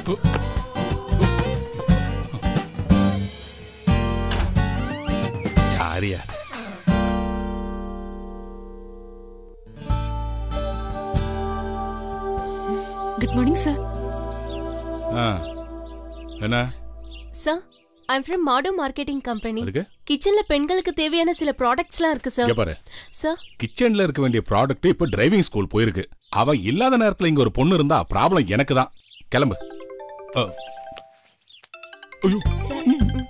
யாரியா good morning sir ஆ என்ன சார் ஐம் ஃப்ரம் மாடோ மார்க்கெட்டிங் கம்பெனி அதுக்கு கிச்சன்ல பெண்களுக்கு தேவையான சில ப்ராடக்ட்ஸ்லாம் இருக்கு சார் இங்க பாரு சார் கிச்சன்ல இருக்க வேண்டிய ப்ராடக்ட் இப்ப டிரைவிங் ஸ்கூல் போயிருக்கு அவ இல்லாத நேரத்துல இங்க ஒரு பொண்ணு இருந்தா ப்ராப்ளம் எனக்கு தான் கிளம்பு அ. ஐயோ, சார்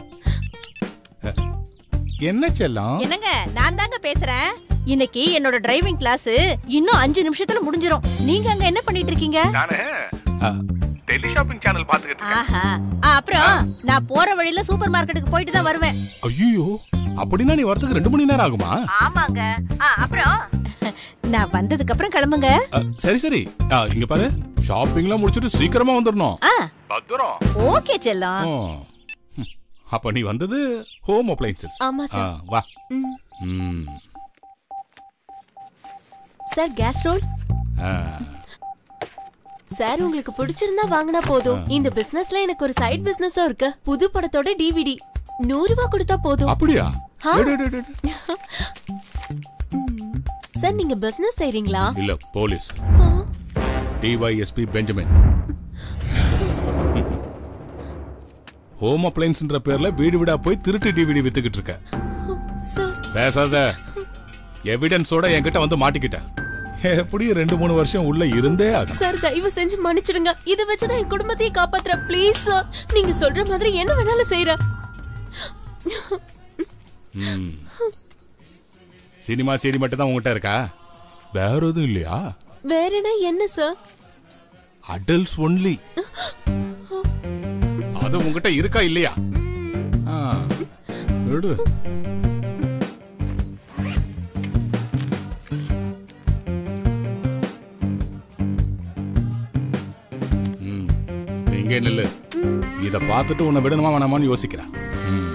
என்ன செல்லம் என்னங்க நான் தாங்க பேசுறேன் இன்னைக்கு என்னோட டிரைவிங் கிளாஸ் இன்னும் அஞ்சு நிமிஷத்துல முடிஞ்சிரும் நீங்க அங்க என்ன பண்ணிட்டு இருக்கீங்க நானு டெலி ஷாப்பிங் சேனல் பாத்துக்கிட்டு ஆஹா ஆ, அப்புறம் நான் போற வழியில சூப்பர் மார்க்கெட்டுக்கு போயிட்டு தான் வருவேன் ஐயோ அப்படின்னா நீ வரதுக்கு ரெண்டு மணி நேரம் ஆகுமா ஆமாங்க அப்புறம் நான் வந்ததுக்கு அப்புறம் கிளம்புங்க அ, சரி சரி ஆ, இங்க பாரு ஷாப்பிங்லாம் முடிச்சிட்டு சீக்கிரமா வந்துடணும் ஆ பத்திரம் ஓகே செல்லம் ஓ. ம். அப்ப நீ வந்தது ஹோம் அப்ளைன்சஸ் ஆமா சார் வா ம். ம். சார் கேஸ் ரோல் ஆ. சார் உங்களுக்கு பிடிச்சிருந்தா வாங்கினா போதும் இந்த பிசினஸ்ல எனக்கு ஒரு சைடு பிசினஸும் இருக்கு புது படத்தோட டிவிடி நூறு ரூபாய் கொடுத்தா போதும் அப்படியா ஆ. எடு, எடு, எடு, எடு. சார் நீங்க பிசினஸ் செய்றீங்களா இல்ல போலீஸ் ஆ. டிஒய்எஸ்பி பெஞ்சமின் ஹோம் அப்ளைன்ஸ்ன்ற பேர்ல வீடு வீடா போய் திருட்டு டிவிடி வித்துக்கிட்டு இருக்க சார் பேசாத எவிடன்ஸோட என்கிட்ட வந்து மாட்டிக்கிட்ட எப்படி ரெண்டு மூணு வருஷம் உள்ள இருந்தே ஆகும் சார் தயவு செஞ்சு மன்னிச்சிடுங்க இத வச்சுதான் என் குடும்பத்தையே காப்பாத்துற ப்ளீஸ் சார் நீங்க சொல்ற மாதிரி என்ன வேணாலும் செய்யறேன் ம். சினிமா சீடி மட்டும் தான் உங்ககிட்ட இருக்கா வேற எதுவும் இல்லையா வேற என்ன என்ன சார் அடல்ட்ஸ் ஒன்லி அது உங்ககிட்ட இருக்கா இல்லையா ஆ, விடு ம், நீ இங்கே நில்லு இத பார்த்துட்டு உன்னை விடணுமா வேணாமான்னு யோசிக்கிறேன் ம்.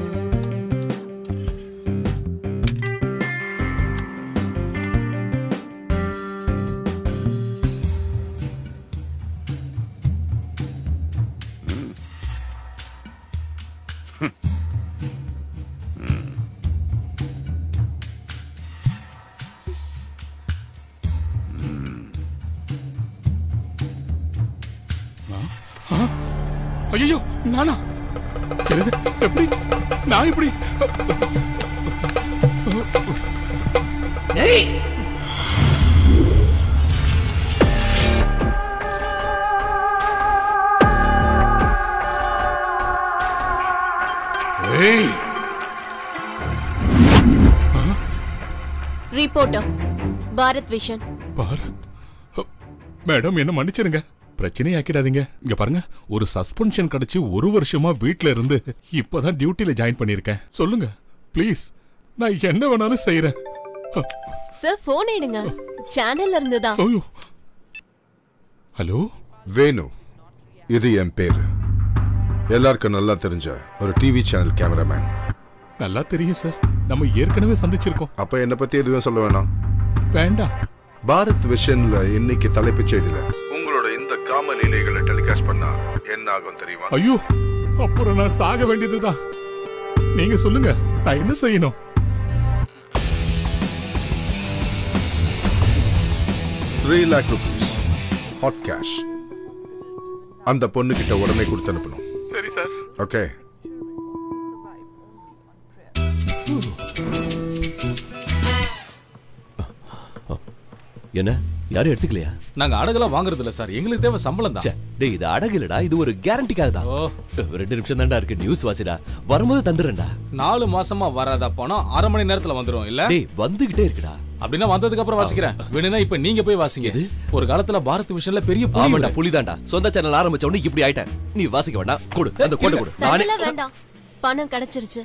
ஐயோ நானா என்னது எப்படி நான் எப்படி ஏய் ரிப்போர்ட்டர் பாரத் விஷன் பாரத் அ, மேடம் என்ன மன்னிச்சிருங்க பிரச்சனையாக்கிடாதீங்க இங்க பாருங்க ஒரு சஸ்பென்ஷன் கிடைச்சு ஒரு வருஷமா வீட்ல இருந்து இப்பதான் டியூட்டில ஜாயின் பண்ணிருக்கேன் சொல்லுங்க ப்ளீஸ் நான் என்ன வேணாலும் செய்யறேன் அ, சார் போன் எடுங்க சேனல்ல இருந்து தான் ஐயோ ஹலோ வேணு இது என் பேரு எல்லாருக்கும் நல்லா தெரிஞ்ச ஒரு டிவி சேனல் கேமராமேன் நல்லா தெரியும் சார் நம்ம ஏற்கனவே சந்திச்சிருக்கோம் அப்ப என்னை பத்தி எதுவும் சொல்ல வேணாம் வேண்டாம் பாரத் விஷன்ல இன்னைக்கு தலைப்புச் செய்தியில உங்களோட இந்த காம லீலைகளை டெலிகாஸ்ட் பண்ணா என்ன ஆகும் தெரியுமா ஐயோ அப்புறம் நான் சாக வேண்டியதுதான் நீங்க சொல்லுங்க நான் என்ன செய்யணும் three lakh rupees hot cash அந்த பொண்ணு கிட்ட உடனே கொடுத்து அனுப்பணும் சரி சார் ஓகே என்ன யாரும் எடுத்துக்கலையா நாங்க அடகெல்லாம் வாங்குறது இல்ல சார் எங்களுக்கு தேவை சம்பளம் ச்சே, தான் டேய் இது அடகு இல்லடா இது ஒரு கேரண்டிக்காக தான் ஓ ரெண்டு நிமிஷம் தான்டா இருக்கு நியூஸ் வாசிடா வரும்போது தந்துடுறேன்டா நாலு மாசமா வராத பணம் அரை மணி நேரத்துல வந்துரும் இல்ல டேய் வந்துகிட்டே இருக்குடா அப்படின்னா வந்ததுக்கு அப்புறம் வாசிக்கிறேன் வேணும்னா இப்ப நீங்க போய் வாசிங்க ஒரு காலத்துல பாரத் விஷன்ல பெரிய புலி ஆமாண்டா விடு. புலிதான்டா சொந்த சேனல் ஆரம்பிச்ச உடனே இப்படி ஆயிட்டேன் நீ வாசிக்க வேண்டாம் கொடு அந்த கோட்டை கொடு நானே சண்டெல்லாம் வேண்டாம் பணம் கிடைச்சிருச்சு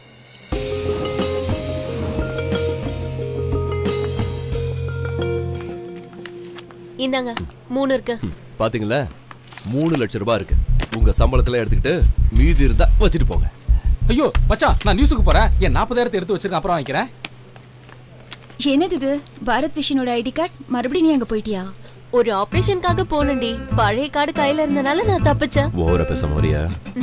இந்தாங்க மூணு இருக்கு பாத்தீங்களா மூணு லட்சம் ரூபாய் இருக்கு உங்க சம்பளத்துல எடுத்துக்கிட்டு மீதி இருந்தா வச்சுட்டு போங்க ஐயோ மச்சான் நான் நியூஸுக்கு போறேன் என் நாற்பதாயிரத்தை எடுத்து வச்சிருக்கேன் அப்புறம் வாங்கிக்கிறேன் என்னது இது பாரத் விஷனோட ஐடி கார்டு மறுபடியும் நீ அங்க போயிட்டியா ஒரு ஆபரேஷனுக்காக போனேன்டி பழைய கார்டு கையில இருந்தனால நான் தப்பிச்சேன் ஓவரா பேச மாதிரியா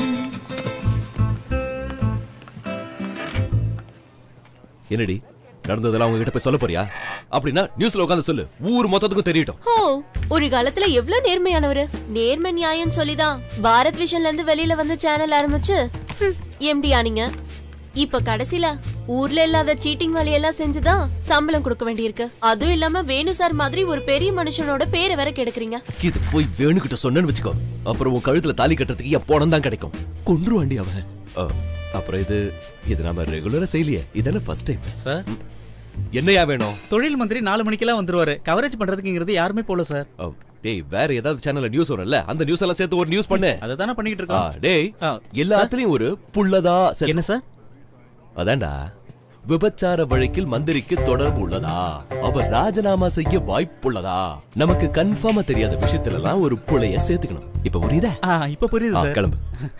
என்னடி நடந்ததெல்லாம் உங்ககிட்ட போய் சொல்ல போறியா அப்படின்னா நியூஸ்ல உட்காந்து சொல்லு ஊர் மொத்தத்துக்கும் தெரியட்டும் ஓ ஒரு காலத்துல எவ்வளவு நேர்மையானவரு நேர்மை நியாயம் சொல்லிதான் பாரத் விஷன்ல இருந்து வெளியில வந்து சேனல் ஆரம்பிச்சு எம்டி ஆனீங்க இப்ப கடைசில ஊர்ல இல்லாத சீட்டிங் வேலையெல்லாம் செஞ்சுதான் சம்பளம் கொடுக்க வேண்டியிருக்கு அதுவும் இல்லாம வேணு சார் மாதிரி ஒரு பெரிய மனுஷனோட பேரை வேற கெடுக்குறீங்க இது போய் வேணுகிட்ட சொன்னேன்னு வச்சுக்கோ அப்புறம் உன் கழுத்துல தாலி கட்டுறதுக்கு என் பணம் தான் கிடைக்கும் கொன்றுவாண்டி அவன் அ, அப்புறம் இது இது நாம ரெகுலரா செய்யலையே இதானே ஃபர்ஸ்ட் டைம் சார் என்னையா வேணும் தொழில் மந்திரி நாலு மணிக்கெல்லாம் வந்துருவாரு கவரேஜ் பண்றதுக்குங்கிறது யாருமே போல சார் அ, டேய் வேற ஏதாவது சேனல்ல நியூஸ் வரும்ல அந்த நியூஸ் எல்லாம் சேர்த்து ஒரு நியூஸ் பண்ணு அதை தானே பண்ணிக்கிட்டு ஆ, இருக்கோம் டேய் ஆ, எல்லாத்துலயும் ஒரு புள்ளதா சேர்த்து- என்ன சார் அதான்டா விபச்சார வழக்கில் மந்திரிக்கு தொடர்பு உள்ளதா அவர் ராஜினாமா செய்ய வாய்ப்புள்ளதா நமக்கு கன்ஃபார்மா தெரியாத விஷயத்துல எல்லாம் ஒரு புள்ளைய சேர்த்துக்கணும் இப்ப புரியுதா ஆ இப்ப புரியுது ஆ, சார் கிளம்பு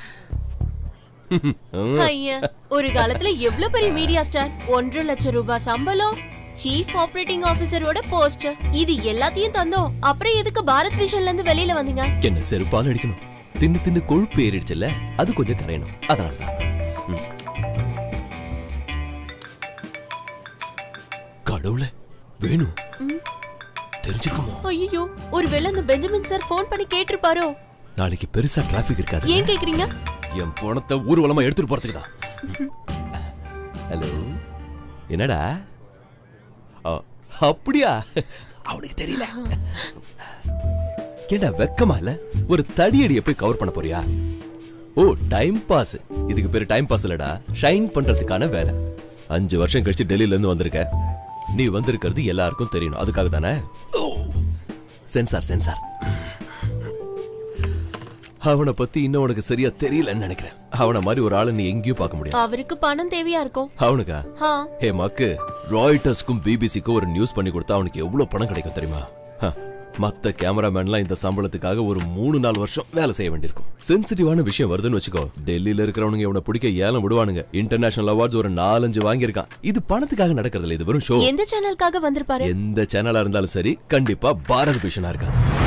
ஐயா ஒரு காலத்துல எவ்வளவு பெரிய மீடியா ஸ்டார் ஒன்றரை லட்சம் ரூபாய் சம்பளம் சீஃப் ஆபரேட்டிங் ஆபீசரோட போஸ்ட் இது எல்லாத்தையும் தந்தோம் அப்புறம் எதுக்கு பாரத் விஷன்ல இருந்து வெளியில வந்தீங்க என்ன செருப்பால் அடிக்கணும் தின்னு தின்னு கொழுப்பு ஏறிடுச்சுல்ல அது கொஞ்சம் கரையணும் அதனாலதான் ம். கடவுளே வேணும் தெரிஞ்சுக்குமோ ஐயோ ஒருவேளை அந்த பெஞ்சமின் சார் ஃபோன் பண்ணி கேட்டிருப்பாரோ நாளைக்கு பெருசா டிராபிக் இருக்காது ஏன் கேக்குறீங்க என் பணத்தை ஊர்வலமா எடுத்துட்டு போறதுக்கு தான் ஹலோ என்னடா ஆ, அப்படியா அவனுக்கு தெரியல ஏண்டா வெக்கமா இல்ல ஒரு தடியடிய போய் கவர் பண்ண போறியா ஓ டைம் பாஸ் இதுக்கு பேரு டைம் பாஸ் இல்லடா ஷைன் பண்றதுக்கான வேலை அஞ்சு வருஷம் கழிச்சு டெல்லியில இருந்து வந்திருக்க நீ வந்திருக்கிறது எல்லாருக்கும் தெரியணும் அதுக்காக தானே ஓ சென்சார் சென்சார் அவனை பத்தி இன்னும் உனக்கு சரியா தெரியலன்னு நினைக்கிறேன் அவனை மாதிரி ஒரு ஆளை நீ எங்கேயும் பார்க்க முடியாது அவருக்கு பணம் தேவையா இருக்கும் அவனுக்கா ஹா ஹே மக்கு ராய்டர்ஸ்க்கும் பிபிசிக்கும் ஒரு நியூஸ் பண்ணி கொடுத்தா அவனுக்கு எவ்வளவு பணம் கிடைக்கும் தெரியுமா ஹ, மத்த கேமராமேன்லாம் இந்த சம்பளத்துக்காக ஒரு மூணு நாலு வருஷம் வேலை செய்ய வேண்டியிருக்கும் சென்சிட்டிவான விஷயம் வருதுன்னு வச்சுக்கோ டெல்லியில இருக்கிறவனுங்க இவனை பிடிக்க ஏலம் விடுவானுங்க இன்டர்நேஷனல் அவார்ட்ஸ் ஒரு நாலஞ்சு வாங்கியிருக்கான் இது பணத்துக்காக நடக்கிறது இல்ல இது வெறும் ஷோ எந்த சேனலுக்காக வந்திருப்பாரு எந்த சேனலா இருந்தாலும் சரி கண்டிப்பா பாரத் விஷனா இருக்காது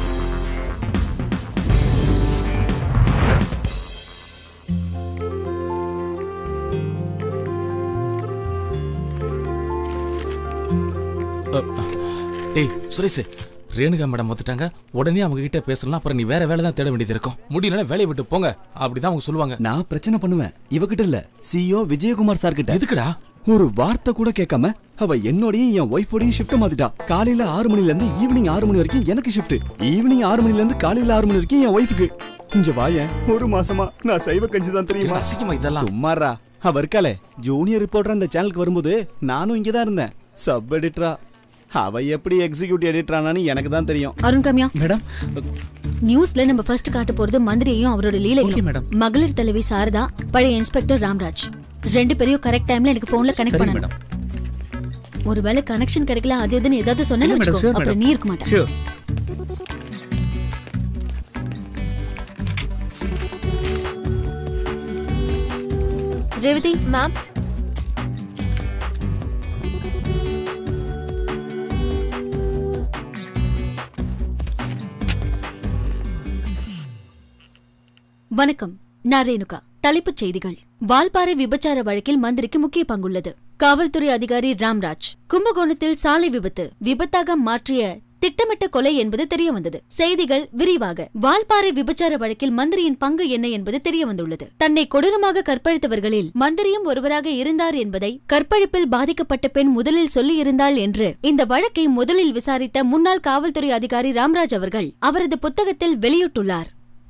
டேய் சுரேஷ் ரேணுகா மேடம் வந்துட்டாங்க உடனே அவங்க கிட்ட பேசலாம் அப்புறம் நீ வேற வேலை தான் தேட வேண்டியது இருக்கும் முடியலன்னா வேலையை விட்டு போங்க அப்படிதான் அவங்க சொல்லுவாங்க நான் பிரச்சனை பண்ணுவேன் இவகிட்ட இல்ல சிஓ விஜயகுமார் சார் கிட்ட எதுக்குடா ஒரு வார்த்தை கூட கேட்காம அவ என்னோடயும் என் ஒய்ஃபோடையும் ஷிஃப்ட் மாத்திட்டா காலையில ஆறு மணில இருந்து ஈவினிங் ஆறு மணி வரைக்கும் எனக்கு ஷிஃப்ட் ஈவினிங் ஆறு மணில இருந்து காலையில ஆறு மணி வரைக்கும் என் ஒய்ஃபுக்கு இங்க வாயேன் ஒரு மாசமா நான் சைவ கஞ்சி தான் தெரியுமா என்ன அசிங்கமா இதெல்லாம் சும்மாரா அவ இருக்காளே ஜூனியர் ரிப்போர்ட்டர் அந்த சேனலுக்கு வரும்போது நானும் இங்க தான் இருந்தேன் சப் எடிட்டரா அவ எப்படி எக்ஸிக்யூட்டிவ் எடிட்டரானான்னு எனக்கு தான் தெரியும் அருண் கம்யா மேடம் நியூஸ்ல நம்ம ஃபர்ஸ்ட் காட்ட போறது மந்திரியையும் அவரோட Okay, லீலைகளும் madam. மகளிர் தலைவி சாரதா பழைய இன்ஸ்பெக்டர் ராம்ராஜ் ரெண்டு பேரையும் கரெக்ட் டைம்ல எனக்கு போன்ல கனெக்ட் சரி பண்ணணும் மேடம் ஒருவேளை கனெக்ஷன் கிடைக்கல அது இதுன்னு ஏதாவது சொன்னா இல்ல மேடம் வச்சுக்கோ ஷூர் அப்புறம் மேடம் நீ இருக்க மாட்டேன் ஷூர் ரேவதி மேம் வணக்கம் நான் ரேணுகா தலைப்புச் செய்திகள் வால்பாறை விபச்சார வழக்கில் மந்திரிக்கு முக்கிய பங்குள்ளது காவல்துறை அதிகாரி ராம்ராஜ் கும்பகோணத்தில் சாலை விபத்து விபத்தாக மாற்றிய திட்டமிட்ட கொலை என்பது தெரிய வந்தது செய்திகள் விரிவாக வால்பாறை விபச்சார வழக்கில் மந்திரியின் பங்கு என்ன என்பது தெரிய வந்துள்ளது தன்னை கொடூரமாக கற்பழித்தவர்களில் மந்திரியும் ஒருவராக இருந்தார் என்பதை கற்பழிப்பில் பாதிக்கப்பட்ட பெண் முதலில் சொல்லியிருந்தாள் என்று இந்த வழக்கை முதலில் விசாரித்த முன்னாள் காவல்துறை அதிகாரி ராம்ராஜ் அவர்கள் அவரது புத்தகத்தில் வெளியிட்டுள்ளார்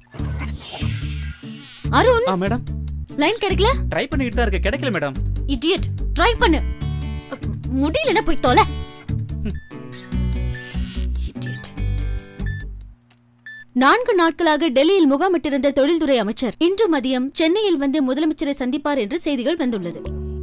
அருண் ஆ மேடம் லைன் கிடைக்கல ட்ரை பண்ணிக்கிட்டு தான் இருக்க கிடைக்கல மேடம் இடியட் ட்ரை பண்ணு அ, முடியலன்னா போய் தொலை Idiot. நான்கு நாட்களாக டெல்லியில் முகாமிட்டிருந்த தொழில்துறை அமைச்சர் இன்று மதியம் சென்னையில் வந்து முதலமைச்சரை சந்திப்பார் என்று செய்திகள் வந்துள்ளது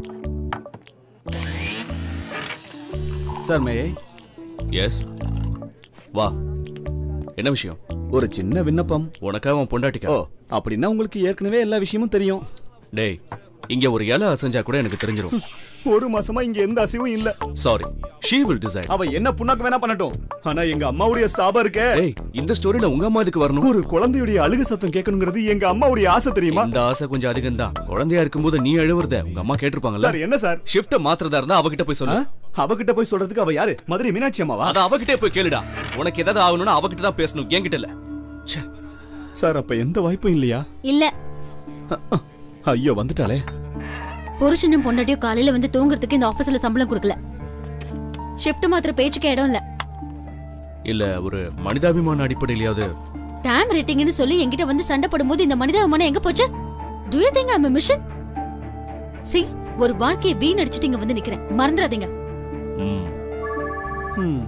சார் மே எஸ் வா என்ன விஷயம் ஒரு சின்ன விண்ணப்பம் உனக்காக உன் பொண்டாட்டிக்கா ஓ அப்படின்னா உங்களுக்கு ஏற்கனவே எல்லா விஷயமும் தெரியும் டேய் இங்க ஒரு இலை அசைஞ்சா கூட எனக்கு தெரிஞ்சிரும் ஒரு மாசமா இங்க எந்த அசைவும் இல்ல சாரி ஷீ வில் டிசைட் அவ என்ன புண்ணாக்கு வேணா பண்ணட்டும் ஆனா எங்க அம்மாவுடைய சாபம் இருக்கே ஏய் இந்த ஸ்டோரியில உங்க அம்மா இதுக்கு வரணும் ஒரு குழந்தையுடைய அழுகு சத்தம் கேட்கணுங்கிறது எங்க அம்மாவுடைய ஆசை தெரியுமா இந்த ஆசை கொஞ்சம் அதிகம் தான் குழந்தையா இருக்கும்போது நீ அழுவுறத உங்க அம்மா கேட்டிருப்பாங்கல்ல சார் என்ன சார் ஷிஃப்ட மாத்துறதா இருந்தா அவகிட்ட போய் சொல்லு அவகிட்ட போய் சொல்றதுக்கு அவ யாரு மதுரை மீனாட்சி அம்மாவா அத அவகிட்டே போய் கேளுடா உனக்கு ஏதாவது ஆகணும்னா அவகிட்ட தான் பேசணும் என்கிட்ட இல்ல ச்சே. சார் அப்ப எந்த வாய்ப்பும் இல்லையா இல்ல ஐயோ வந்துட்டாளே புருஷனும் பொண்டாட்டியும் காலையில வந்து தூங்குறதுக்கு இந்த ஆபீஸ்ல சம்பளம் கொடுக்கல ஷிஃப்ட் மாத்திர பேச்சுக்கு இடம் இல்ல இல்ல ஒரு மனிதாபிமான அடிப்படையிலயாவது டைம் ரேட்டிங்னு சொல்லி என்கிட்ட வந்து சண்டை போடும்போது இந்த மனிதாபிமானம் எங்க போச்சு do you think I'm mission சி ஒரு வாழ்க்கையை வீணடிச்சிட்டு இங்க வந்து நிக்கிறேன் மறந்துடாதீங்க ம்,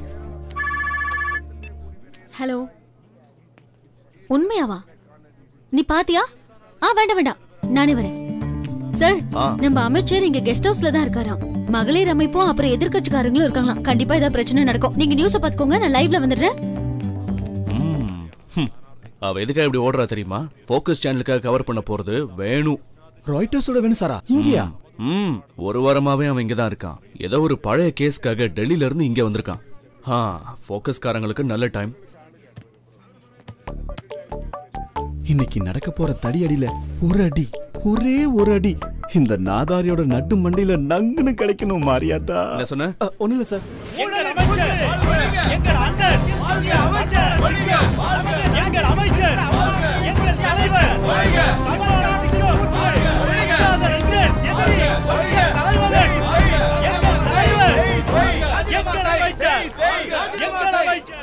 ஹலோ உண்மையாவா நீ பாத்தியா ஆ வேண்டாம் வேண்டாம் நானே வரேன் சார் ஆ. நம்ம அமைச்சர் இங்க கெஸ்ட் ஹவுஸ்ல தான் இருக்காராம் மகளிர் அமைப்பும் அப்புறம் எதிர்க்கட்சிக்காரங்களும் இருக்காங்களாம் கண்டிப்பா ஏதாவது பிரச்சனை நடக்கும் நீங்க நியூஸ பாத்துக்கோங்க நான் லைவ்ல வந்துடுறேன் ம், ஹம். அவ எதுக்காக இப்படி ஓடுறா தெரியுமா ஃபோக்கஸ் சேனலுக்காக கவர் பண்ண போறது வேணும் ராய்டர்ஸோட வேணும் சாரா இங்கயா ம் ஒரு வாரமாவே அவன் இங்க தான் இருக்கான் ஏதோ ஒரு பழைய கேஸ்க்காக டெல்லில இருந்து இங்க வந்திருக்கான் ஆ ஃபோக்கஸ்காரங்களுக்கு நல்ல டைம் இன்னைக்கு நடக்க போற தடி அடியில ஒரு அடி ஒரே ஒரு அடி இந்த நாதாரியோட நட்டு மண்டையில நங்குன்னு கிடைக்கணும் மாரியாத்தா என்ன சொன்ன ஒண்ணு இல்ல சார் எங்கள் அமைச்சர் எங்கள் அமைச்சர் எங்கள் தலைவர் தமிழ்நாட்டுக்கு உட்படாததற்கு எதிரி எங்கள் தலைவர் எங்கள் தலைவர் எங்கள் அமைச்சர் எங்கள் அமைச்சர்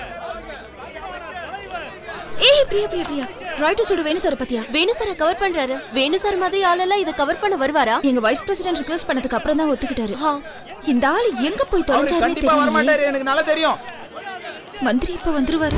ஏய் பிரியா பிரியா பிரியா ராய்டர்ஸோட வேணு சார் பத்தியா வேணு சாரை கவர் பண்றாரு வேணு சார் மாதிரி ஆளெல்லாம் இதை கவர் பண்ண வருவாரா எங்க வைஸ் பிரசிடென்ட் ரிக்வெஸ்ட் பண்ணதுக்கு அப்புறம் தான் ஒத்துக்கிட்டாரு இந்த ஆள் எங்க போய் தொலைஞ்சாருனே கண்டிப்பா வர மாட்டாரு தெரியல எனக்கு நல்லா தெரியும் மந்திரி இப்ப வந்துருவாரு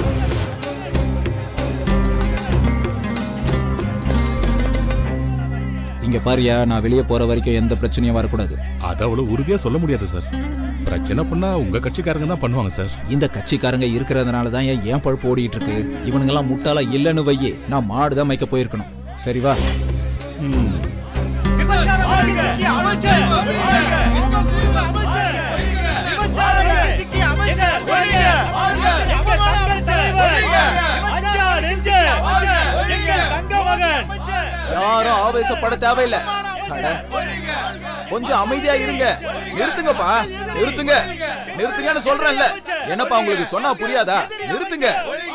இங்க பாரியா நான் வெளியே போற வரைக்கும் எந்த பிரச்சனையும் வரக்கூடாது அது அவ்வளவு உறுதியா சொல்ல முடியாது சார் பிரச்சனை பண்ணா உங்க கட்சிக்காரங்க தான் பண்ணுவாங்க சார் இந்த கட்சிக்காரங்க இருக்கிறதுனால தான் ஏன் ஏன் பழுப்பு ஓடிட்டு இருக்கு இவனுங்கெல்லாம் முட்டாளா இல்லைன்னு வையே நான் மாடு தான் மேய்க்க போயிருக்கணும் சரி வா ம். விபச்சாரவாதிக்கு அமைச்சர் அமைச்சர் விபச்சாரவாதிக்கு அமைச்சர் எங்கள் தங்கள் தலைவர் அஞ்சா நெஞ்சு எங்கள் தங்க மகன் யாரும் ஆவேசப்பட தேவையில்லை அட, கொஞ்சம் அமைதியா இருங்க நிறுத்துங்கப்பா நிறுத்துங்க நிறுத்துங்கன்னு சொல்றேன்ல என்னப்பா உங்களுக்கு சொன்னா புரியாதா நிறுத்துங்க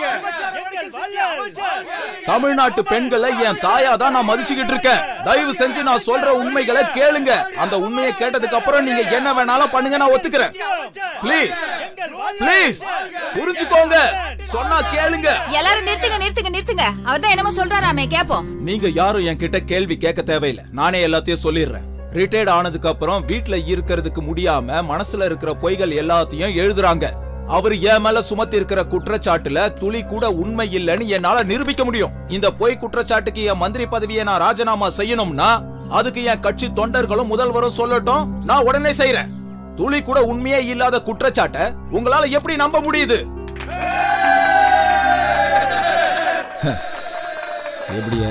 தமிழ்நாட்டு பெண்களை என் தாயா தான் நான் மதிச்சுக்கிட்டு இருக்கேன் தயவு செஞ்சு நான் சொல்ற உண்மைகளை கேளுங்க அந்த உண்மையை கேட்டதுக்கு அப்புறம் நீங்க என்ன வேணாலும் பண்ணுங்க நான் ஒத்துக்கிறேன் ப்ளீஸ் ப்ளீஸ் புரிஞ்சுக்கோங்க சொன்னா கேளுங்க எல்லாரும் நிறுத்துங்க நிறுத்துங்க நிறுத்துங்க அவர்தான் என்னமோ சொல்றாராமே கேப்போம் நீங்க யாரும் என்கிட்ட கேள்வி கேட்க தேவையில்லை நானே எல்லாத்தையும் சொல்லிடுறேன் ரிட்டையர்ட் ஆனதுக்கு அப்புறம் வீட்ல இருக்கிறதுக்கு முடியாம மனசுல இருக்கிற பொய்கள் எல்லாத்தையும் எழுதுறாங்க அவர் என் மேல சுமத்தி இருக்கிற குற்றச்சாட்டுல துளி கூட உண்மை இல்லைன்னு என்னால நிரூபிக்க முடியும் இந்த பொய் குற்றச்சாட்டுக்கு என் மந்திரி பதவியை நான் ராஜினாமா செய்யணும்னா அதுக்கு என் கட்சி தொண்டர்களும் முதல்வரும் சொல்லட்டும் நான் உடனே செய்யறேன் துளி கூட உண்மையே இல்லாத குற்றச்சாட்டை உங்களால எப்படி நம்ப முடியுது எப்படியா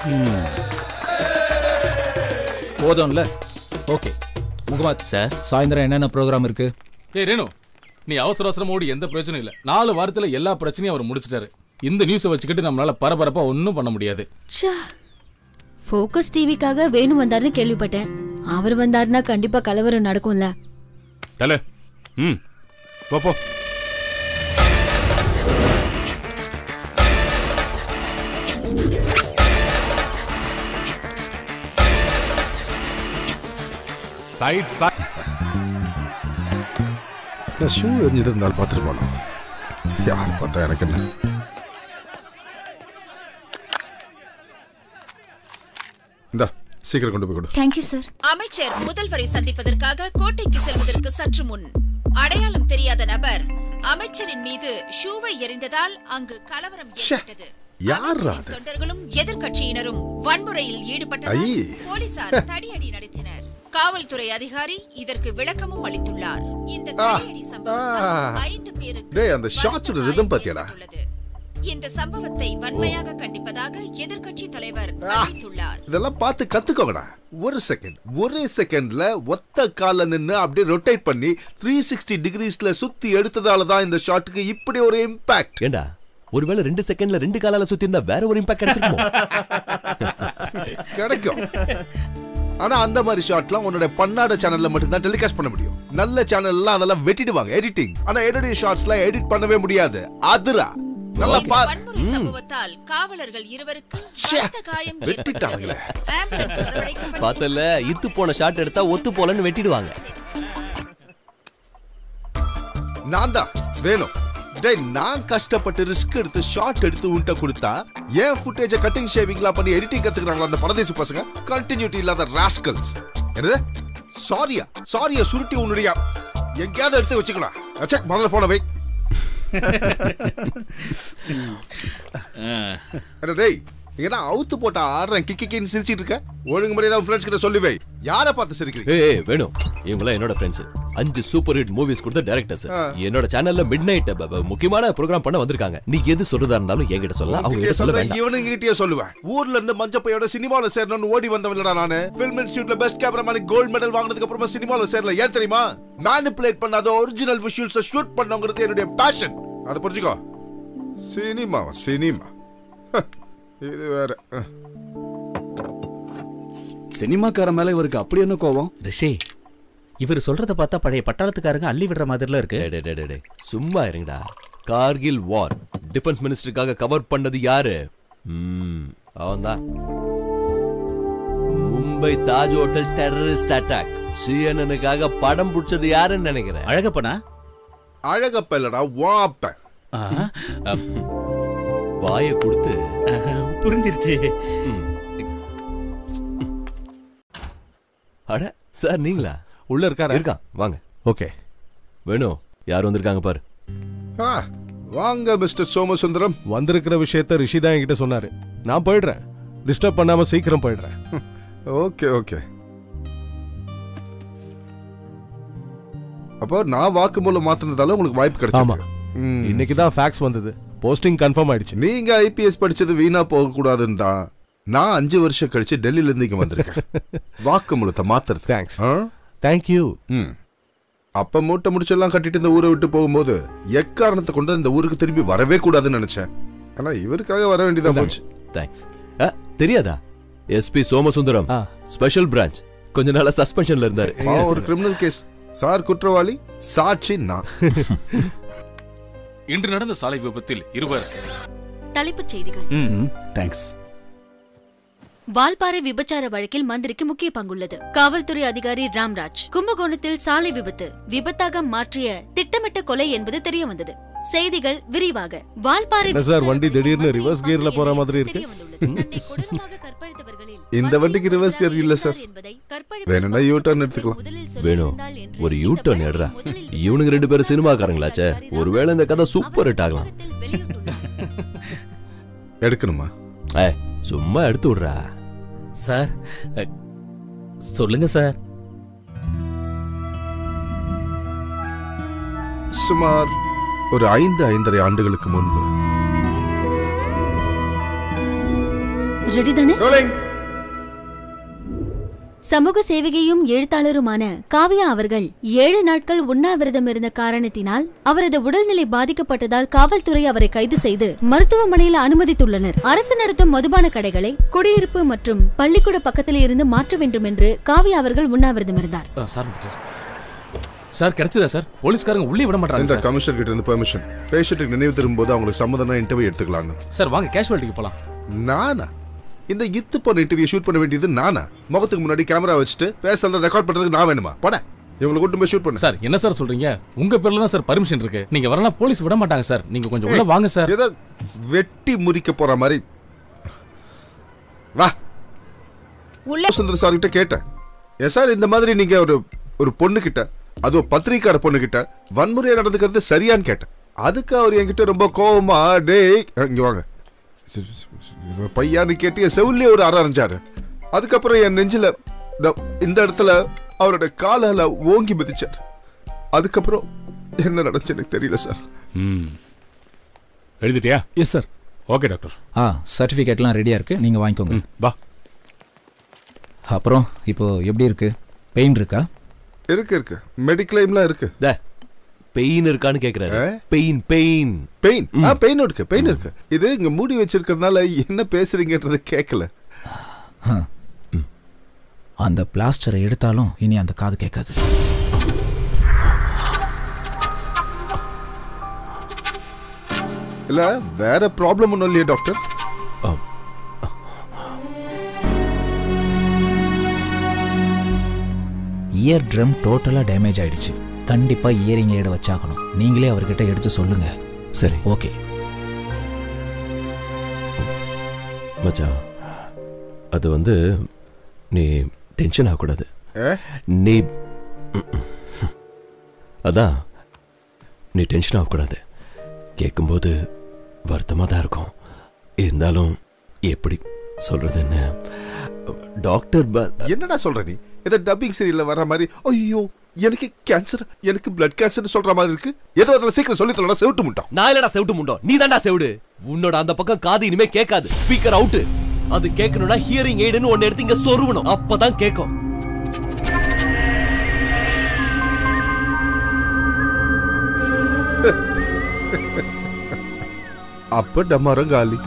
போதும்ல ஓகே முகமது சார் சாயந்தரம் என்னென்ன ப்ரோக்ராம் இருக்கு ஏய் ரேணு நீ அவசர அவசரமா ஓடி எந்த பிரச்சனையும் இல்ல நாலு வாரத்துல எல்லா பிரச்சனையும் அவர் முடிச்சிட்டாரு இந்த நியூஸை வச்சுக்கிட்டு நம்மளால பரபரப்பா ஒன்றும் பண்ண முடியாது ச்சே. ஃபோக்கஸ் டிவிக்காக வேணு வந்தாருன்னு கேள்விப்பட்டேன் அவர் வந்தாருன்னா கண்டிப்பா கலவரம் நடக்கும்ல தல ம் போ போ சைட் சைட் நான் ஷூ எரிஞ்சிருந்தால் பார்த்துட்டு போனோம் யார் பார்த்தா எனக்கு என்ன இந்தா சீக்கிரம் கொண்டு போய் கொடு தேங்க்யூ சார் அமைச்சர் முதல்வரை சந்திப்பதற்காக கோட்டைக்கு செல்வதற்கு சற்று முன் அடையாளம் தெரியாத நபர் அமைச்சரின் மீது ஷூவை எறிந்ததால் அங்கு கலவரம் ஏற்பட்டது யாரா அது தொண்டர்களும் எதிர்க்கட்சியினரும் வன்முறையில் ஈடுபட்டதால் ஐயே. போலீசார் தடியடி நடத்தினர் காவல்துறை அதிகாரி இதற்கு விளக்கமும் அளித்துள்ளார் இந்த ஆ. தடியடி சம்பவத்தால் ஐந்து பேருக்கு டேய் அந்த ஷார்ட்ஸோட ரிதம் பாத்தியாடா இந்த சம்பவத்தை வன்மையாக கண்டிப்பதாக எதிர்க்கட்சி தலைவர் அறிவித்துள்ளார் இதெல்லாம் பார்த்து கத்துக்கோங்கடா ஒரு செகண்ட் ஒரே செகண்ட்ல ஒத்த கால நின்னு அப்படியே ரொட்டேட் பண்ணி த்ரீ சிக்ஸ்டி டிகிரிஸ்ல சுத்தி எடுத்ததால தான் இந்த ஷாட்டுக்கு இப்படி ஒரு இம்பாக்ட் ஏண்டா ஒருவேளை ரெண்டு செகண்ட்ல ரெண்டு காலால சுத்தி இருந்தா வேற ஒரு இம்பாக்ட் கிடைச்சிருக்குமோ கிடைக்கும் ஆனா அந்த மாதிரி ஷாட்லாம் உன்னோட பன்னாட சேனல்ல மட்டும் தான் டெலிகாஸ்ட் பண்ண முடியும் நல்ல சேனல்லாம் அதெல்லாம் வெட்டிடுவாங்க எடிட்டிங் ஆனா என்னுடைய ஷார்ட்ஸ்லாம் எடிட் பண்ணவே முடியாது அதுரா நல்லா இந்த பார் வன்முறை சம்பவத்தால் காவலர்கள் இருவருக்கு பலத்த காயம் வெட்டிட்டாங்களே. ஏற்பட்டது. ஆம்புலன்ஸ் வரவழைக்கப்பட்டு பார்த்தல இத்து போன ஷாட் எடுத்தா ஒத்து போலன்னு வெட்டிடுவாங்க நான் தான் வேணும் டேய் நான் கஷ்டப்பட்டு ரிஸ்க் எடுத்து ஷார்ட் எடுத்து உன்ட்ட கொடுத்தா ஏன் ஃபுட்டேஜ கட்டிங் ஷேவிங்லாம் பண்ணி எடிட்டிங் கத்துக்கிறாங்களா அந்த பரதேசி பசங்க கண்டினியூட்டி இல்லாத ராஸ்கல்ஸ் என்னது சாரியா சாரியா சுருட்டி உன்னுடைய எங்கேயாவது எடுத்து வச்சுக்கலாம் அச்சா முதல்ல போன வை அட டேய் ஏன்னா அவுத்து போட்ட ஆடுறேன் கிக்கி கிக்கின்னு சிரிச்சிட்டு இருக்க ஒழுங்கு முறை தான் ஃப்ரெண்ட்ஸ் கிட்ட சொல்லி வை யாரை பார்த்து சிரிக்கிறீங்க ஏய் ஏய், வேணும் இவங்களாம் என்னோட ஃப்ரெண்ட்ஸ் அஞ்சு சூப்பர் ஹிட் மூவிஸ் கொடுத்த டைரக்டர்ஸ் ஆ. என்னோட சேனல்ல மிட் நைட் முக்கியமான ப்ரோக்ராம் பண்ண வந்திருக்காங்க நீ எது சொல்றதா இருந்தாலும் என்கிட்ட சொல்லலாம் அவங்க உன்கிட்டயே கிட்ட சொல்ல சொல்லுவேன் வேண்டாம் இவனுங்க கிட்டயே சொல்லுவேன் ஊர்ல இருந்து மஞ்சப்பையோட சினிமால சேரணும்னு ஓடி வந்தவன்லடா நானு ஃபில்ம் இன்ஸ்டியூட்ல பெஸ்ட் கேமராமேன் கோல்ட் மெடல் வாங்குனதுக்கு அப்புறமா சினிமால சேரல ஏன் தெரியுமா மேனிபுலேட் பண்ணாத ஒரிஜினல் விஷுவல்ஸ் ஷூட் பண்ணவங்கிறது என்னுடைய பேஷன் அதை புரிஞ்சுக்கோ சினிமா சினிமா ஹ, இது வேற ஹ. சினிமாக்கார மேல இவருக்கு அப்படி என்ன கோவம் ரிஷி இவர் சொல்றத பார்த்தா பழைய பட்டாளத்துக்காரங்க அள்ளி விடுற மாதிரில இருக்கு டேய், டேய், டேய், டேய். சும்மா இருங்கடா கார்கில் வார் டிஃபென்ஸ் மினிஸ்டருக்காக கவர் பண்ணது யாரு ம் அவன்தான் Mumbai Taj hotel terrorist attack சிஎன்எனுக்காக படம் பிடிச்சது யாருன்னு நினைக்கிறேன் அழகப்பனா அழகப்ப இல்லடா வாப்ப வாயை கொடுத்து புரிஞ்சிருச்சு அட சார் நீங்களா உள்ள இருக்காரா இருக்கான் வாங்க ஓகே வேணும் யார் வந்திருக்காங்க பாரு ஆ, வாங்க மிஸ்டர் சோமசுந்தரம் வந்திருக்கிற விஷயத்த ரிஷி தான் என்கிட்ட சொன்னாரு நான் போயிடுறேன் டிஸ்டர்ப் பண்ணாம சீக்கிரம் போயிடுறேன் ஓகே ஓகே அப்போ நான் வாக்குமூலம் மாத்தினதால உங்களுக்கு வாய்ப்பு ஆமா கிடைச்சிருக்கு இன்னைக்கு தான் ஃபேக்ஸ் வந்தது போஸ்டிங் கன்ஃபார்ம் ஆயிடுச்சு நீங்க ஐபிஎஸ் படிச்சது வீணா போக கூடாதுன்னு தான் நான் அஞ்சு வருஷம் கழிச்சு டெல்லியில இருந்து இங்க வந்திருக்கேன் வாக்குமூலத்தை மாத்துறது தேங்க்ஸ் தேங்க்யூ ம் அப்ப மூட்டை முடிச்செல்லாம் கட்டிட்டு இந்த ஊரை விட்டு போகும்போது எக்காரணத்தை கொண்டு இந்த ஊருக்கு திரும்பி வரவே கூடாதுன்னு நினைச்சேன் ஆனா இவருக்காக வர வேண்டியதா போச்சு தேங்க்ஸ் தெரியாதா எஸ்பி சோமசுந்தரம் ஸ்பெஷல் பிரான்ச் கொஞ்ச நாளா சஸ்பென்ஷன்ல இருந்தாரு பாவம், ஒரு கிரிமினல் கேஸ் சார் குற்றவாளி சாட்சி நான் இன்று நடந்த சாலை விபத்தில் இருவர் தலைப்புச் செய்திகள் தேங்க்ஸ் வால்பாறை விபச்சார வழக்கில் மந்திரிக்கு முக்கிய பங்குள்ளது காவல்துறை அதிகாரி ராம்ராஜ் கும்பகோணத்தில் சாலை விபத்து விபத்தாக மாற்றிய திட்டமிட்ட கொலை என்பது தெரிய வந்தது செய்திகள் விரிவாக வால்பாறை என்ன சார் வண்டி திடீர்னு ரிவர்ஸ் கியர்ல போற மாதிரி இருக்கு இந்த வண்டிக்கு ரிவர்ஸ் கியர் இல்ல சார் வேணும்னா யூ டர்ன் எடுத்துக்கலாம் வேணும் ஒரு யூ டர்ன் எடுறா இவனுங்க ரெண்டு பேரும் சினிமாக்காரங்களாச்சே ஒருவேளை இந்த கதை சூப்பர் ஹிட் ஆகலாம் எடுக்கணுமா ஏ சும்மா எடுத்து விடுறா சார் அ, சொல்லுங்க சார் சுமார் ஒரு ஐந்து ஐந்தரை ஆண்டுகளுக்கு முன்பு ரெடி தானே சமூக சேவகியும் எழுத்தாளருமான காவியா அவர்கள் ஏழு நாட்கள் உண்ணாவிரதம் இருந்த காரணத்தினால் அவரது உடல்நிலை பாதிக்கப்பட்டதால் காவல்துறை அவரை கைது செய்து மருத்துவமனையில் அனுமதித்துள்ளனர் அரசு நடத்தும் மதுபான கடைகளை குடியிருப்பு மற்றும் பள்ளிக்கூட பக்கத்தில் இருந்து மாற்ற வேண்டும் என்று காவியா அவர்கள் உண்ணாவிரதம் இருந்தார் ஆ, சார் வந்துட்டார். சார் கிடைச்சதா சார் போலீஸ்காரங்க உள்ளே விட மாட்டாங்க இந்த சார். கமிஷனர் கிட்ட இருந்து பெர்மிஷன் பேஷண்ட்டுக்கு நினைவு திரும்பும்போது அவங்களுக்கு சம்மதம்னா இன்டர்வியூ எடுத்துக்கலாம்னு சார் வாங்க கேஷுவாலிட்டிக்கு போலாம் நானா இந்த இத்து போன இன்டர்வியூ ஷூட் பண்ண வேண்டியது நானா முகத்துக்கு முன்னாடி கேமரா வச்சுட்டு பேசுறத ரெக்கார்ட் பண்றதுக்கு நான் வேணுமா போட இவங்களை கூட்டு போய் ஷூட் பண்ணு சார் என்ன சார் சொல்றீங்க உங்க பேர்ல தான் சார் பர்மிஷன் இருக்கு நீங்க வரலாம் போலீஸ் விட மாட்டாங்க சார் நீங்க கொஞ்சம் உள்ள வாங்க சார் ஏதோ வெட்டி முறிக்க போற மாதிரி வா உள்ள சுந்தர் சார் கிட்ட கேட்டேன் ஏன் சார் இந்த மாதிரி நீங்க ஒரு ஒரு பொண்ணு கிட்ட அதுவும் பத்திரிக்கார பொண்ணு கிட்ட வன்முறையா நடந்துக்கிறது சரியான்னு கேட்டேன் அதுக்கு அவர் என்கிட்ட ரொம்ப கோவமா டேய் இங்க வாங்க சரி, சரி, சரி, இவன் பையான்னு கேட்டு என் செவிலே ஒரு அற அரைஞ்சாரு அதுக்கப்புறம் என் நெஞ்சில இந்த- இந்த இடத்துல அவரோட காலால ஓங்கி மிதிச்சார் அதுக்கப்புறம் என்ன நடந்துச்சு எனக்கு தெரியல சார் எழுதிட்டியா எஸ் சார் ஓகே டாக்டர் ஆ சர்டிஃபிகேட்லாம் ரெடியாக இருக்கு நீங்கள் வாங்கிக்கோங்க வா அப்புறம் இப்போ எப்படி இருக்கு பெயின் இருக்கா இருக்கு இருக்கு மெடிக்ளைம்லாம் இருக்கு பெயின் இருக்கான்னு கேக்குறாரு பெயின் பெயின் பெயின் ஆ பெயின் இருக்கு பெயின் இருக்கு இது இங்க மூடி வச்சிருக்கிறதுனால என்ன பேசுறீங்கன்றது கேட்கல ஆ. அந்த பிளாஸ்டரை எடுத்தாலும் இனி அந்த காது கேட்காது இல்ல வேற ப்ராப்ளம் ஒன்றும் இல்லையா டாக்டர் இயர் ட்ரம் டோட்டலாக டேமேஜ் ஆயிடுச்சு கண்டிப்பா இயரிங் ஏட வச்சாகணும் நீங்களே அவர்கிட்ட எடுத்து சொல்லுங்க சரி ஓகே மச்சான் அது வந்து நீ டென்ஷன் ஆகக்கூடாது ஏ? நீ அதான் நீ டென்ஷன் ஆகக்கூடாது கேட்கும்போது வருத்தமாக தான் இருக்கும் இருந்தாலும் எப்படி சொல்றதுன்னு டாக்டர் ப- என்னடா சொல்ற நீ ஏதோ டப்பிங் சீரியல்ல வர மாதிரி ஐயோ எனக்கு கேன்சர் எனக்கு பிளட் கேன்சர் சொல்ற மாதிரி இருக்கு ஏதோ அதில் சீக்கிரம் சொல்லி சொல்லலாம் செவிட்டு முட்டோம் நான் இல்லடா செவிட்டு முண்டோம் நீ தான்டா செவிடு உன்னோட அந்த பக்கம் காது இனிமே கேட்காது ஸ்பீக்கர் அவுட் அது கேட்கணும்னா ஹியரிங் எய்டுன்னு ஒன்னு எடுத்து இங்க சொருவணும் அப்பதான் கேட்கும் அப்ப டம்மாரம் காலி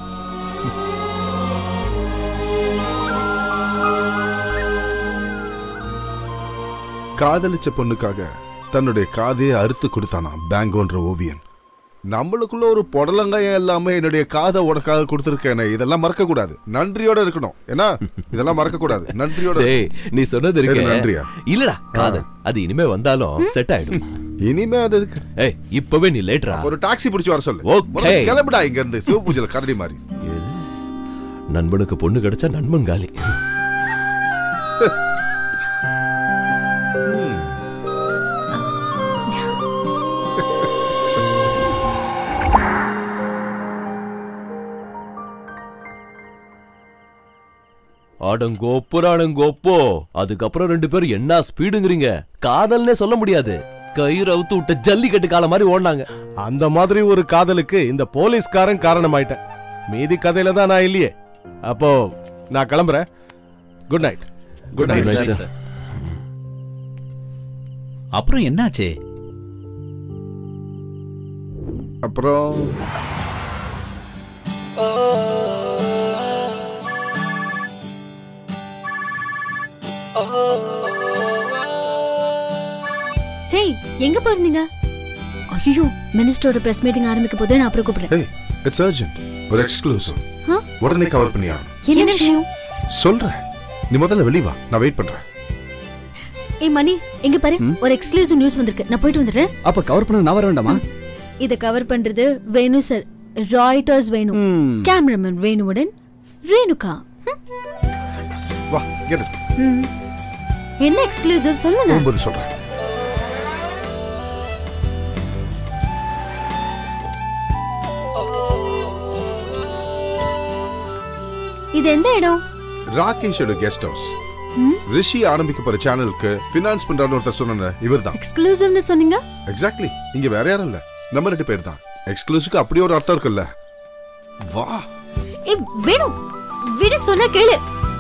காதலிச்ச பொண்ணுக்காக தன்னுடைய காதையை அறுத்து கொடுத்தானா பேங்கோன்ற ஓவியன் நம்மளுக்குள்ள ஒரு புடலங்காயம் இல்லாம என்னுடைய காதை உனக்காக கொடுத்துருக்கேனே இதெல்லாம் மறக்க கூடாது நன்றியோட இருக்கணும் ஏன்னா இதெல்லாம் மறக்க கூடாது நன்றியோட டேய் நீ சொன்னது எது இருக்கு நன்றியா இல்லடா காதல் அது இனிமே வந்தாலும் செட் ஆயிடும் இனிமே அது எதுக்கு ஏய் இப்பவே நீ லேட்ரா ஒரு டாக்ஸி பிடிச்சு வர சொல்லு ஓகே முதல்ல கிளம்புடா இங்க இருந்து சிவபூஜையில கரடி மாதிரி நண்பனுக்கு பொண்ணு கிடைச்சா நண்பன் காலி அடங்கோப்புறானுங்கோப்போ அதுக்கப்புறம் ரெண்டு பேரும் என்ன ஸ்பீடுங்கிறீங்க காதல்னே சொல்ல முடியாது கயிறு அவுத்து விட்ட ஜல்லிக்கட்டு காலம் மாதிரி ஓடினாங்க அந்த மாதிரி ஒரு காதலுக்கு இந்த போலீஸ்காரன் காரணமாயிட்டேன் மீதி கதையில தான் நான் இல்லையே அப்போ நான் கிளம்புறேன் good night good Good night, night sir. அப்புறம் என்னாச்சு அப்புறம் ஹேய் எங்க போயிருந்தீங்க ஐயோ மினிஸ்டரோட பிரஸ் மீட்டிங் ஆரம்பிக்க போதே நான் அப்புறம் கூப்பிடுறேன் ஏய் இட்ஸ் அர்ஜென்ட் ஒரு எக்ஸ்க்ளூசிவ் ஆ? உடனே கவர் பண்ணி ஆகணும் என்ன விஷயம் சொல்றேன் நீ முதல்ல வெளிய வா நான் வெயிட் பண்றேன் ஏய் மணி எங்க பாரு ஒரு எக்ஸ்க்ளூசிவ் நியூஸ் வந்திருக்கு நான் போயிட்டு வந்துடுறேன் அப்ப கவர் பண்ண நான் வர வேண்டாமா இத கவர் பண்றது வேணு சார் ராய்டர்ஸ் வேணு ம். கேமராமேன் வேணுவுடன் ரேணுகா வா கெட் ம். என்ன எக்ஸ்க்ளூசிவ் சொல்லுங்க போகும்போது சொல்றேன் இது எந்த இடம் ராகேஷோட கெஸ்ட் ஹவுஸ் ம்? ரிஷி ஆரம்பிக்க போற சேனலுக்கு ஃபினான்ஸ் பண்றான்னு ஒருத்தர் சொன்ன இவர்தான் எக்ஸ்க்ளூசிவ்னு சொன்னீங்க எக்ஸாக்ட்லி இங்க வேற யாரும் இல்ல நம்ம ரெண்டு பேர் தான் எக்ஸ்க்ளூசிவ்க்கு அப்படி ஒரு அர்த்தம் இருக்குல்ல வா ஏய் வேணு விடு சொன்னா கேளு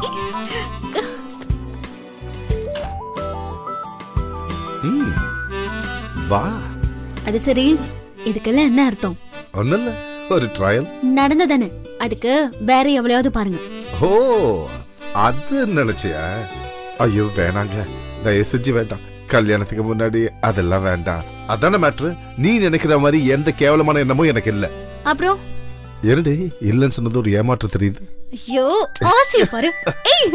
ம். வா அது சரி இதுக்கெல்லாம் என்ன அர்த்தம் ஒன்னும் இல்ல ஒரு ட்ரையல் நடந்ததானே அதுக்கு வேற எவ்வளையாவது பாருங்க ஓ அது நினைச்சியா ஐயோ வேணாங்க தயவு செஞ்சு வேண்டாம் கல்யாணத்துக்கு முன்னாடி அதெல்லாம் வேண்டாம் அதான மேட்ரு நீ நினைக்கிற மாதிரி எந்த கேவலமான எண்ணமும் எனக்கு இல்ல அப்புறம் என்னடி இல்லைன்னு சொன்னது ஒரு ஏமாற்றம் தெரியுது ஐயோ ஆசைய பாரு ஏய்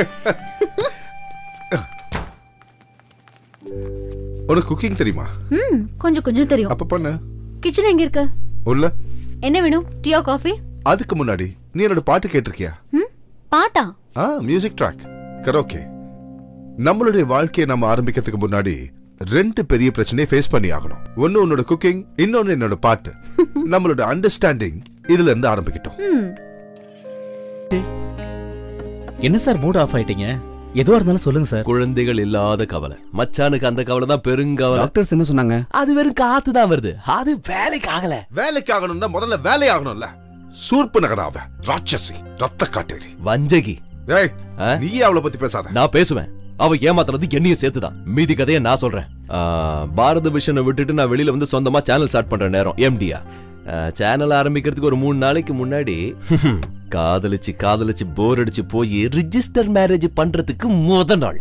உனக்கு குக்கிங் தெரியுமா ம் கொஞ்சம் கொஞ்சம் தெரியும் அப்ப பண்ணு கிச்சன் எங்க இருக்கு உள்ள என்ன வேணும் டீயா காஃபி அதுக்கு முன்னாடி நீ என்னோட பாட்டு கேட்டிருக்கியா ம் பாட்டா ஆ மியூசிக் ட்ராக் கரோக்கே நம்மளுடைய வாழ்க்கையை நம்ம ஆரம்பிக்கிறதுக்கு முன்னாடி ரெண்டு பெரிய பிரச்சனையை ஃபேஸ் பண்ணி ஆகணும் ஒன்னு உன்னோட குக்கிங் இன்னொன்னு என்னோட பாட்டு நம்மளோட அண்டர்ஸ்டாண்டிங் இதுல இருந்து ஆரம்பிக்கிட்டோம் ம் என்ன சார் மூட் ஆஃப் ஆயிட்டீங்க எதுவா இருந்தாலும் சொல்லுங்க சார் குழந்தைகள் இல்லாத கவலை மச்சானுக்கு அந்த கவலை தான் பெருங்கவலை டாக்டர்ஸ் என்ன சொன்னாங்க அது வெறும் காத்து தான் வருது அது வேலைக்கு ஆகல வேலைக்கு ஆகணும்னா முதல்ல வேலை ஆகணும்ல சூர்ப்பு நகராவ ராட்சசி ரத்த காட்டேரி வஞ்சகி ஏய் நீயே அவளை பத்தி பேசாத நான் பேசுவேன் அவ ஏமாத்துறது என்னையும் சேர்த்துதான் மீதி கதையை நான் சொல்றேன் ஆ, பாரத விஷனை விட்டுட்டு நான் வெளியில வந்து சொந்தமா சேனல் ஸ்டார்ட் பண்ற நேரம் எம்டியா சேனல் ஆரம்பிக்கிறதுக்கு ஒரு மூணு நாளைக்கு முன்னாடி காதலிச்சு காதலிச்சு போர் அடிச்சு போய் ரிஜிஸ்டர் மேரேஜ் பண்றதுக்கு முத நாள்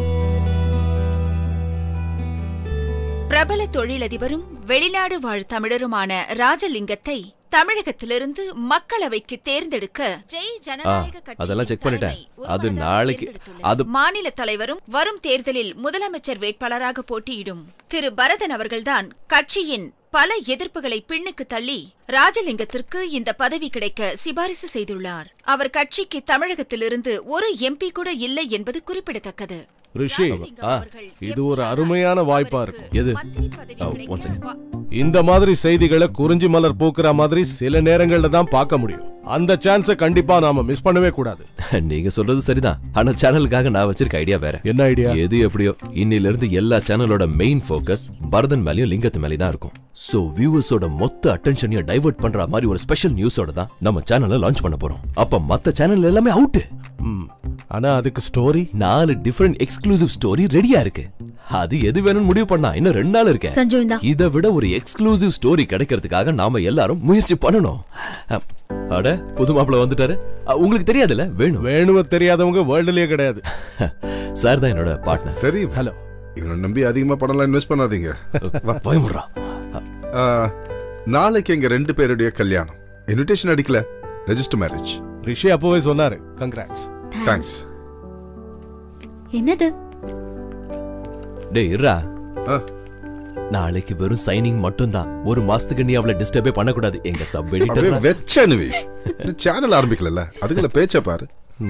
பிரபல தொழிலதிபரும் வெளிநாடு வாழ் தமிழருமான ராஜலிங்கத்தை தமிழகத்திலிருந்து மக்களவைக்கு தேர்ந்தெடுக்க ஜெய் ஆ, ஜனநாயக கட்சி அதெல்லாம் செக் பண்ணிட்டேன் அது நாளைக்கு அது மாநில தலைவரும் வரும் தேர்தலில் முதலமைச்சர் வேட்பாளராக போட்டியிடும் திரு பரதன் அவர்கள்தான் கட்சியின் பல எதிர்ப்புகளை பின்னுக்கு தள்ளி ராஜலிங்கத்திற்கு இந்த பதவி கிடைக்க சிபாரிசு செய்துள்ளார் அவர் கட்சிக்கு தமிழகத்திலிருந்து ஒரு எம்பி கூட இல்லை என்பது குறிப்பிடத்தக்கது ரிஷி ஆ, இது ஒரு அருமையான வாய்ப்பா இருக்கும் எது ஆ, one second. இந்த மாதிரி செய்திகளை குறிஞ்சி மலர் பூக்குற மாதிரி சில நேரங்கள்ல தான் பார்க்க முடியும் அந்த சான்ஸை கண்டிப்பா நாம மிஸ் பண்ணவே கூடாது நீங்க சொல்றது சரிதான் ஆனா சேனலுக்காக நான் வச்சிருக்க ஐடியா வேற என்ன ஐடியா எது எப்படியோ இன்னில இருந்து எல்லா சேனலோட மெயின் ஃபோக்கஸ் பரதன் மேலயும் லிங்கத்து மேலயும் தான் இருக்கும் சோ வியூவர்ஸோட மொத்த அட்டென்ஷனையும் டைவர்ட் பண்ற மாதிரி ஒரு ஸ்பெஷல் நியூஸோட தான் நம்ம சேனலை லான்ச் பண்ண போறோம் அப்ப மத்த சேனல் எல்லாமே அவுட் ஆனா அதுக்கு ஸ்டோரி நாலு டிஃபரெண்ட் எக்ஸ்க்ளூசிவ் ஸ்டோரி ரெடியா இருக்கு அது எது வேணும்னு முடிவு பண்ணா இன்னும் ரெண்டு நாள் இருக்கேன் சஞ்சு இந்தா. இதை விட ஒரு எக்ஸ்க்ளூசிவ் ஸ்டோரி கிடைக்கிறதுக்காக நாம எல்லாரும் முயற்சி பண்ணணும் அ, அட புது மாப்பிள்ள வந்துட்டாரு அ, உங்களுக்கு தெரியாதுல்ல வேணும் வேணுவ தெரியாதவங்க வேர்ல்டுலயே கிடையாது சார் தான் என்னோட பார்ட்னர் தெரியும் ஹலோ இவனை நம்பி அதிகமா பணம்லாம் இன்வெஸ்ட் பண்ணாதீங்க வா. பயமுறா ஆ, நாளைக்கு எங்க ரெண்டு பேருடைய கல்யாணம் இன்விடேஷன் அடிக்கல ரெஜிஸ்டர் மேரேஜ் ரிஷி அப்பவே சொன்னாரு கங்க்ராட்ஸ் தேங்க்ஸ் என்னது டேய் இருடா நாளைக்கு வெறும் சைனிங் மட்டும் தான் ஒரு மாசத்துக்கு நீ அவளை டிஸ்டர்பே பண்ணக்கூடாது எங்க சப் அப்படியே வெச்ச அனுவி சேனல் ஆரம்பிக்கல அதுக்குள்ள பேச்ச பாரு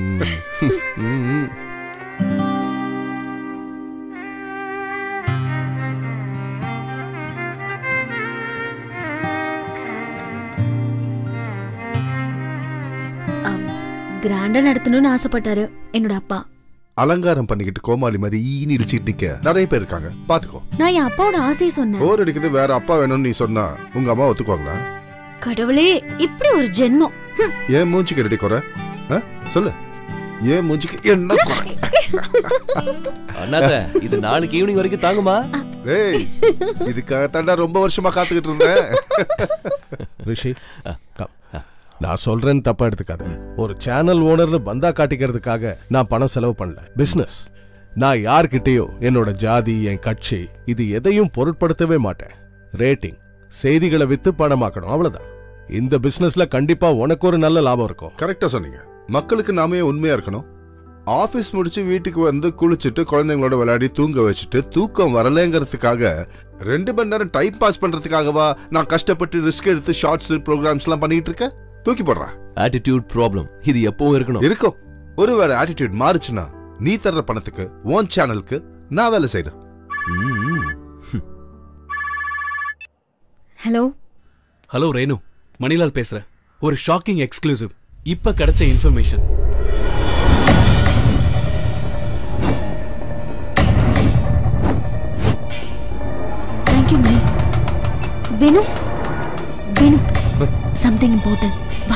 கிராண்டா நடத்தணும்னு ஆசைப்பட்டாரு என்னோட அப்பா அலங்காரம் பண்ணிக்கிட்டு கோமாளி மாதிரி ஈனி இடிச்சிட்டு நிக்க நிறைய பேர் இருக்காங்க பாத்துக்கோ நான் என் அப்பாவோட ஆசையை சொன்னேன் போர் அடிக்குது வேற அப்பா வேணும்னு நீ சொன்னா உங்க அம்மா ஒத்துக்குவாங்களா கடவுளே இப்படி ஒரு ஜென்மம் ஹம். ஏன் மூஞ்சிக்கு ரெடி குறை ஆ? சொல்லு ஏன் மூஞ்சிக்கு என்ன குறை அண்ணாத்த இது நாளைக்கு ஈவினிங் வரைக்கும் தாங்குமா ஏய் இதுக்காகத்தாண்டா ரொம்ப வருஷமா காத்துக்கிட்டு இருந்தேன் ரிஷி கம். நான் சொல்றேன்னு தப்பா எடுத்துக்காத ஒரு சேனல் ஓனர்னு பந்தா காட்டிக்கிறதுக்காக நான் பணம் செலவு பண்ணல பிசினஸ் நான் யார்கிட்டயோ என்னோட ஜாதி என் கட்சி இது எதையும் பொருட்படுத்தவே மாட்டேன் ரேட்டிங் செய்திகளை வித்து பணமாக்கணும் அவ்வளவுதான் இந்த பிசினஸ்ல கண்டிப்பா உனக்கு ஒரு நல்ல லாபம் இருக்கும் கரெக்டா சொன்னீங்க மக்களுக்கு நாமே உண்மையா இருக்கணும் ஆபீஸ் முடிச்சு வீட்டுக்கு வந்து குளிச்சுட்டு குழந்தைங்களோட விளையாடி தூங்க வச்சுட்டு தூக்கம் வரலைங்கிறதுக்காக ரெண்டு மணி நேரம் டைம் பாஸ் பண்றதுக்காகவா நான் கஷ்டப்பட்டு ரிஸ்க் எடுத்து ஷார்ட்ஸ் ப்ரோக்ராம்ஸ் எல்லாம் பண்ணிட்டு இருக்கேன் தூக்கி போடுறா ஆட்டிடியூட் ப்ராப்ளம் இது எப்பவும் இருக்கணும் இருக்கும் ஒருவேளை ஆட்டிடியூட் மாறுச்சுன்னா நீ தர்ற பணத்துக்கு ஓன் சேனலுக்கு நான் வேலை செய்றேன் ஹலோ ஹலோ ரேணு மணிலால் பேசுறேன் ஒரு ஷாக்கிங் எக்ஸ்க்ளூசிவ் இப்ப கிடைச்ச information thank you Mani Venu Venu something important வா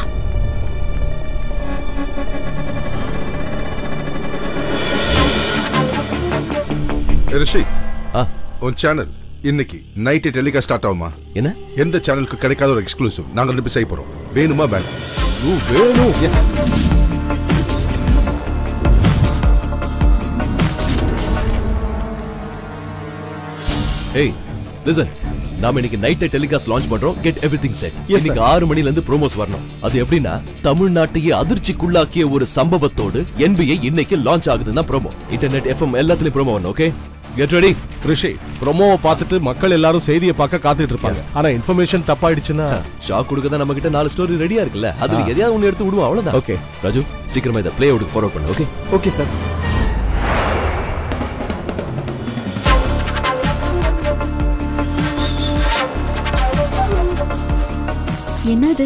ரிஷி உன் சேனல் இன்னைக்கு நைட்டு டெலிகாஸ்ட் ஸ்டார்ட் ஆகுமா என்ன எந்த சேனலுக்கு கிடைக்காத ஒரு எக்ஸ்க்ளூசிவ் நாங்க ரெண்டு பேர் செய்ய போறோம் வேணுமா வேண்டாம் ஓ, வேணும் ஏய் லிசன் நாம இன்னைக்கு நைட் டெலிகாஸ்ட் லான்ச் பண்றோம் கெட் எவ்ரிதிங் செட் இன்னைக்கு ஆறு மணில இருந்து ப்ரோமோஸ் வரணும் அது எப்படின்னா தமிழ்நாட்டையே அதிர்ச்சிக்குள்ளாக்கிய ஒரு சம்பவத்தோடு என்பிஐ இன்னைக்கு லான்ச் ஆகுதுன்னா ப்ரோமோ இன்டர்நெட் எஃப்எம் எல்லாத்துலயும் ப்ரோமோ வரணும் ஓகே கெட் ரெடி ரிஷி ப்ரோமோவை பார்த்துட்டு மக்கள் எல்லாரும் செய்தியை பார்க்க காத்துட்டு இருப்பாங்க ஆனா இன்ஃபர்மேஷன் தப்பாயிடுச்சுன்னா ஷாக் கொடுக்க தான் நம்ம கிட்ட நாலு ஸ்டோரி ரெடியா இருக்குல்ல அதுல ஆ. எதையாவது ஒன்னு எடுத்து விடுவோம் அவ்வளவுதான் ஓகே ராஜு சீக்கிரமா இதை பிளே அவுட்டுக்கு ஃபார்வர்ட் பண்ணு ஓகே ஓகே சார் என்னது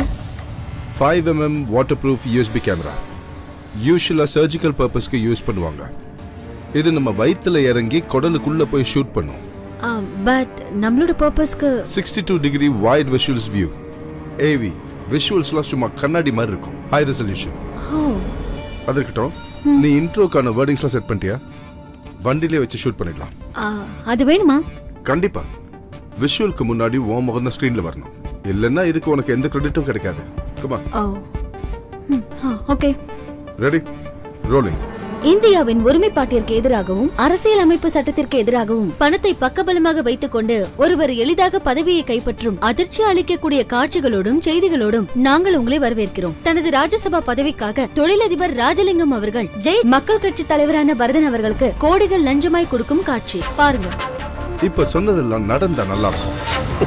five MM waterproof USB camera யூஸ்வலாக சர்ஜிக்கல் பர்பஸ்க்கு யூஸ் பண்ணுவாங்க இது நம்ம வயித்துல இறங்கி குடலுக்குள்ள போய் ஷூட் பண்ணும் பட் நம்மளோட பர்பஸ்க்கு sixty two degree wide visuals view AV விஷுவல்ஸ்லாம் சும்மா கண்ணாடி மாதிரி இருக்கும் ஹை ரெசல்யூஷன் ஓ அது இருக்கட்டும் நீ இன்ட்ரோக்கான வேர்டிங்ஸ்லாம் செட் பண்ணிட்டியா வண்டிலே வச்சு ஷூட் பண்ணிடலாம் ஆ, அது வேணுமா கண்டிப்பா விஷுவலுக்கு முன்னாடி உன் முகம் தான் ஸ்க்ரீன்ல வரணும் இல்லைன்னா இதுக்கு உனக்கு எந்த கிரெடிட்டும் கிடைக்காது கமா ஓ ம், ஆ, ஓகே ரெடி ரோலிங் இந்தியாவின் ஒருமைப்பாட்டிற்கு எதிராகவும் அரசியல் அமைப்பு சட்டத்திற்கு எதிராகவும் பணத்தை பக்கபலமாக வைத்துக் கொண்டு ஒருவர் எளிதாக பதவியை கைப்பற்றும் அதிர்ச்சி அளிக்கக்கூடிய காட்சிகளோடும் செய்திகளோடும் நாங்கள் உங்களை வரவேற்கிறோம் தனது ராஜ்யசபா பதவிக்காக தொழிலதிபர் ராஜலிங்கம் அவர்கள் ஜெய் மக்கள் கட்சி தலைவரான பரதன் அவர்களுக்கு கோடிகள் லஞ்சமாய் கொடுக்கும் காட்சி பாருங்க இப்ப சொன்னதெல்லாம் நடந்தா நல்லா இருக்கும்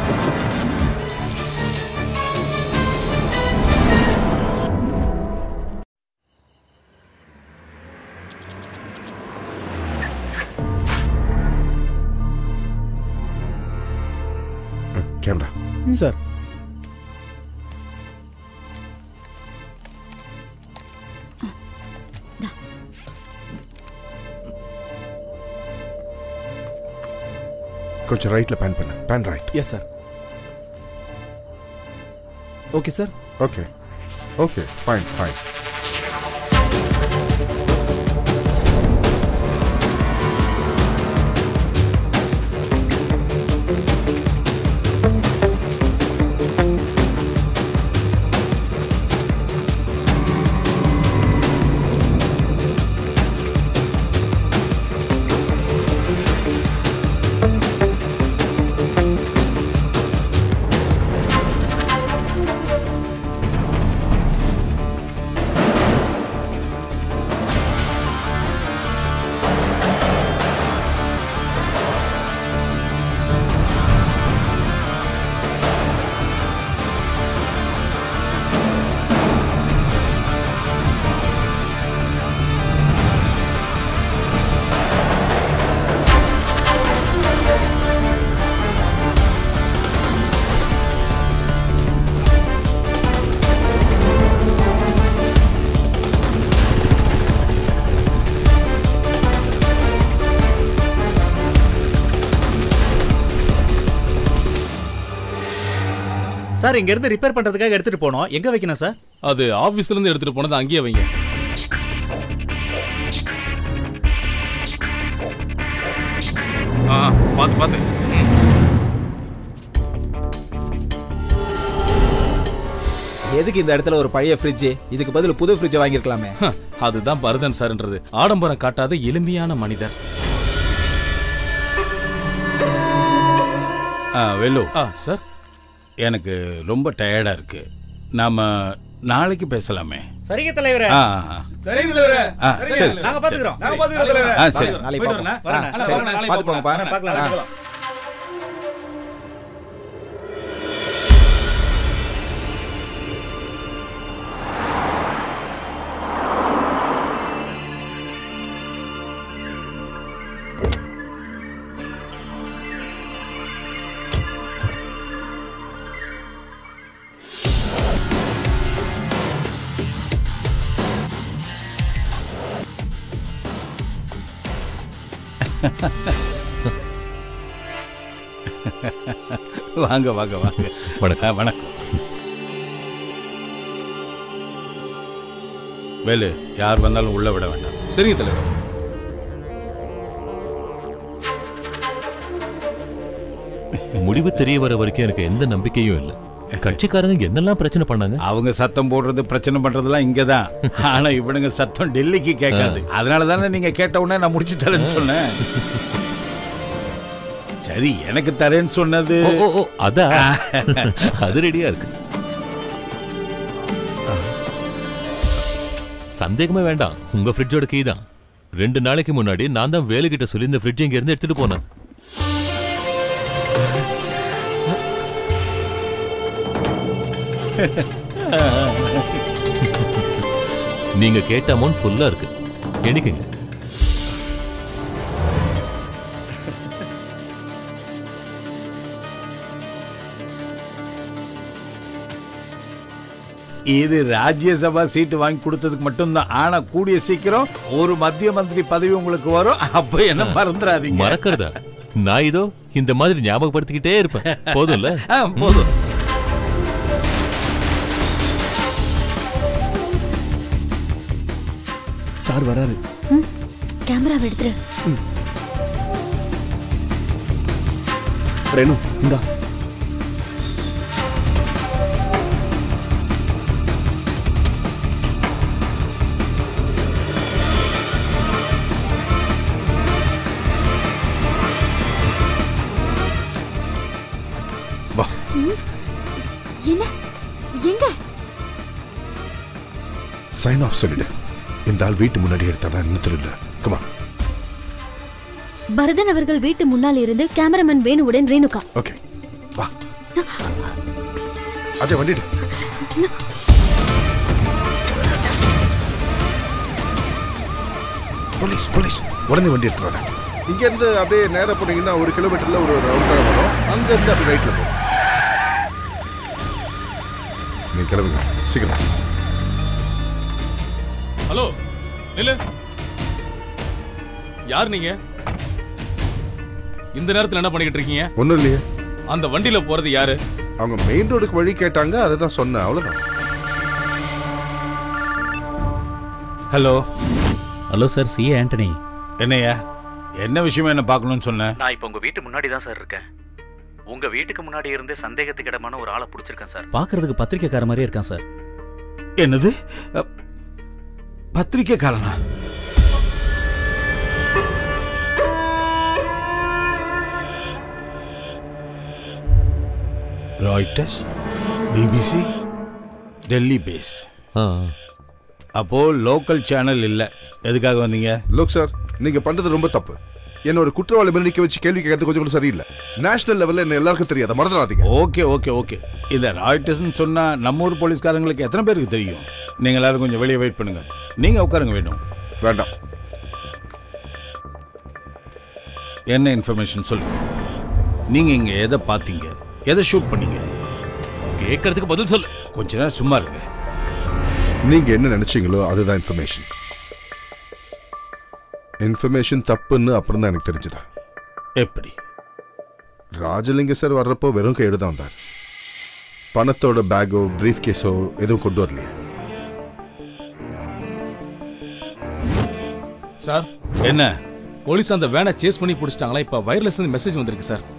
கேமரா சார் கொஞ்சம் ரைட்ல பேன் பண்ணு pan right yes sir okay sir okay okay fine fine sir இங்க இருந்து ரிப்பேர் பண்றதுக்காக எடுத்துட்டு போனோம் எங்க வைக்கணும் சார் அது ஆபீஸ்ல இருந்து எடுத்துட்டு போனது அங்கேயே வைங்க பார்த்து பார்த்து எதுக்கு இந்த இடத்துல ஒரு பழைய ஃப்ரிட்ஜ் இதுக்கு பதில் புது ஃப்ரிட்ஜ் வாங்கியிருக்கலாமே ஹ, அதுதான் பரதன் சார்ன்றது ஆடம்பரம் காட்டாத எளிமையான மனிதர் ஆ வெல்லு ஆ சார் எனக்கு ரொம்ப டயர்டா இருக்கு நாம நாளைக்கு பேசலாமே சரிங்க தலைவரே ஆ, ஆ. சரிங்க தலைவரே ஆ, சரிங்க. சரி, நாங்க சரி. பாத்துக்கிறோம் நாங்க பாத்துக்கிறோம் தலைவரே. ஆ, சரி. சரி நாளைக்கு போயிட்டு பார்ப்போம். வரேன். ஆ, வரேன். சரி. வரேன். நாளைக்கு பார்த்து போங்க, பார்க்கலாம். பாருங்க. பார்க்கலாம். ஆ. வாங்க வாங்க வாங்க வணக்கம் வணக்கம் வேலு யார் வந்தாலும் உள்ள விட வேண்டாம் சரிங்க தலைவர் முடிவு தெரிய வர வரைக்கும் எனக்கு எந்த நம்பிக்கையும் இல்லை கட்சிக்காரங்க என்னெல்லாம் பிரச்சனை பண்ணாங்க அவங்க சத்தம் போடுறது பிரச்சனை பண்றதெல்லாம் இங்கதான் ஆனா இவனுங்க சத்தம் டெல்லிக்கு கேட்காது அதனால தானே நீங்க கேட்ட உடனே நான் முடிச்சு தரேன்னு சொன்னேன் சரி எனக்கு தரேன்னு சொன்னது ஓ, ஓ, ஓ, அதான். அது ரெடியா இருக்கு சந்தேகமே வேண்டாம் உங்க ஃப்ரிட்ஜோட கீ தான் ரெண்டு நாளைக்கு முன்னாடி நான் தான் வேலுகிட்ட சொல்லி இந்த ஃப்ரிட்ஜ் இங்க இருந்து எடுத்துட்டு போனேன் நீங்க கேட்ட அமௌண்ட் ஃபுல்லா இருக்கு எண்ணிக்கங்க இது ராஜ்யசபா சீட்டு வாங்கி கொடுத்ததுக்கு மட்டும்தான் ஆனா கூடிய சீக்கிரம் ஒரு மத்திய மந்திரி பதவி உங்களுக்கு வரும் அப்ப என்ன மறந்துடாதீங்க மறக்கிறதா நான் இதோ இந்த மாதிரி ஞாபகப்படுத்திக்கிட்டே இருப்பேன் போதும்ல ஆ, போதும் சார் வராரு ம் கேமராவை எடுத்துரு ரேணு இந்தா வா ம், என்ன எங்க சைன் ஆஃப் சொல்லிடு இந்த ஆள் வீட்டு முன்னாடி எடுத்தவன் என்ன தெரியல கமா பரதன் அவர்கள் வீட்டு முன்னால் இருந்து கேமராமேன் வேணுவுடன் ரேணுகா ஓகே வா அஜய் வண்டிடு போலீஸ் போலீஸ் உடனே வண்டி எடுத்து வரேன் இங்க இருந்து அப்படியே நேரா போனீங்கன்னா ஒரு கிலோமீட்டர்ல ஒரு ரவுண்ட் வரும் அங்க இருந்து அப்படியே ரைட்ல போ நீ கிளம்புங்க சீக்கிரம் ஹலோ நில்லு யார் நீங்க இந்த நேரத்துல என்ன பண்ணிக்கிட்டு இருக்கீங்க ஒன்றும் இல்லையே அந்த வண்டியில போறது யாரு அவங்க மெயின் ரோடுக்கு வழி கேட்டாங்க அதை தான் சொன்னேன் அவ்வளோதான் hello hello sir C Antony என்னையா என்ன விஷயமா என்ன பார்க்கணும்னு சொன்னேன் நான் இப்போ உங்க வீட்டு முன்னாடி தான் சார் இருக்கேன் உங்க வீட்டுக்கு முன்னாடி இருந்து சந்தேகத்துக்கு இடமான ஒரு ஆளை பிடிச்சிருக்கேன் சார் பார்க்கறதுக்கு பத்திரிக்கைக்கார மாதிரியே இருக்கான் சார் என்னது அ, பத்திரிக்கைக்காரனா ராய்டர்ஸ் பிபிசி டெல்லி பேஸ் அப்போ லோக்கல் சேனல் இல்ல எதுக்காக வந்தீங்க லோக் சார் நீங்க பண்றது ரொம்ப தப்பு என்னோட குற்றவாளி மேல நிக்க வச்சு கேள்வி கேட்கறது கொஞ்சம் கூட சரியில்லை நேஷனல் லெவல்ல என்ன எல்லாருக்கும் தெரியாத மறந்துடாதீங்க ஓகே ஓகே ஓகே இந்த ராய்டர்ஸ்னு சொன்னா நம்ம ஊர் போலீஸ்காரங்களுக்கு எத்தனை பேருக்கு தெரியும் நீங்க எல்லாரும் கொஞ்சம் வெளியே வெயிட் பண்ணுங்க நீங்க உட்காருங்க வேணும் வேண்டாம் என்ன இன்ஃபர்மேஷன் சொல்லுங்க நீங்க இங்க எதை பார்த்தீங்க எதை ஷூட் பண்ணீங்க கேட்கறதுக்கு பதில் சொல்லு கொஞ்ச நேரம் சும்மா இருங்க நீங்க என்ன நினைச்சீங்களோ அதுதான் இன்ஃபர்மேஷன் இன்ஃபர்மேஷன் தப்புன்னு அப்புறம் தான் எனக்கு தெரிஞ்சது எப்படி ராஜலிங்க சார் வர்றப்போ வெறும் கையோடு தான் வந்தார் பணத்தோட பேக்கோ பிரீஃப் கேஸோ எதுவும் கொண்டு வரலையே சார் என்ன போலீஸ் அந்த வேனை சேஸ் பண்ணி பிடிச்சிட்டாங்களா இப்ப வயர்லெஸ் மெசேஜ் வந்திருக்கு சார்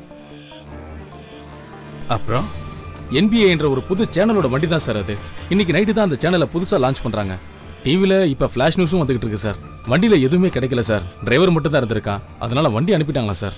அப்புறம் என்பிஏ என்ற ஒரு புது சேனலோட வண்டி தான் சார் அது இன்னைக்கு நைட்டு தான் அந்த சேனலை புதுசா லான்ச் பண்றாங்க டிவில இப்ப ஃபிளாஷ் நியூஸும் வந்துகிட்டு இருக்கு சார் வண்டியில எதுவுமே கிடைக்கல சார் டிரைவர் மட்டும் தான் இருந்திருக்கான் அதனால வண்டி அனுப்பிட்டாங்களா sir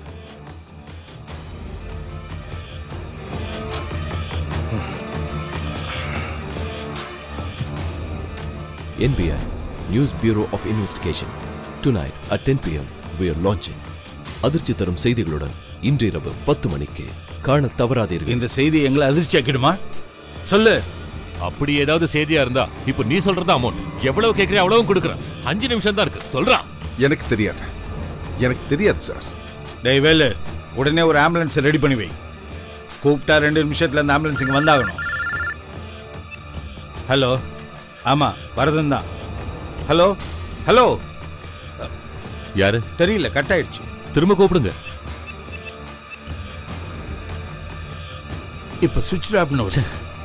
NBI, News Bureau of Investigation. Tonight at 10 pm, we are launching. அதிர்ச்சி தரும் செய்திகளுடன் இன்றிரவு பத்து மணிக்கு காண தவறாதீர்கள் இந்த செய்தி எங்களை அதிர்ச்சி ஆக்கிடுமா சொல்லு அப்படி ஏதாவது செய்தியா இருந்தா இப்போ நீ சொல்றது அமௌண்ட் எவ்வளவு கேட்கறியா அவ்வளவு கொடுக்குறேன் அஞ்சு நிமிஷம் தான் இருக்கு சொல்றா எனக்கு தெரியாது எனக்கு தெரியாது சார் டேய் வேலு உடனே ஒரு ஆம்புலன்ஸ் ரெடி பண்ணி வை கூப்பிட்டா ரெண்டு நிமிஷத்துல அந்த ஆம்புலன்ஸ் இங்க வந்தாகணும் ஹலோ ஆமா வரதன் தான் ஹலோ ஹலோ யாரு தெரியல கட் ஆயிடுச்சு திரும்ப கூப்பிடுங்க இப்ப சுவிட்ச் ஆஃப்னு வருது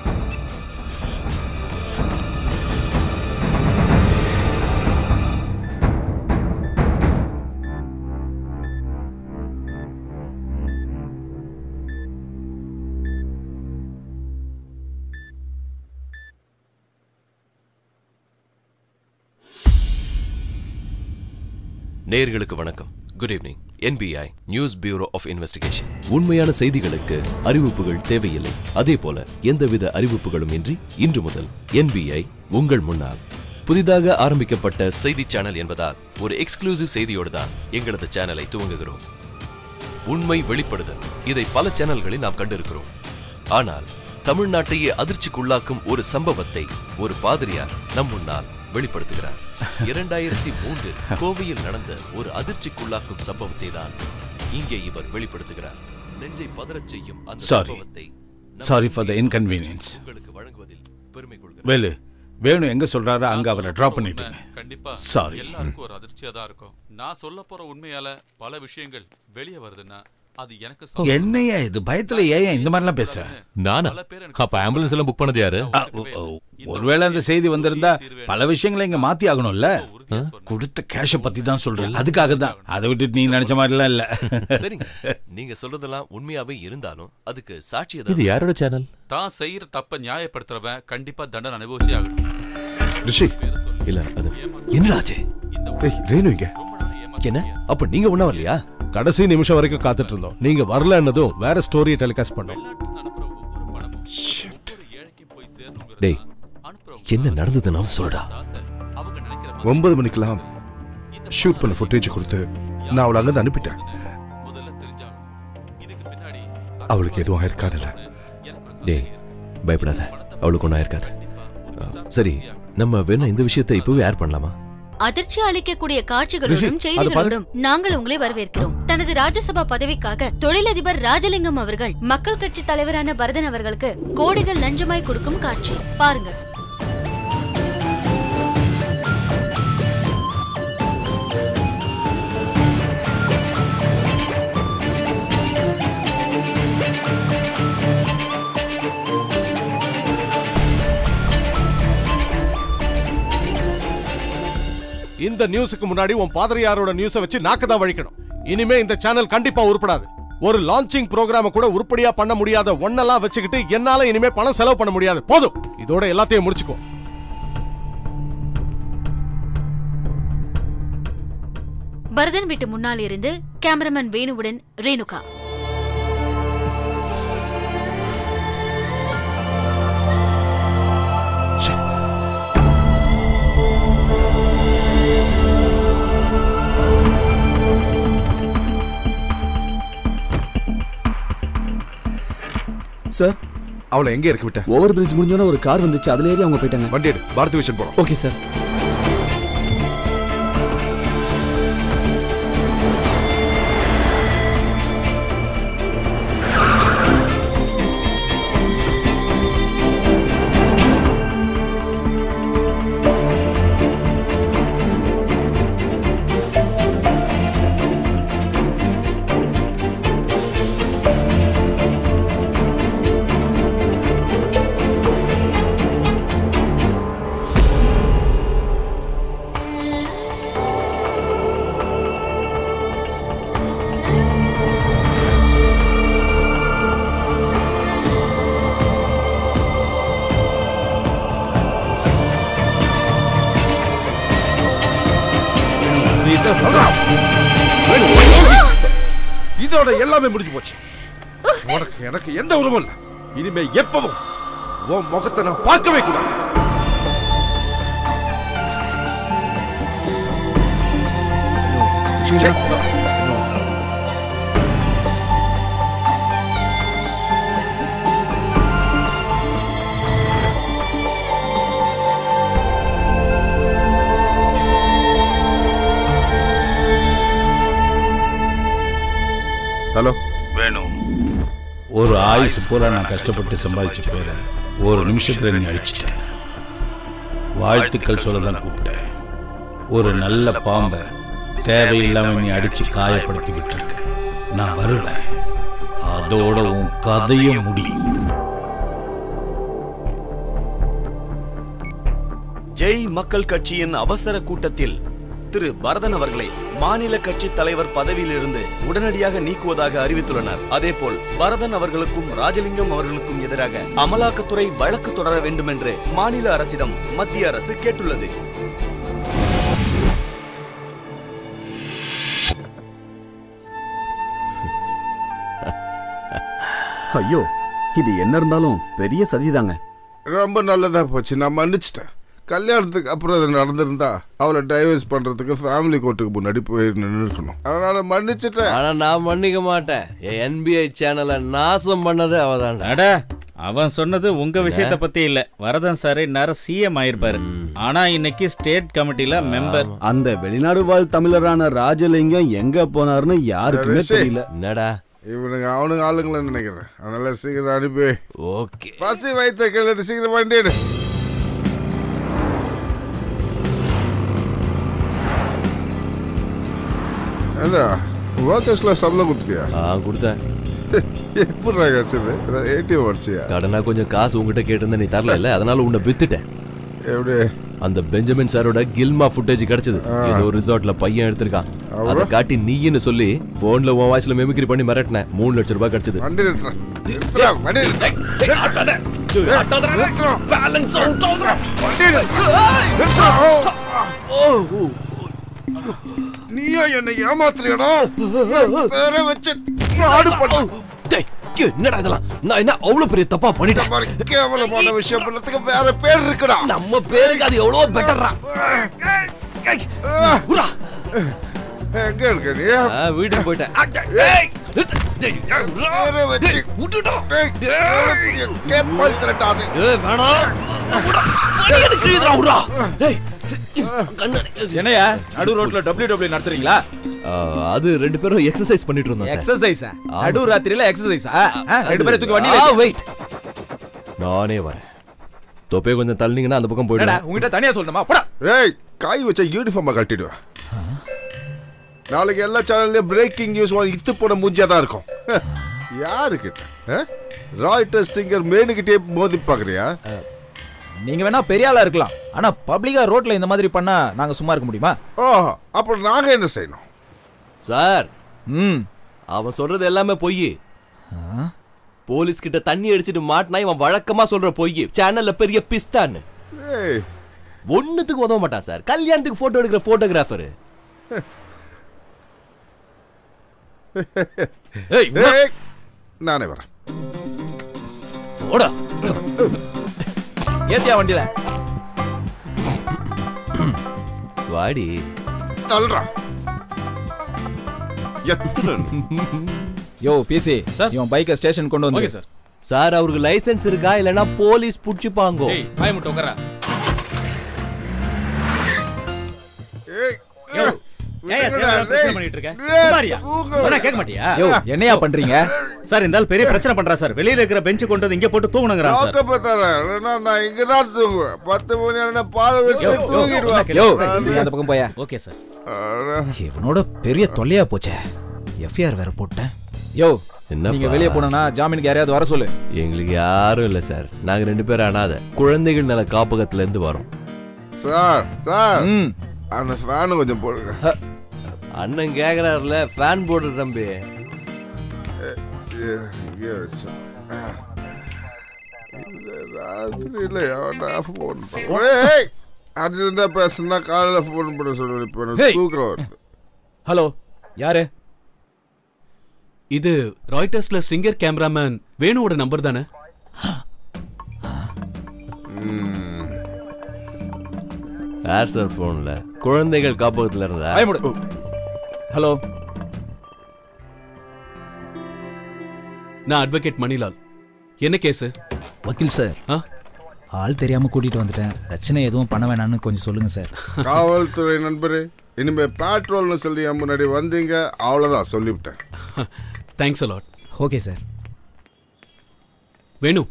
நேயர்களுக்கு வணக்கம் good evening NBI news bureau of investigation உண்மையான செய்திகளுக்கு அறிவிப்புகள் தேவையில்லை அதே போல எந்தவித அறிவிப்புகளும் இன்றி இன்று முதல் என்பிஐ உங்கள் முன்னால் புதிதாக ஆரம்பிக்கப்பட்ட செய்தி சேனல் என்பதால் ஒரு எக்ஸ்க்ளூசிவ் செய்தியோடு தான் எங்களது சேனலை துவங்குகிறோம் உண்மை வெளிப்படுதல் இதை பல சேனல்களில் நாம் கண்டிருக்கிறோம் ஆனால் தமிழ்நாட்டையே அதிர்ச்சிக்குள்ளாக்கும் ஒரு சம்பவத்தை ஒரு பாதிரியார் நம் முன்னால் வெளிப்படுத்துகிறார் இரண்டாயிரத்தி மூன்றில் கோவையில் நடந்த ஒரு அதிர்ச்சிக்குள்ளாக்கும் சம்பவத்தை தான் இங்கே இவர் வெளிப்படுத்துகிறார் நெஞ்சை பதறச் செய்யும் அந்த சாரி சம்பவத்தை சாரி ஃபார் த இன்கன்வீனியன்ஸ் உங்களுக்கு வழங்குவதில் பெருமை கொள்கிறேன் வேலு வேணு எங்க சொல்றாரோ அங்க அவரை டிராப் பண்ணிட்டீங்க கண்டிப்பா சாரி எல்லாருக்கும் ஒரு அதிர்ச்சியா தான் இருக்கும் நான் சொல்ல போற உண்மையால பல விஷயங்கள் வெளியே வருதுன்னா அது எனக்கு சந்தோஷம். என்னையா இது பயத்துல ஏன் இந்த மாதிரிலாம் பேசுற நானா அப்ப ஆம்புலன்ஸ் எல்லாம் புக் பண்ணது யாரு ஒருவேளை அந்த செய்தி வந்திருந்தா பல விஷயங்களை இங்க மாத்தி ஆகணும்ல கொடுத்த கேஷ பத்தி தான் சொல்றேன் அதுக்காக தான் அதை விட்டுட்டு நீ நினைச்ச மாதிரிலாம் இல்ல சரிங்க நீங்க சொல்றதெல்லாம் உண்மையாவே இருந்தாலும் அதுக்கு சாட்சி இது யாரோட சேனல் தான் செய்யற தப்ப நியாயப்படுத்துறவன் கண்டிப்பா தண்டனை அனுபவிச்சே ஆகணும் ரிஷி இல்ல அது என்னடாச்சே ஏய் ரேணு இங்க என்ன அப்ப நீங்க ஒண்ணா வரலையா கடைசி நிமிஷம் வரைக்கும் காத்துட்டு இருந்தோம் நீங்க வரலன்னதும் வேற ஸ்டோரியை டெலிகாஸ்ட் பண்ணோம் டேய் என்ன நடந்ததுன்னு சொல்றா ஒன்பது மணிக்கெல்லாம் ஷூட் பண்ண ஃபுட்டேஜ் கொடுத்து நான் அவளை அங்கிருந்து அனுப்பிட்டேன் அவளுக்கு எதுவும் ஆயிருக்காதுல்ல டேய் பயப்படாத அவளுக்கு ஒன்றும் ஆயிருக்காது அஹ், சரி நம்ம வேணா இந்த விஷயத்தை இப்பவே ஏர் பண்ணலாமா அதிர்ச்சி அளிக்கக்கூடிய காட்சிகளோடும் ரிஷி, அது செய்திகளோடும் நாங்கள் உங்களை வரவேற்கிறோம் தனது ராஜ்யசபா பதவிக்காக தொழிலதிபர் ராஜலிங்கம் அவர்கள் மக்கள் கட்சி தலைவரான பரதன் அவர்களுக்கு கோடிகள் லஞ்சமாய் கொடுக்கும் காட்சி பாருங்க இந்த நியூஸுக்கு முன்னாடி உன் பாதிரியாரோட நியூஸை வச்சு நாக்கு தான் வழிக்கணும் இனிமே இந்த சேனல் கண்டிப்பா உருப்படாது ஒரு லான்ச்சிங் ப்ரோக்ராம கூட உருப்படியா பண்ண முடியாத ஒன்னெல்லாம் வச்சுக்கிட்டு என்னால இனிமே பணம் செலவு பண்ண முடியாது போதும் இதோட எல்லாத்தையும் முடிச்சுக்கோ பரதன் வீட்டு முன்னால் இருந்து கேமராமேன் வேணுவுடன் ரேணுகா சார் அவளை எங்க இறக்கி விட்ட ஓவர் பிரிட்ஜ் முடிஞ்சோன்னா ஒரு கார் வந்துச்சு அதுல ஏறி அவங்க போயிட்டாங்க வண்டி எடு பாரதி விஷன் போறோம் ஓகே சார் இதோட எல்லாமே முடிஞ்சு போச்சு உனக்கு எனக்கு எந்த உறவும் இல்ல இனிமே எப்பவும் உன் முகத்தை நான் பார்க்கவே கூடாது ச்சே. ஹலோ வேணும் ஒரு ஆயுசு பூரா நான் கஷ்டப்பட்டு சம்பாதிச்ச பேரை ஒரு நிமிஷத்துல நீ அழிச்சிட்ட வாழ்த்துக்கள் சொல்ல தான் கூப்பிட்டேன் ஒரு நல்ல பாம்பை தேவையில்லாம நீ அடிச்சு காயப்படுத்திக்கிட்டு இருக்க நான் வருவேன் அதோட உன் கதையும் முடியும் ஜெய் மக்கள் கட்சியின் அவசர கூட்டத்தில் திரு பரதன் அவர்களை மாநில கட்சி தலைவர் பதவியிலிருந்து உடனடியாக நீக்குவதாக அறிவித்துள்ளனர் அதேபோல் பரதன் அவர்களுக்கும் ராஜலிங்கம் அவர்களுக்கும் எதிராக அமலாக்கத்துறை வழக்கு தொடர வேண்டும் என்று மாநில அரசிடம் மத்திய அரசு கேட்டுள்ளது ஐயோ இது என்ன இருந்தாலும் பெரிய சதிதாங்க ரொம்ப நல்லதா போச்சு நான் மன்னிச்சிட்டேன் கல்யாணத்துக்கு அப்புறம் அது நடந்திருந்தா அவளை டைவர்ஸ் பண்றதுக்கு ஃபேமிலி கோர்ட்டுக்கு முன்னாடி போய் நின்று இருக்கணும் அதனால மன்னிச்சிட்டேன் ஆனா நான் மன்னிக்க மாட்டேன் என் என்பிஐ சேனலை நாசம் பண்ணது அவதான்டா அட அவன் சொன்னது உங்க விஷயத்த பத்தி இல்ல வரதன் சார் இந்நேரம் சிஎம் ஆயிருப்பாரு ஆனா இன்னைக்கு ஸ்டேட் கமிட்டில மெம்பர் அந்த வெளிநாடு வாழ் தமிழரான ராஜலிங்கம் எங்க போனாருன்னு யாருக்குமே ரிஷி. தெரியல என்னடா இவனுங்க அவனுங்க ஆளுங்களன்னு நினைக்கிறேன் அதனால சீக்கிரம் அனுப்பி ஓகே பசி வயிற்ற கேள்வி சீக்கிரம் வண்டி எடு. என்ன ஒர்க்கர்ஸ்ல சம்பளம் கொடுத்துட்டியா ஆ கொடுத்தேன் எப்படி கிடைச்சது ஏடிஎம் அடிச்சியா கடனா கொஞ்சம் காசு உங்ககிட்ட கேட்டிருந்தா நீ தரல இல்ல அதனால உன்னை வித்துட்டேன் எப்படி அந்த பெஞ்சமின் சாரோட கில்மா ஃபுட்டேஜ் கிடைச்சது ஏதோ ரிசார்ட்ல பையன் எடுத்திருக்கான் அதை காட்டி நீன்னு சொல்லி போன்ல உன் வாய்ஸ்ல மெமிக்ரி பண்ணி மிரட்டினேன் மூணு லட்சம் ரூபாய் கிடைச்சது வண்டி நிறுத்துறேன் நிறுத்துறேன் வண்டி நிறுத்துறேன் பேலன்ஸ் நீயா என்னை ஏமாத்துறியடா பேரை வச்சு ஆடு பண்ண என்னடா இதெல்லாம் நான் என்ன அவ்வளவு பெரிய தப்பா பண்ணிட்டேன் கேவலமான விஷயம் பண்ணதுக்கு வேற பேர் இருக்குடா நம்ம பேருக்கு அது எவ்வளவு பெட்டர்ரா எங்க இருக்க நீ வீட்டுக்கு போயிட்டேன் பேரை வச்சு கேப்பால் திரட்டாது என்னையா நடு ரோட்ல டபிள்யூ டபிள்யூ நடத்துறீங்களா அது ரெண்டு பேரும் எக்ஸசைஸ் பண்ணிட்டு இருந்தோம் சார். எக்ஸசைஸா ஆமா. நடு ராத்திரியில எக்ஸசைஸா ரெண்டு பேரும் தூக்கி ஆ, வண்டியில wait. நானே வரேன் தொப்பே கொஞ்சம் தள்ளினீங்கன்னா அந்த பக்கம் என்னடா போயிடுவேன் உங்ககிட்ட தனியா சொல்லணுமா போடா ஏய் காய் வச்ச யூனிஃபார்மை கட்டிடுவேன் நாளைக்கு எல்லா சேனல்லையும் பிரேக்கிங் நியூஸ் இத்து போன மூஞ்சியா தான் இருக்கும் யாரு கிட்ட ராய்டர் ஸ்டிங்கர் மேனுக்கிட்டே மோதி பாக்குறியா நீங்க வேணா பெரிய ஆளா இருக்கலாம் ஆனா பப்ளிக்கா ரோட்ல இந்த மாதிரி பண்ணா நாங்க சும்மா இருக்க முடியுமா ஓ அப்புறம் நாங்க என்ன செய்யணும் சார் ம் அவன் சொல்றது எல்லாமே பொய் போலீஸ் கிட்ட தண்ணி அடிச்சிட்டு மாட்டினா இவன் வழக்கமா சொல்ற பொய் சேனல்ல பெரிய பிஸ்தான்னு ஏய் ஒண்ணுத்துக்கு உதவ மாட்டான் சார் கல்யாணத்துக்கு போட்டோ எடுக்கிற போட்டோகிராஃபர் ஏய், நானே வரேன் ஓடா ஏத்தியா வண்டியில வாடி தள்ளுறான் எத்தனை யோ பிசி இவன் பைக்கை ஸ்டேஷன் கொண்டு வந்து சார் சார் அவருக்கு லைசென்ஸ் இருக்கா இல்லனா போலீஸ் புடிச்சுப்பாங்க ஏய் பாய் முட்டை உட்காரா ஏன் தேவையில்லாம பிரச்சனை பண்ணிட்டு இருக்க சுமாரியா சொன்னா கேட்க மாட்டியா யோ என்னையா பண்றீங்க சார் இந்த ஆள் பெரிய பிரச்சனை பண்றா சார் வெளியில இருக்கிற பெஞ்ச் கொண்டு வந்து இங்க போட்டு தூங்கணுங்கிறான் சார் லாக்கப் தரேன் இல்லைன்னா நான் இங்க தான் தூங்குவேன் பத்து மணி ஆனா பாலை வச்சு யோ, தூங்கிடுவேன் யோ, நீ அந்த பக்கம் போயா ஓகே சார் இவனோட பெரிய தொல்லையா போச்சே எஃப்ஐஆர் வேற போட்டேன் யோ என்னப்பா? நீங்க வெளிய போனா ஜாமீனுக்கு யாரையாவது வர சொல்லு எங்களுக்கு யாரும் இல்ல சார் நாங்க ரெண்டு பேரும் அனாதை குழந்தைகள் நல காப்பகத்துல இருந்து வரோம் சார் சார் அந்த ஃபேன் கொஞ்சம் போடுங்க அண்ணன் கேக்குறாருல ஃபேன் போடு தம்பி ஏ, இங்கே வச்சேன். இந்த ராத்திரியில எவன்டா phone பண்ண- ஏய், அது இருந்தா பேசுனா காலையில ஃபோன் பண்ண சொல்லுவேன் இப்போ எனக்கு ஏய். தூக்கம் வருது ஹலோ யாரு இது ராய்டர்ஸ்ல ஸ்ட்ரிங்கர் கேமராமேன் வேணுவோட நம்பர் தானே யார் சார் போன்ல குழந்தைகள் காப்பகத்துல இருந்தா பயமுடு ஹலோ நான் அட்வொகேட் மணிலால் என்ன கேஸ் வக்கீல் சார் ஆள் தெரியாம கூட்டிட்டு வந்துட்டேன் பிரச்சனை எதுவும் பண்ண வேணாம்னு கொஞ்சம் சொல்லுங்க சார் காவல்துறை நண்பரே இனிமே பேட்ரோல்னு சொல்லி என் முன்னாடி வந்தீங்க அவ்வளவுதான் சொல்லிவிட்டேன் thanks a lot okay sir Venu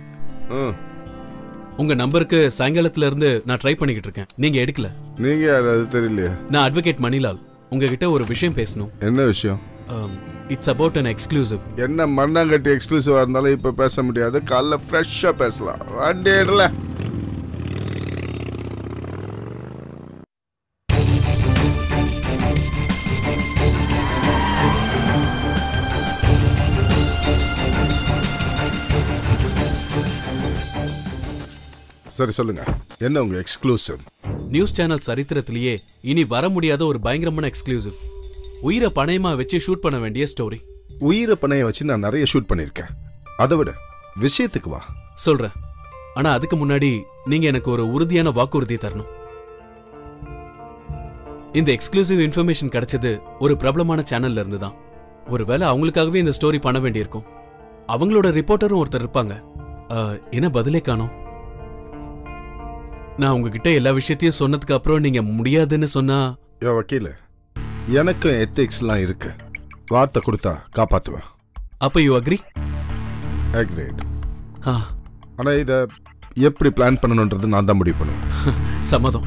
உங்க நம்பருக்கு சாயங்காலத்துல இருந்து நான் ட்ரை பண்ணிக்கிட்டு இருக்கேன் நீங்க எடுக்கல நீங்க யாரு அது தெரியலையே நான் அட்வொகேட் மணிலால் உங்ககிட்ட ஒரு விஷயம் பேசணும் என்ன விஷயம் இட்ஸ் அபவுட் அன் எக்ஸ்க்ளூசிவ் என்ன மண்ணாங்கட்டி எக்ஸ்க்ளூசிவா இருந்தாலும் இப்ப பேச முடியாது காலைல ஃப்ரெஷ்ஷா பேசலாம் வண்டி இடல சரி சொல்லுங்க என்ன உங்க எக்ஸ்க்ளூசிவ் நியூஸ் சேனல் சரித்திரத்திலேயே இனி வர முடியாத ஒரு பயங்கரமான எக்ஸ்க்ளூசிவ் உயிரை பணயமா வச்சு ஷூட் பண்ண வேண்டிய ஸ்டோரி உயிரை பணைய வச்சு நான் நிறைய ஷூட் பண்ணியிருக்கேன் அதை விட விஷயத்துக்கு வா சொல்றேன் ஆனா அதுக்கு முன்னாடி நீங்க எனக்கு ஒரு உறுதியான வாக்குறுதி தரணும் இந்த எக்ஸ்க்ளூசிவ் இன்ஃபர்மேஷன் கிடைச்சது ஒரு பிரபலமான சேனல்ல இருந்து தான் ஒருவேளை அவங்களுக்காகவே இந்த ஸ்டோரி பண்ண வேண்டியிருக்கும் அவங்களோட ரிப்போர்ட்டரும் ஒருத்தர் இருப்பாங்க அஹ், என்ன பதிலே காணோம் நான் உங்ககிட்ட எல்லா விஷயத்தையும் சொன்னதுக்கு அப்புறம் நீங்க முடியாதுன்னு சொன்னா யோ வக்கீல எனக்கும் எத்திக்ஸ்லாம் இருக்கு வார்த்தை கொடுத்தா காப்பாத்துவேன் அப்ப யூ அக்ரி அக்ரேட் ஆனா இத எப்படி பிளான் பண்ணணுன்றது நான் தான் முடிவு பண்ணுவேன் சம்மதம்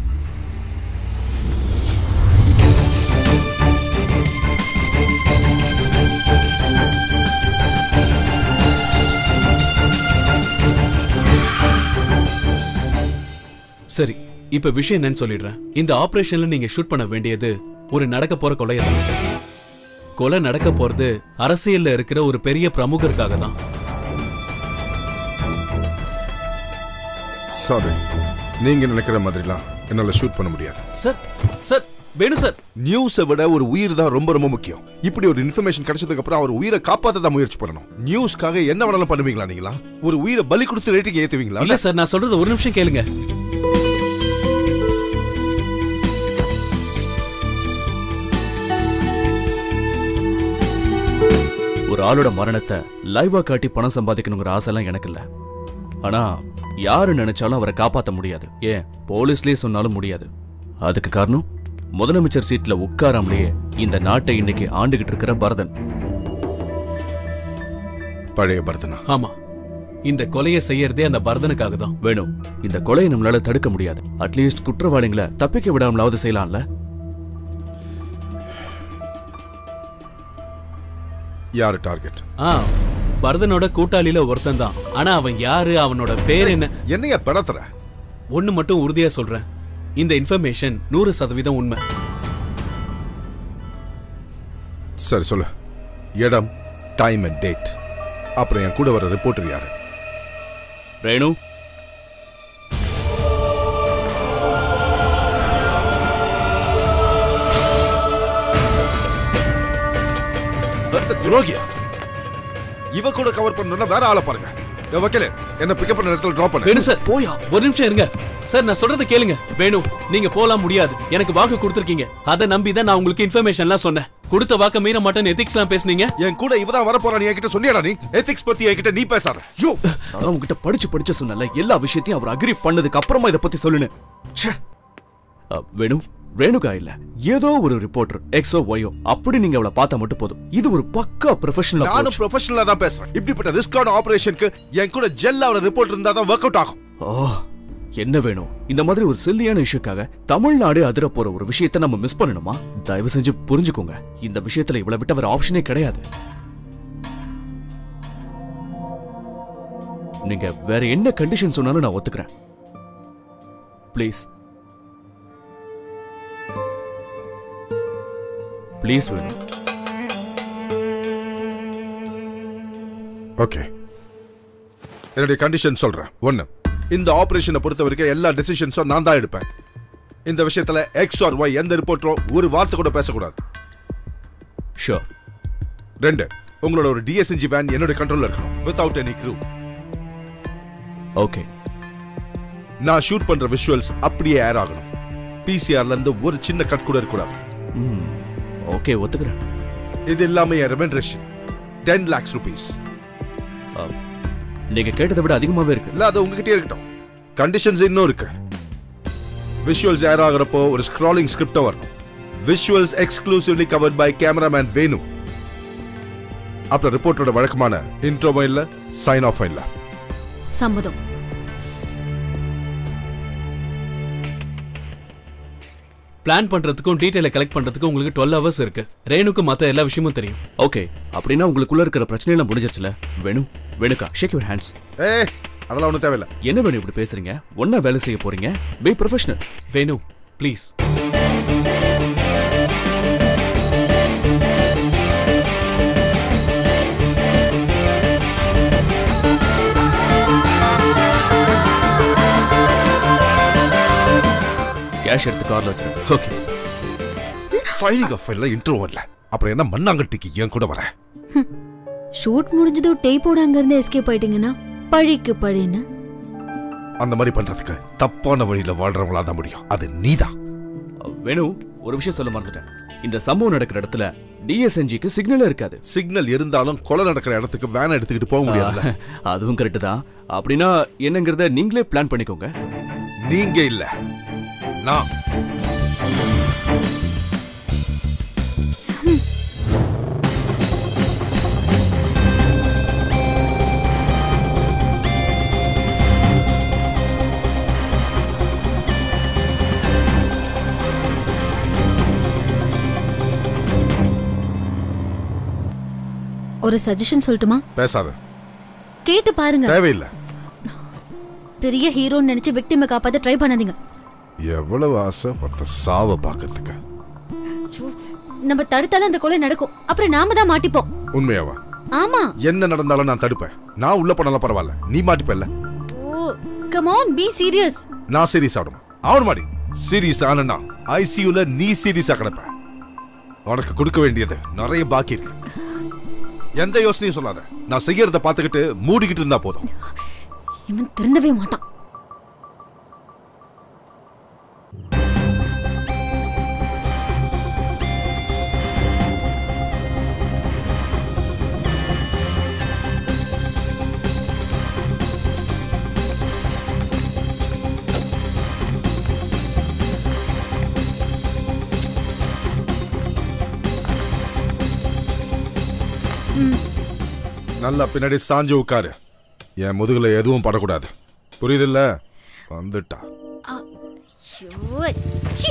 சரி இப்ப விஷயம் என்னன்னு சொல்லிடுறேன் இந்த ஆபரேஷன்ல நீங்க ஷூட் பண்ண வேண்டியது ஒரு நடக்க போற கொலையை தான் கொலை நடக்க போறது அரசியல்ல இருக்கிற ஒரு பெரிய பிரமுகருக்காக தான் சாரி நீங்க நினைக்கிற மாதிரிலாம் என்னால ஷூட் பண்ண முடியாது சார் சார் வேணும் சார் நியூஸை விட ஒரு உயிர் தான் ரொம்ப ரொம்ப முக்கியம் இப்படி ஒரு இன்ஃபர்மேஷன் கிடைச்சதுக்கு அப்புறம் அவர் உயிரை காப்பாத்த தான் முயற்சி பண்ணணும் நியூஸ்க்காக என்ன வேணாலும் பண்ணுவீங்களா நீங்களா ஒரு உயிரை பலி கொடுத்து ரேட்டிங் ஏத்துவீங்களா இல்ல சார் நான் சொல்றது ஒரு நிமிஷம் கேளுங்க ஒரு ஆளோட மரணத்தை லைவா காட்டி பணம் சம்பாதிக்கணுங்கிற ஆசைலாம் எனக்கு இல்ல ஆனா யாரு நினைச்சாலும் அவரை காப்பாத்த முடியாது ஏன் போலீஸ்லயே சொன்னாலும் முடியாது அதுக்கு காரணம் முதலமைச்சர் சீட்ல உட்காராமலேயே இந்த நாட்டை இன்னைக்கு ஆண்டுகிட்டு இருக்கிற பரதன் பழைய பரதனா ஆமா இந்த கொலையை செய்யறதே அந்த பரதனுக்காக தான் வேணும் இந்த கொலையை நம்மளால தடுக்க முடியாது அட்லீஸ்ட் குற்றவாளிகளை தப்பிக்க விடாமலாவது செய்யலாம்ல யாரு டார்கெட் ஆ பரதனோட கூட்டாளியில ஒருத்தன் தான் ஆனா அவன் யாரு அவனோட பேர் என்ன என்னைய படத்துற ஒண்ணு மட்டும் உறுதியா சொல்றேன் இந்த இன்ஃபர்மேஷன் நூறு சதவீதம் உண்மை சரி சொல்லு இடம் டைம் அண்ட் டேட் அப்புறம் என் கூட வர ரிப்போர்ட்டர் யாரு ரேணு அந்த துரோகியா இவ கூட கவர் பண்ணணும்னா வேற ஆளை பாருங்க ஏ, வக்கீலே என்ன பிக்கப் பண்ண இடத்துல டிராப் பண்ணு வேணு சார் போயா ஒரு நிமிஷம் இருங்க சார் நான் சொல்றத கேளுங்க வேணு நீங்க போலாம் முடியாது எனக்கு வாக்கு கொடுத்துருக்கீங்க அதை நம்பி தான் நான் உங்களுக்கு இன்ஃபர்மேஷன்லாம் சொன்னேன் கொடுத்த வாக்க மீற மாட்டேன்னு எதிக்ஸ்லாம் பேசுனீங்க என் கூட இவதான் வர போறான் என்கிட்ட சொன்னியாடா நீ எத்திக்ஸ் பத்தி என்கிட்ட நீ பேசாத யோ நான் உங்ககிட்ட படிச்சு படிச்சு சொன்னல எல்லா விஷயத்தையும் அவர் அக்ரி பண்ணதுக்கு அப்புறமா இத பத்தி சொல்லுன்னு ச்சே. அ, வேணு ரேணுகா இல்ல ஏதோ ஒரு ரிப்போர்ட்டர் எக்ஸோ ஒயோ அப்படி நீங்க அவளை பார்த்தா மட்டும் போதும் இது ஒரு பக்கா ப்ரொஃபஷனல் நானும் ப்ரொஃபஷனலா தான் பேசுறேன் இப்படிப்பட்ட ரிஸ்கான ஆபரேஷனுக்கு என் கூட ஜெல் அவர ரிப்போர்ட் இருந்தா தான் ஒர்க் அவுட் ஆகும் ஓ என்ன வேணும் இந்த மாதிரி ஒரு சில்லியான இஷ்யூக்காக தமிழ்நாடு அதிர போற ஒரு விஷயத்தை நம்ம மிஸ் பண்ணணுமா தயவு செஞ்சு புரிஞ்சுக்கோங்க இந்த விஷயத்துல இவ்வளவு விட்ட வேற ஆப்ஷனே கிடையாது நீங்க வேற என்ன கண்டிஷன் சொன்னாலும் நான் ஒத்துக்கிறேன் ப்ளீஸ் ப்ளீஸ் வேணும் ஓகே என்னுடைய கண்டிஷன் சொல்றேன் ஒன்னு இந்த ஆபரேஷனை பொறுத்த வரைக்கும் எல்லா டெசிஷன்ஸும் நான் தான் எடுப்பேன் இந்த விஷயத்துல எக்ஸ் ஆர் ஒய் எந்த ரிப்போர்ட்டரும் ஒரு வார்த்தை கூட பேசக்கூடாது ஷோர் ரெண்டு உங்களோட ஒரு டிஎஸ்என்ஜி வேன் என்னோட கண்ட்ரோல்ல இருக்கணும் வித்வுட் எனி க்ரூ ஓகே நான் ஷூட் பண்ற விஷுவல்ஸ் அப்படியே ஏர் ஆகணும் பிசிஆர்ல இருந்து ஒரு சின்ன கட் கூட இருக்கக்கூடாது ம் ஓகே ஒத்துக்கிறேன் இது இல்லாம என் ரெமெண்ட்ரேஷன் டென் லேக்ஸ் ருபீஸ் நீங்க கேட்டதை விட அதிகமாவே இருக்கு இல்ல அது உங்ககிட்டயே இருக்கட்டும் கண்டிஷன்ஸ் இன்னும் இருக்கு விஷுவல்ஸ் ஏர் ஆகிறப்போ ஒரு ஸ்க்ராலிங் ஸ்கிரிப்ட் வரணும் visuals exclusively covered by cameraman Venu அப்புறம் ரிப்போர்ட்டரோட வழக்கமான இன்ட்ரோவும் இல்ல சைன் ஆஃப் இல்ல சம்மதம் பிளான் பண்றதுக்கும் டீடைலை கலெக்ட் பண்றதுக்கும் உங்களுக்கு டுவெல் ஹவர்ஸ் இருக்கு ரேணுக்கு மத்த எல்லா விஷயமும் தெரியும் ஓகே அப்படின்னா உங்களுக்குள்ள இருக்கிற பிரச்சனை எல்லாம் முடிஞ்சிருச்சுல வேணு வேணுக்கா ஷேக் யுவர் ஹேண்ட்ஸ் ஏ அதெல்லாம் ஒன்றும் தேவையில்ல என்ன வேணும் இப்படி பேசுறீங்க ஒன்னா வேலை செய்ய போறீங்க be professional Venu please cash எடுத்து கார்ல வச்சிருங்க ஓகே சைனிங் ஆஃப் இல்ல இன்ட்ரோ இல்ல அப்புறம் என்ன மண்ணாங்கட்டிக்கு என் கூட வர ஷூட் முடிஞ்சதும் டேப்போட அங்கிருந்து எஸ்கேப் ஆயிட்டீங்கன்னா பழிக்கு பழின்னு அந்த மாதிரி பண்றதுக்கு தப்பான வழியில வாழ்றவங்களா தான் முடியும் அது நீதான் வேணு ஒரு விஷயம் சொல்ல மறந்துட்டேன் இந்த சம்பவம் நடக்கிற இடத்துல டிஎஸ்என்ஜிக்கு சிக்னல் இருக்காது சிக்னல் இருந்தாலும் கொலை நடக்கிற இடத்துக்கு வேனை எடுத்துக்கிட்டு போக முடியாதுல்ல அதுவும் கரெக்ட் தான் அப்படின்னா என்னங்கறத நீங்களே பிளான் பண்ணிக்கோங்க நீங்க இல்ல நான் ஒரு சஜஷன் சொல்லட்டுமா பேசாத கேட்டு பாருங்க தேவையில்லை பெரிய ஹீரோன்னு நினைச்சு விக்டிமை காப்பாத்த ட்ரை பண்ணாதீங்க எவ்வளவு ஆசை ஒருத்த சாவ பாக்குறதுக்கு நம்ம தடுத்தாலும் அந்த கொலை நடக்கும் அப்புறம் நாம தான் மாட்டிப்போம் உண்மையாவா ஆமா என்ன நடந்தாலும் நான் தடுப்பேன் நான் உள்ள போனாலும் பரவாயில்ல நீ மாட்டிப்பல்ல oh come on be serious நான் சீரியஸ் ஆகணும் அவன் மாடி சீரியஸ் ஆனா ஐசியூல நீ சீரியஸா கிடப்ப உனக்கு கொடுக்க வேண்டியது நிறைய பாக்கி இருக்கு எந்த யோசனையும் சொல்லாத நான் செய்யறத பார்த்துக்கிட்டு மூடிக்கிட்டு இருந்தா போதும் இவன் திருந்தவே மாட்டான் நல்லா பின்னாடி சாஞ்சு உட்காரு என் முதுகுல எதுவும் படக்கூடாது புரியுதுல்ல வந்துட்டா ஐயோ ச்சீ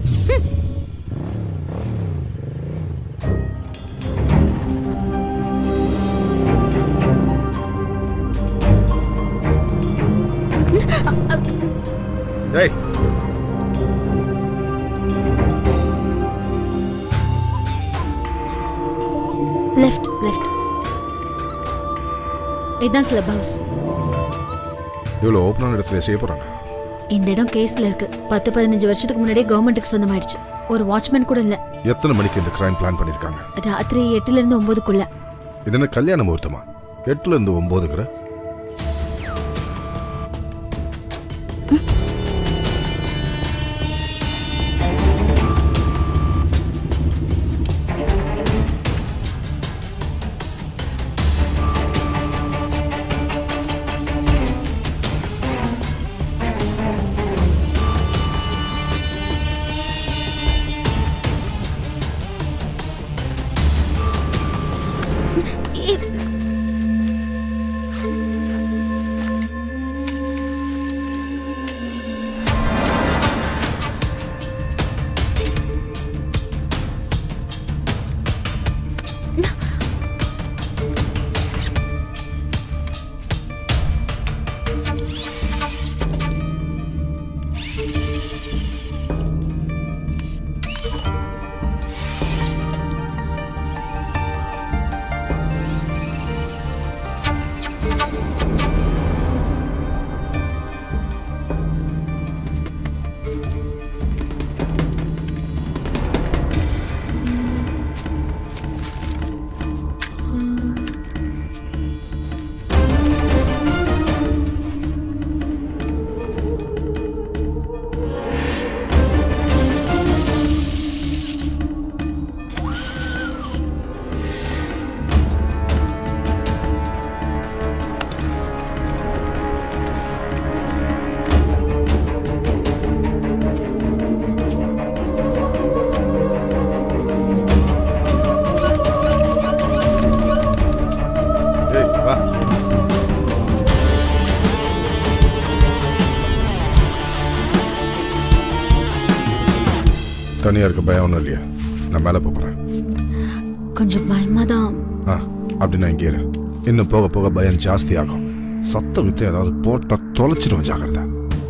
ஏய் லெஃப்ட் லெஃப்ட் இதுதான் கிளப் ஹவுஸ் இவ்வளோ ஓப்பனான இடத்துல செய்ய போறாங்க இந்த இடம் கேஸ்ல இருக்கு பத்து பதினஞ்சு வருஷத்துக்கு முன்னாடியே கவர்மெண்ட்டுக்கு சொந்தமாயிடுச்சு ஒரு வாட்ச்மேன் கூட இல்ல எத்தனை மணிக்கு இந்த கிரைம் பிளான் பண்ணிருக்காங்க ராத்திரி எட்டுல இருந்து ஒன்பதுக்குள்ள இது என்ன கல்யாண முகூர்த்தமா எட்டுல இருந்து ஒன்பதுங்கிற ஏய் வா தனியா இருக்க பயம் ஒன்றும் இல்லையா நான் மேலே போகிறேன் கொஞ்சம் பயமா தான் ஆ அப்படி நான் இங்கே இரு இன்னும் போக போக பயம் ஜாஸ்தி ஆகும் சத்த வித்து ஏதாவது போட்டா தொலைச்சிடும் ஜாகிரதை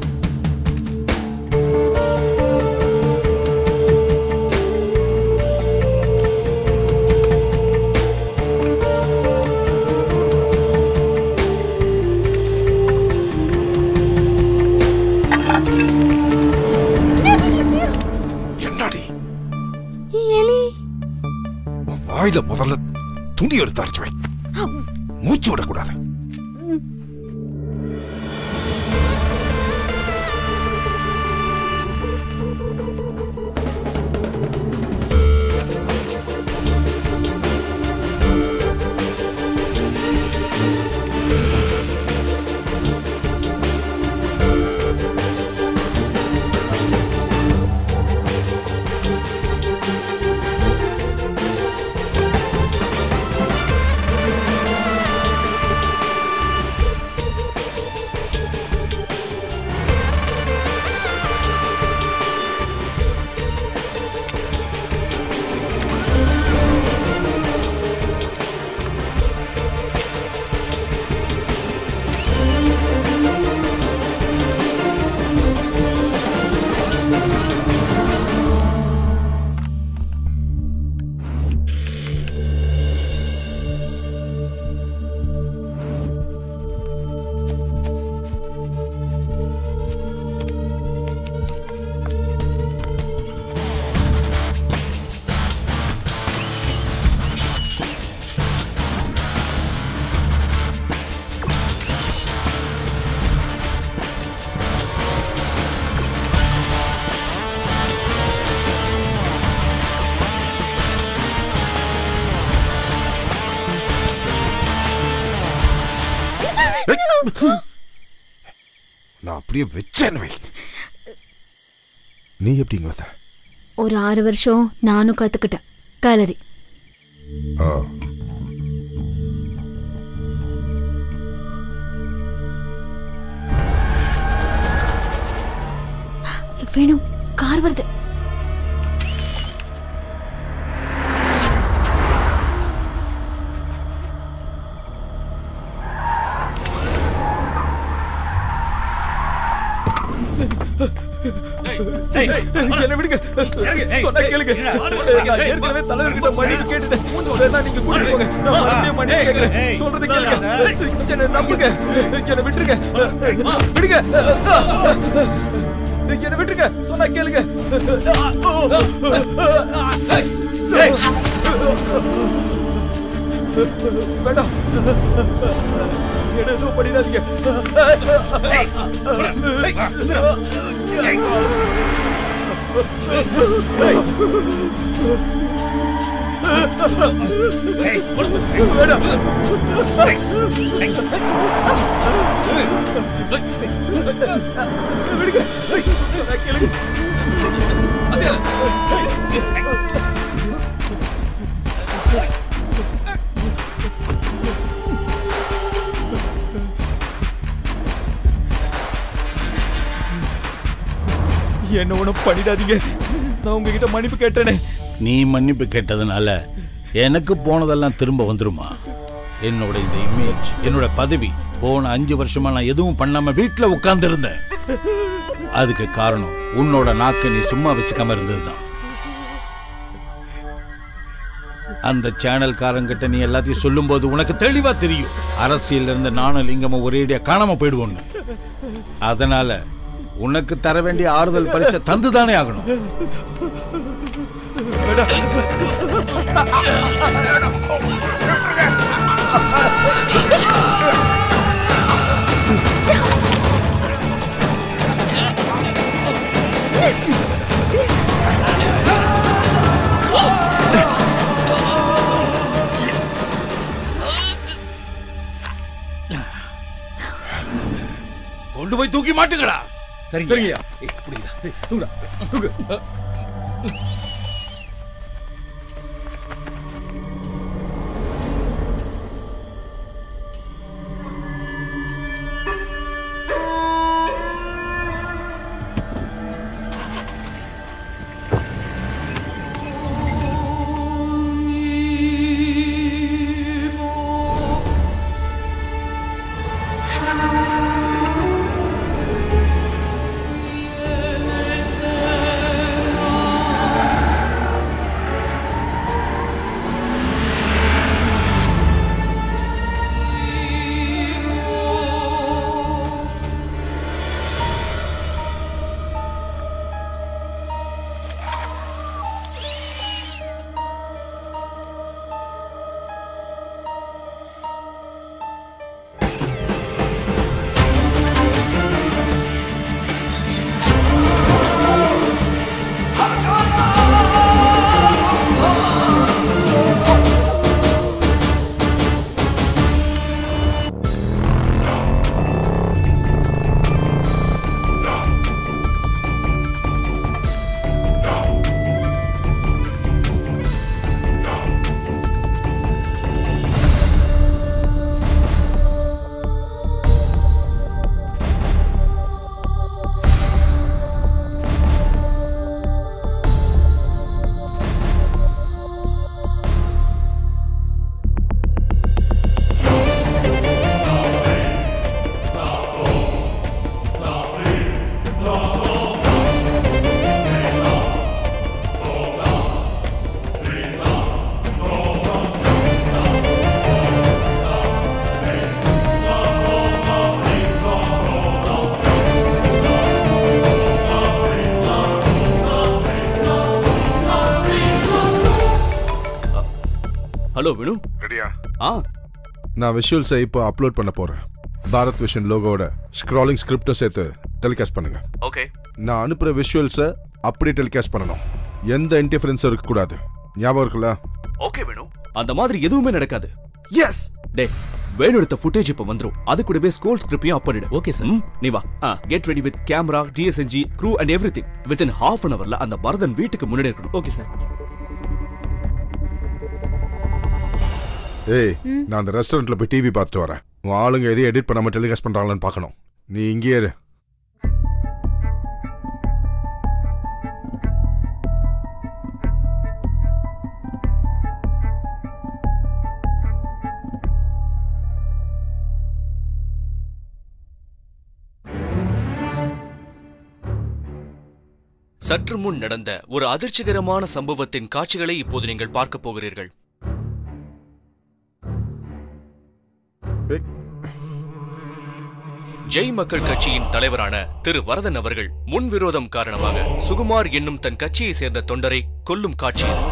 என்னடி எலி உன் வாயில முதல்ல துணி எடுத்து அரைச்சு வை மூச்சு விடக்கூடாது நான் அப்படியே வச்சேன்னு வை நீ எப்படிங்க வந்த ஒரு ஆறு வருஷம் நானும் கத்துக்கிட்டேன் கலரி ஆ வேணும் கார் வருது என்ன விடுங்க சொன்னா கேளுங்க நான் ஏற்கனவே தலைவர்கிட்ட மன்னிப்பு கேட்டுட்டேன் வேணா நீங்க கூட்டிட்டு போங்க நான் மறுபடியும் மன்னிப்பு கேட்கிறேன் சொல்றது கேளுங்க என்ன நம்புங்க என்ன விட்டுருங்க விடுங்க என்ன விட்டுருங்க சொன்னா கேளுங்க வேண்டாம் என்ன எதுவும் பண்ணிடாதீங்க என்ன ஒண்ணும் பண்ணிடாதீங்க நான் உங்ககிட்ட மன்னிப்பு கேட்டேனே நீ மன்னிப்பு கேட்டதுனால எனக்கு போனதெல்லாம் திரும்ப வந்துருமா என்னோட இந்த இமேஜ் என்னோட பதவி போன அஞ்சு வருஷமா நான் எதுவும் பண்ணாம வீட்டுல உட்கார்ந்து இருந்தேன் அதுக்கு காரணம் உன்னோட நாக்க நீ சும்மா வச்சுக்காம இருந்ததுதான் அந்த சேனல்காரங்கிட்ட நீ எல்லாத்தையும் சொல்லும்போது உனக்கு தெளிவா தெரியும் அரசியல்ல இருந்த நானும் லிங்கமும் ஒரேடியா காணாம போயிடுவோன்னு அதனால உனக்கு தர வேண்டிய ஆறுதல் பரிசை தந்துதானே ஆகணும் கொண்டு போய் தூக்கி மாட்டுங்கடா சரிங்கய்யா ஹலோ வினு ரெடியா ஆ நான் விஷுவல்ஸை இப்போ அப்லோட் பண்ண போறேன் பாரத் விஷன் லோகோட ஸ்க்ராலிங் ஸ்கிரிப்டும் சேர்த்து டெலிகாஸ்ட் பண்ணுங்க ஓகே நான் அனுப்புற விஷுவல்ஸை அப்படியே டெலிகாஸ்ட் பண்ணணும் எந்த இன்டிஃபரன்ஸும் இருக்கக்கூடாது ஞாபகம் இருக்குல்ல ஓகே வேணும் அந்த மாதிரி எதுவுமே நடக்காது எஸ் டே வேணும் எடுத்த ஃபுட்டேஜ் இப்ப வந்துரும் அது கூடவே ஸ்கோல் ஸ்கிரிப்டையும் அப் பண்ணிடு ஓகே சார் நீ வா get ready with camera DSNG crew and everything within half an அவர்ல அந்த பரதன் வீட்டுக்கு முன்னாடி இருக்கணும் ஓகே சார் ஏய் நான் அந்த ரெஸ்டாரண்ட்ல போய் டிவி பார்த்துட்டு வரேன் உன் ஆளுங்க எதையும் எடிட் பண்ணாம டெலிகாஸ்ட் பண்றாங்களான்னு பார்க்கணும் நீ இங்கேயே இரு சற்று முன் நடந்த ஒரு அதிர்ச்சிகரமான சம்பவத்தின் காட்சிகளை இப்போது நீங்கள் பார்க்க போகிறீர்கள் ஜெய் மக்கள் கட்சியின் தலைவரான திரு வரதன் அவர்கள் முன்விரோதம் காரணமாக சுகுமார் என்னும் தன் கட்சியை சேர்ந்த தொண்டரை கொல்லும் காட்சி இது.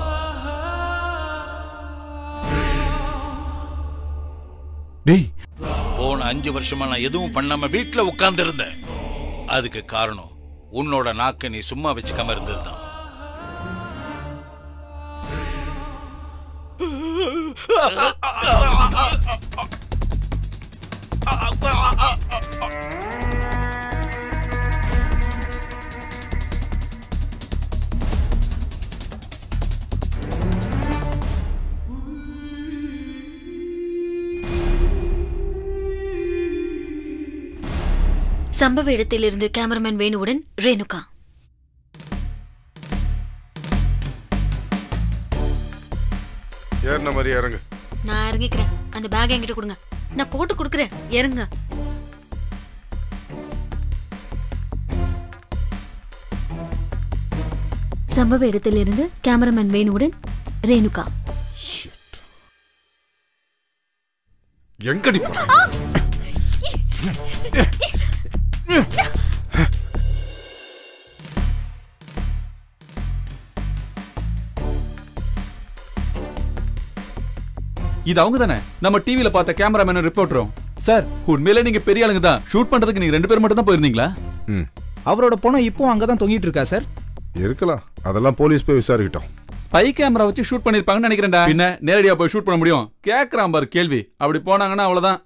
டேய் போன அஞ்சு வருஷமா நான் எதுவும் பண்ணாம வீட்ல உட்கார்ந்து இருந்தேன் அதுக்கு காரணம் உன்னோட நாக்க நீ சும்மா வச்சுக்காம இருந்ததுதான் சம்பவ இடத்திலிருந்து கேமராமேன் வேணுவுடன் ரேணுகா ஏறின மாதிரி இறங்கு நான் இறங்கிக்கிறேன் அந்த பேக் என்கிட்ட கொடுங்க நான் போட்டு கொடுக்குறேன் இறங்க சம்பவ இடத்திலிருந்து கேமராமேன் வேணுவுடன் ரேணுகா எங்கடி போற? இது அவங்க தானே நம்ம டிவில பார்த்த கேமராமேனும் ரிப்போர்ட்டரும் சார் உண்மையிலே நீங்க பெரிய ஆளுங்க தான் ஷூட் பண்றதுக்கு நீங்க ரெண்டு பேர் மட்டும் தான் போயிருந்தீங்களா அவரோட பணம் இப்போ அங்கதான் தொங்கிட்டு இருக்கா சார் இருக்கலாம் அதெல்லாம் போலீஸ் போய் விசாரிக்கட்டும் ஸ்பை கேமரா வச்சு ஷூட் பண்ணிருப்பாங்கன்னு நினைக்கிறேன்டா பின்ன நேரடியா போய் ஷூட் பண்ண முடியும் கேக்குறான் பாரு கேள்வி அப்படி போனாங்கன்னா அவ்வளவுதான்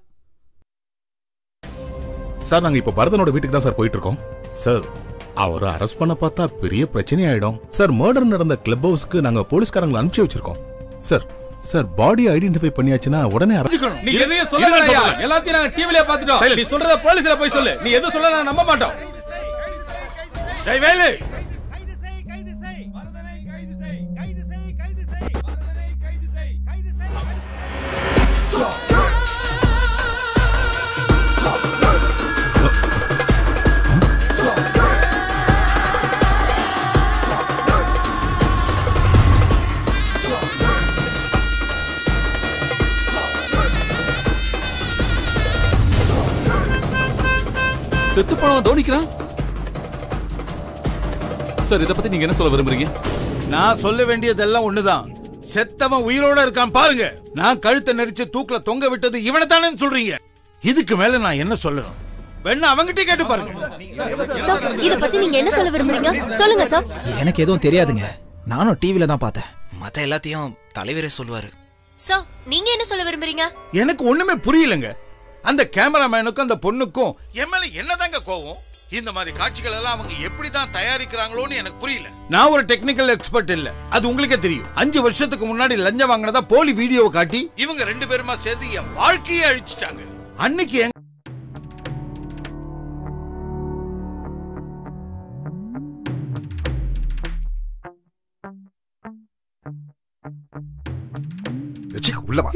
சார் நாங்க இப்ப பரதனோட வீட்டுக்கு தான் சார் போயிட்டு இருக்கோம் சார் அவரை அரெஸ்ட் பண்ண பார்த்தா பெரிய பிரச்சனை ஆயிடும் சார் மர்டர் நடந்த கிளப் ஹவுஸ்க்கு நாங்க போலீஸ்காரங்களை அனுப்பிச்சு வச்சிருக்கோம் சார் சார் பாடி ஐடென்டிஃபை பண்ணியாச்சுன்னா உடனே arrest- நீ எதையும் சொல்ல எல்லாத்தையும் நாங்க டிவில பாத்துட்டோம் நீ சொல்றத போலீஸ்ல போய் சொல்லு நீ எதுவும் சொல்ல நான் நம்ப மாட்டோம் டேய் வேலு செத்து போனவன் தோனிக்கிறான் சார் இத பத்தி நீங்க என்ன சொல்ல விரும்புறீங்க நான் சொல்ல வேண்டியதெல்லாம் ஒண்ணுதான் செத்தவன் உயிரோட இருக்கான் பாருங்க நான் கழுத்தை நெரிச்சு தூக்குல தொங்க விட்டது இவனை தானே சொல்றீங்க இதுக்கு மேல நான் என்ன சொல்லணும் வேணா அவங்கிட்ட கேட்டு பாருங்க சார் இத பத்தி நீங்க என்ன சொல்ல விரும்புறீங்க சொல்லுங்க சார் எனக்கு எதுவும் தெரியாதுங்க நானும் டிவில தான் பார்த்தேன் மத்த எல்லாத்தையும் தலைவரே சொல்லுவாரு சார் நீங்க என்ன சொல்ல விரும்புறீங்க எனக்கு ஒண்ணுமே புரியலங்க அந்த கேமராமேனுக்கும் அந்த பொண்ணுக்கும் என் மேல என்னதாங்க கோவம் இந்த மாதிரி காட்சிகள் எல்லாம் அவங்க எப்படி தான் தயாரிக்கிறாங்களோன்னு எனக்கு புரியல நான் ஒரு டெக்னிக்கல் எக்ஸ்பர்ட் இல்ல அது உங்களுக்கே தெரியும் அஞ்சு வருஷத்துக்கு முன்னாடி லஞ்சம் வாங்கினதா போலி வீடியோவை காட்டி இவங்க ரெண்டு பேருமா சேர்ந்து என் வாழ்க்கையே அழிச்சிட்டாங்க அன்னைக்கு எங்க வச்சுக்க, உள்ள வா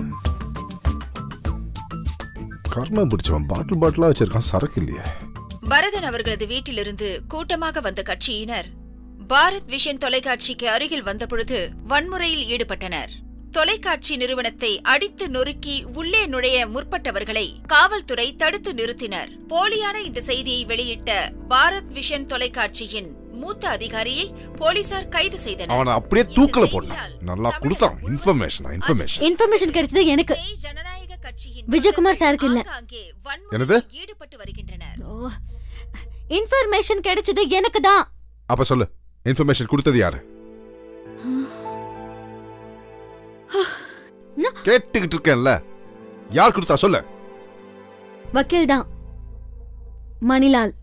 கர்மம் பிடிச்சவன் பாட்டில் பாட்டிலா வச்சிருக்கான் சரக்கு இல்லையே பரதன் அவர்களது வீட்டிலிருந்து கூட்டமாக வந்த கட்சியினர் பாரத் விஷன் தொலைக்காட்சிக்கு அருகில் வந்தபொழுது வன்முறையில் ஈடுபட்டனர் தொலைக்காட்சி நிறுவனத்தை அடித்து நொறுக்கி உள்ளே நுழைய முற்பட்டவர்களை காவல்துறை தடுத்து நிறுத்தினர் போலியான இந்த செய்தியை வெளியிட்ட பாரத் விஷன் தொலைக்காட்சியின் மூத்த அதிகாரியை போலீசார் கைது செய்தனர் அவனை அப்படியே தூக்கல போட்டான் நல்லா கொடுத்தான் இன்ஃபர்மேஷன் இன்ஃபர்மேஷன் இன்ஃபர்மேஷன் கிடைச்சது எனக்கு விஜயகுமார் சாருக்கு இல்ல என்னது இன்ஃபர்மேஷன் கிடைச்சது எனக்கு தான் அப்ப சொல்லு இன்ஃபர்மேஷன் கொடுத்தது யாரு கேட்டுக்கிட்டு இருக்கேன்ல யார் கொடுத்தா சொல்லு வக்கீல் தான் மணிலால்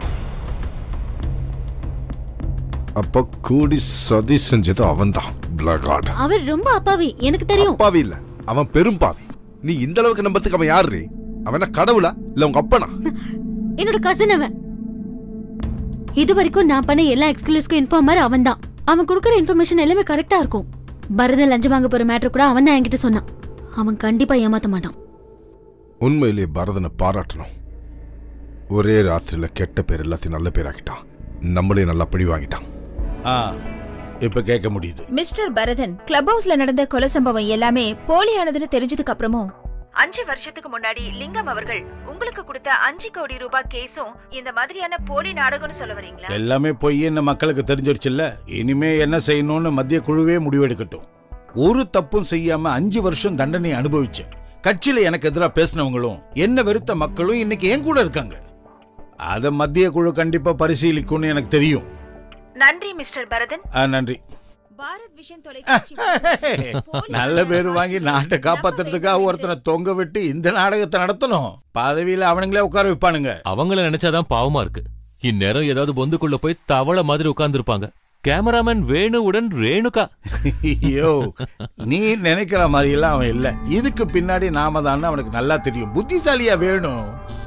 அப்ப கூடி சதி செஞ்சது அவன்தான் பிளகாட் அவர் ரொம்ப அப்பாவி எனக்கு தெரியும் பாவி இல்ல அவன் பெரும் பாவி நீ இந்த அளவுக்கு நம்பத்துக்கு அவன் யாரு அவன் என்ன கடவுளா இல்ல உங்க அப்பனா என்னோட கசின் அவன் இது வரைக்கும் நான் பண்ண எல்லா எக்ஸ்க்ளூஸ்க்கும் இன்ஃபார்மர் அவன் தான் அவன் கொடுக்குற இன்ஃபர்மேஷன் எல்லாமே கரெக்டா இருக்கும் பரதன் லஞ்சம் வாங்க போற மேட்டர் கூட அவன் தான் என்கிட்ட சொன்னான் அவன் கண்டிப்பா ஏமாத்த மாட்டான் உண்மையிலேயே பரதனை பாராட்டணும் ஒரே ராத்திரியில கெட்ட பேர் எல்லாத்தையும் நல்ல பேராக்கிட்டான் நம்மளே நல்லா பழி வாங்கிட்டான் ஆ இப்ப கேட்க முடியுது மிஸ்டர் பரதன் கிளப் ஹவுஸ்ல நடந்த கொலை சம்பவம் எல்லாமே போலியானதுன்னு தெரிஞ்சதுக்கு அப்புறமும் அஞ்சு வருஷத்துக்கு முன்னாடி லிங்கம் அவர்கள் உங்களுக்கு கொடுத்த அஞ்சு கோடி ரூபாய் கேஸும் இந்த மாதிரியான போலி நாடகம்னு சொல்ல வரீங்களா எல்லாமே பொய்ன்னு மக்களுக்கு தெரிஞ்சிருச்சுல்ல இனிமே என்ன செய்யணும்னு மத்திய குழுவே முடிவெடுக்கட்டும் ஒரு தப்பும் செய்யாம அஞ்சு வருஷம் தண்டனை அனுபவிச்சேன் கட்சியில எனக்கு எதிராக பேசினவங்களும் என்ன வெறுத்த மக்களும் இன்னைக்கு என் கூட இருக்காங்க அத மத்திய குழு கண்டிப்பா பரிசீலிக்கும்னு எனக்கு தெரியும் நன்றி மிஸ்டர் பரதன் ஆ, நன்றி பாரத் விஷன் தொலைக்காட்சி நல்ல பேர் வாங்கி நாட்டை காப்பாத்துறதுக்காக ஒருத்தனை தொங்க விட்டு இந்த நாடகத்தை நடத்தணும் பதவியில அவனுங்களே உட்கார வைப்பானுங்க அவங்கள நினைச்சாதான் பாவமா இருக்கு இந்நேரம் ஏதாவது பொந்துக்குள்ள போய் தவளை மாதிரி உட்கார்ந்துருப்பாங்க கேமராமேன் வேணுவுடன் ரேணுகா ஐயோ நீ நினைக்கிற மாதிரி எல்லாம் அவன் இல்ல இதுக்கு பின்னாடி நாம தான் அவனுக்கு நல்லா தெரியும் புத்திசாலியா வேணும்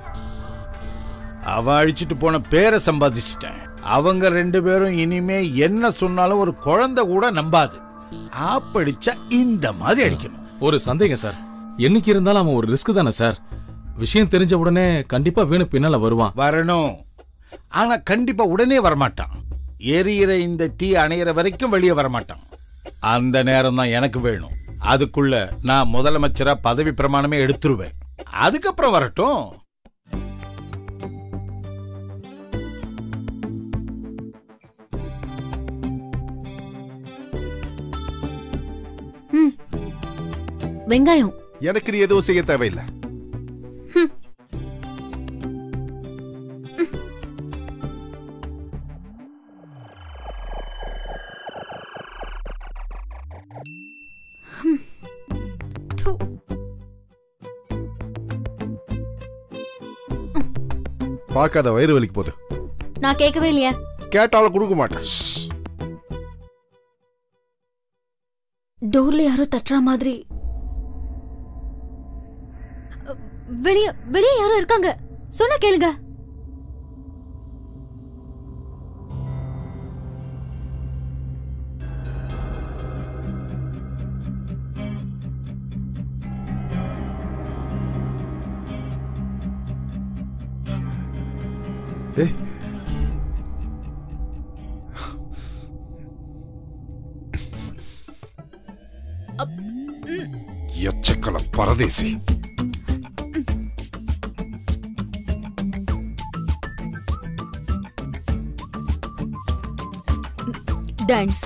அவ அழிச்சிட்டு போன பேரை சம்பாதிச்சிட்டேன் அவங்க ரெண்டு பேரும் இனிமே என்ன சொன்னாலும் ஒரு குழந்தை கூட நம்பாது ஆப்படிச்சா இந்த மாதிரி அடிக்கணும் ஒரு சந்தேகம் சார் என்னைக்கு இருந்தாலும் அவன் ஒரு ரிஸ்க் தானே சார் விஷயம் தெரிஞ்ச உடனே கண்டிப்பா வேணு பின்னால வருவான் வரணும் ஆனா கண்டிப்பா உடனே வரமாட்டான் எரியிற இந்த தீ அணையிற வரைக்கும் வெளியே வரமாட்டான் அந்த நேரம் தான் எனக்கு வேணும் அதுக்குள்ள நான் முதலமைச்சரா பதவி பிரமாணமே எடுத்துருவேன் அதுக்கப்புறம் வரட்டும் ம். வெங்காயம் எனக்கு நீ எதுவும் செய்ய தேவையில்லை பார்க்காத வயிறு வலிக்கு போகுது நான் கேட்கவே இல்லையா கேட்டாலும் கொடுக்க மாட்டேன் டோர்ல யாரோ தட்டுற மாதிரி வெளிய வெளிய யாரோ இருக்காங்க சொன்னா கேளுங்க ஏய் எச்சக்கல பரதேசி டான்ஸ்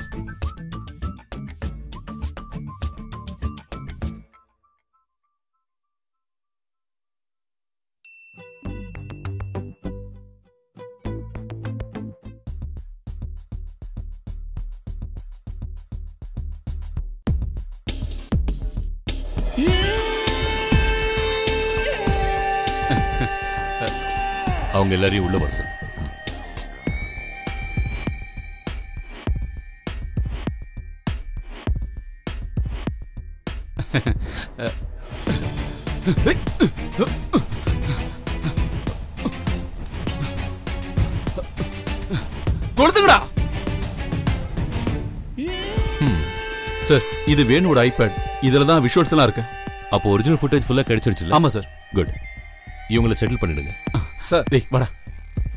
அவங்க எல்லாரையும் உள்ள வர சொல்லு கொடுத்துங்கடா சார் இது வேணுவோட ஐபேட் இதுல தான் விஷுவல்ஸ் எல்லாம் இருக்கு அப்போ ஒரிஜினல் ஃபுட்டேஜ் ஃபுல்லா கிடைச்சிருச்சு ஆமா சார் குட் இவங்களை செட்டில் பண்ணிடுங்க சார் டேய் வாடா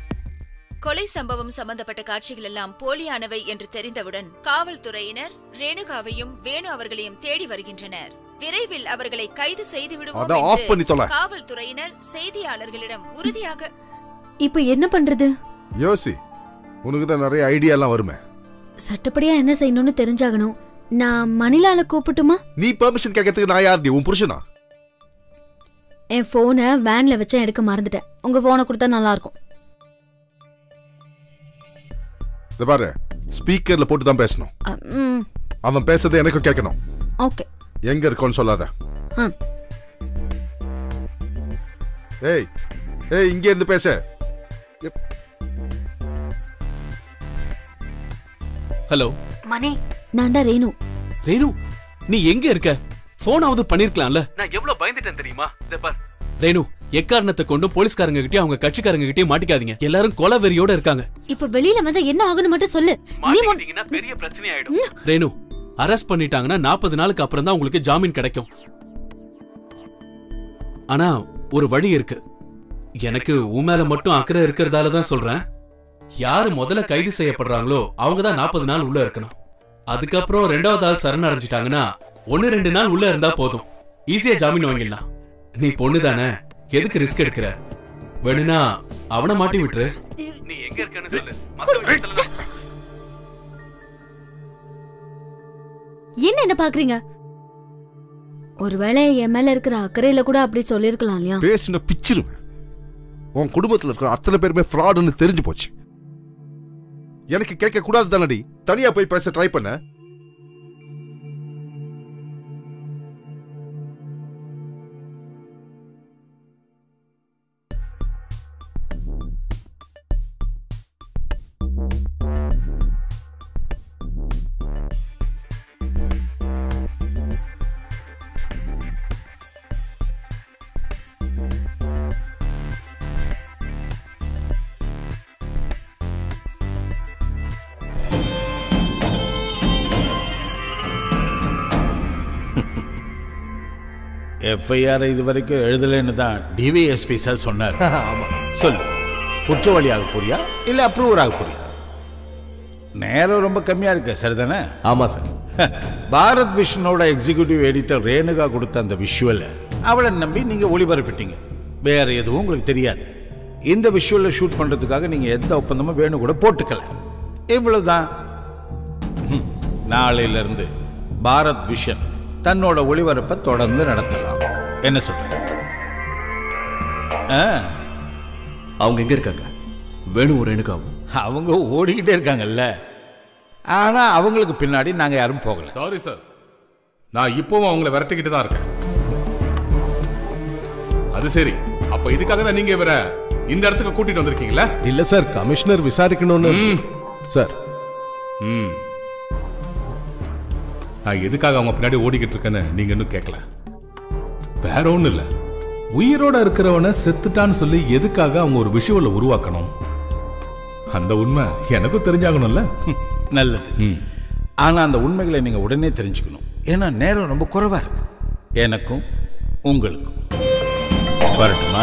கொலை சம்பவம் சம்பந்தப்பட்ட காட்சிகள் எல்லாம் போலியானவை என்று தெரிந்தவுடன் காவல்துறையினர் ரேணுகாவையும் வேணு அவர்களையும் தேடி வருகின்றனர் விரைவில் அவர்களை கைது செய்து விடுவோம் அதான் off பண்ணி என்று தொலை. காவல்துறையினர் செய்தியாளர்களிடம் உறுதியாக இப்போ என்ன பண்றது யோசி உனக்கு தான் நிறைய ஐடியா எல்லாம் வருமே சட்டப்படியா என்ன செய்யணும்னு தெரிஞ்சாகணும் நான் மணிலால கூப்பிட்டுமா நீ பெர்மிஷன் கேட்கறதுக்கு நான் யார் உன் புருஷனா என் போனை வேன்ல வச்சேன் எடுக்க மறந்துட்டேன் உங்க போனை கொடுத்தா நல்லா இருக்கும் இத பாரு ஸ்பீக்கர்ல போட்டு தான் பேசணும் அ, ம் அவன் பேசுறது எனக்கும் கேட்கணும் ஓகே எங்க இருக்கோன்னு சொல்லாத ஆ ஏய் ஏய் இங்க இருந்து பேச ஹலோ மணி நான் தான் ரேணு ரேணு நீ எங்க இருக்க போனாவது பண்ணிருக்கலாம்ல நான் எவ்வளவு பயந்துட்டேன் தெரியுமா இத பார் ரேணு எக்காரணத்தை கொண்டு போலீஸ்காரங்க கிட்டயும் அவங்க கட்சிக்காரங்க கிட்டயும் மாட்டிக்காதீங்க எல்லாரும் கொலை வெறியோட இருக்காங்க இப்ப வெளியில வந்தா என்ன ஆகும்னு மட்டும் சொல்லு நீ முன்- மாட்டிக்கிட்டீங்கன்னா பெரிய பிரச்சனை ஆயிடும் ரேணு அரெஸ்ட் பண்ணிட்டாங்கன்னா நாற்பது நாளுக்கு அப்புறம் தான் உங்களுக்கு ஜாமீன் கிடைக்கும் ஆனா ஒரு வழி இருக்கு எனக்கு உன் மேல மட்டும் அக்கறை இருக்கிறதால தான் சொல்றேன் யாரு முதல்ல கைது செய்யப்படுறாங்களோ அவங்க தான் நாற்பது நாள் உள்ள இருக்கணும் அதுக்கப்புறம் ரெண்டாவது ஆள் சரணடைஞ்சிட்டாங்கன்னா ஒன்னு ரெண்டு நாள் உள்ள இருந்தா போதும் ஈஸியா ஜாமீன் வாங்கிடலாம் நீ பொண்ணு தானே எதுக்கு ரிஸ்க் எடுக்கிற வேணும்னா அவனை மாட்டி விட்டுரு நீ எங்க இருக்கன்னு சொல்லு மத்த விஷயத்துல நான் என்ன என்ன பாக்குறீங்க ஒருவேளை என் மேல இருக்கிற அக்கறையில கூட அப்படி சொல்லிருக்கலாம் இல்லையா பேசின பிச்சிருவேன் உன் குடும்பத்துல இருக்கிற அத்தனை பேருமே ஃப்ராடுன்னு தெரிஞ்சு போச்சு எனக்கு கேட்க கூடாது தானடி தனியா போய் பேச ட்ரை பண்ண எஃப்ஐஆர் இது வரைக்கும் எழுதலைன்னு தான் டிவிஎஸ்பி சார் சொன்னார் சொல்லு குற்றவாளி ஆக போறியா இல்ல அப்ரூவர் ஆக போறியா நேரம் ரொம்ப கம்மியா இருக்கு சரிதானே ஆமா சார் பாரத் விஷனோட எக்ஸிகியூட்டிவ் எடிட்டர் ரேணுகா கொடுத்த அந்த விஷுவல அவளை நம்பி நீங்க ஒளிபரப்பிட்டீங்க வேற எதுவும் உங்களுக்கு தெரியாது இந்த விஷுவலை ஷூட் பண்றதுக்காக நீங்க எந்த ஒப்பந்தமும் வேணும் கூட போட்டுக்கல இவ்வளவுதான் ஹம். நாளையில இருந்து பாரத் விஷன் தன்னோட ஒளிபரப்பை தொடர்ந்து நடத்தலாம் என்ன சொல்றீங்க ஆ, அவங்க எங்க இருக்காங்க வேணும் ரேணுகாவும் அவங்க ஓடிக்கிட்டே இருக்காங்கல்ல ஆனா அவங்களுக்கு பின்னாடி நாங்க யாரும் போகல சாரி சார் நான் இப்பவும் அவங்கள விரட்டிக்கிட்டு தான் இருக்கேன் அது சரி அப்ப இதுக்காக தான் நீங்க இவரை இந்த இடத்துக்கு கூட்டிட்டு வந்திருக்கீங்களா இல்ல சார் கமிஷனர் விசாரிக்கணும்னு சார் ம் நான் எதுக்காக அவங்க பின்னாடி ஓடிக்கிட்டு இருக்கேன்னு நீங்க இன்னும் கேட்கல வேற ஒண்ணும் இல்ல உயிரோட இருக்கிறவனை செத்துட்டான்னு சொல்லி எதுக்காக அவங்க ஒரு விஷுவலை உருவாக்கணும் அந்த உண்மை எனக்கும் தெரிஞ்சாகணும்ல நல்லது ஆனா அந்த உண்மைகளை நீங்க உடனே தெரிஞ்சுக்கணும் ஏன்னா நேரம் ரொம்ப குறைவா இருக்கு எனக்கும் உங்களுக்கும் வரட்டுமா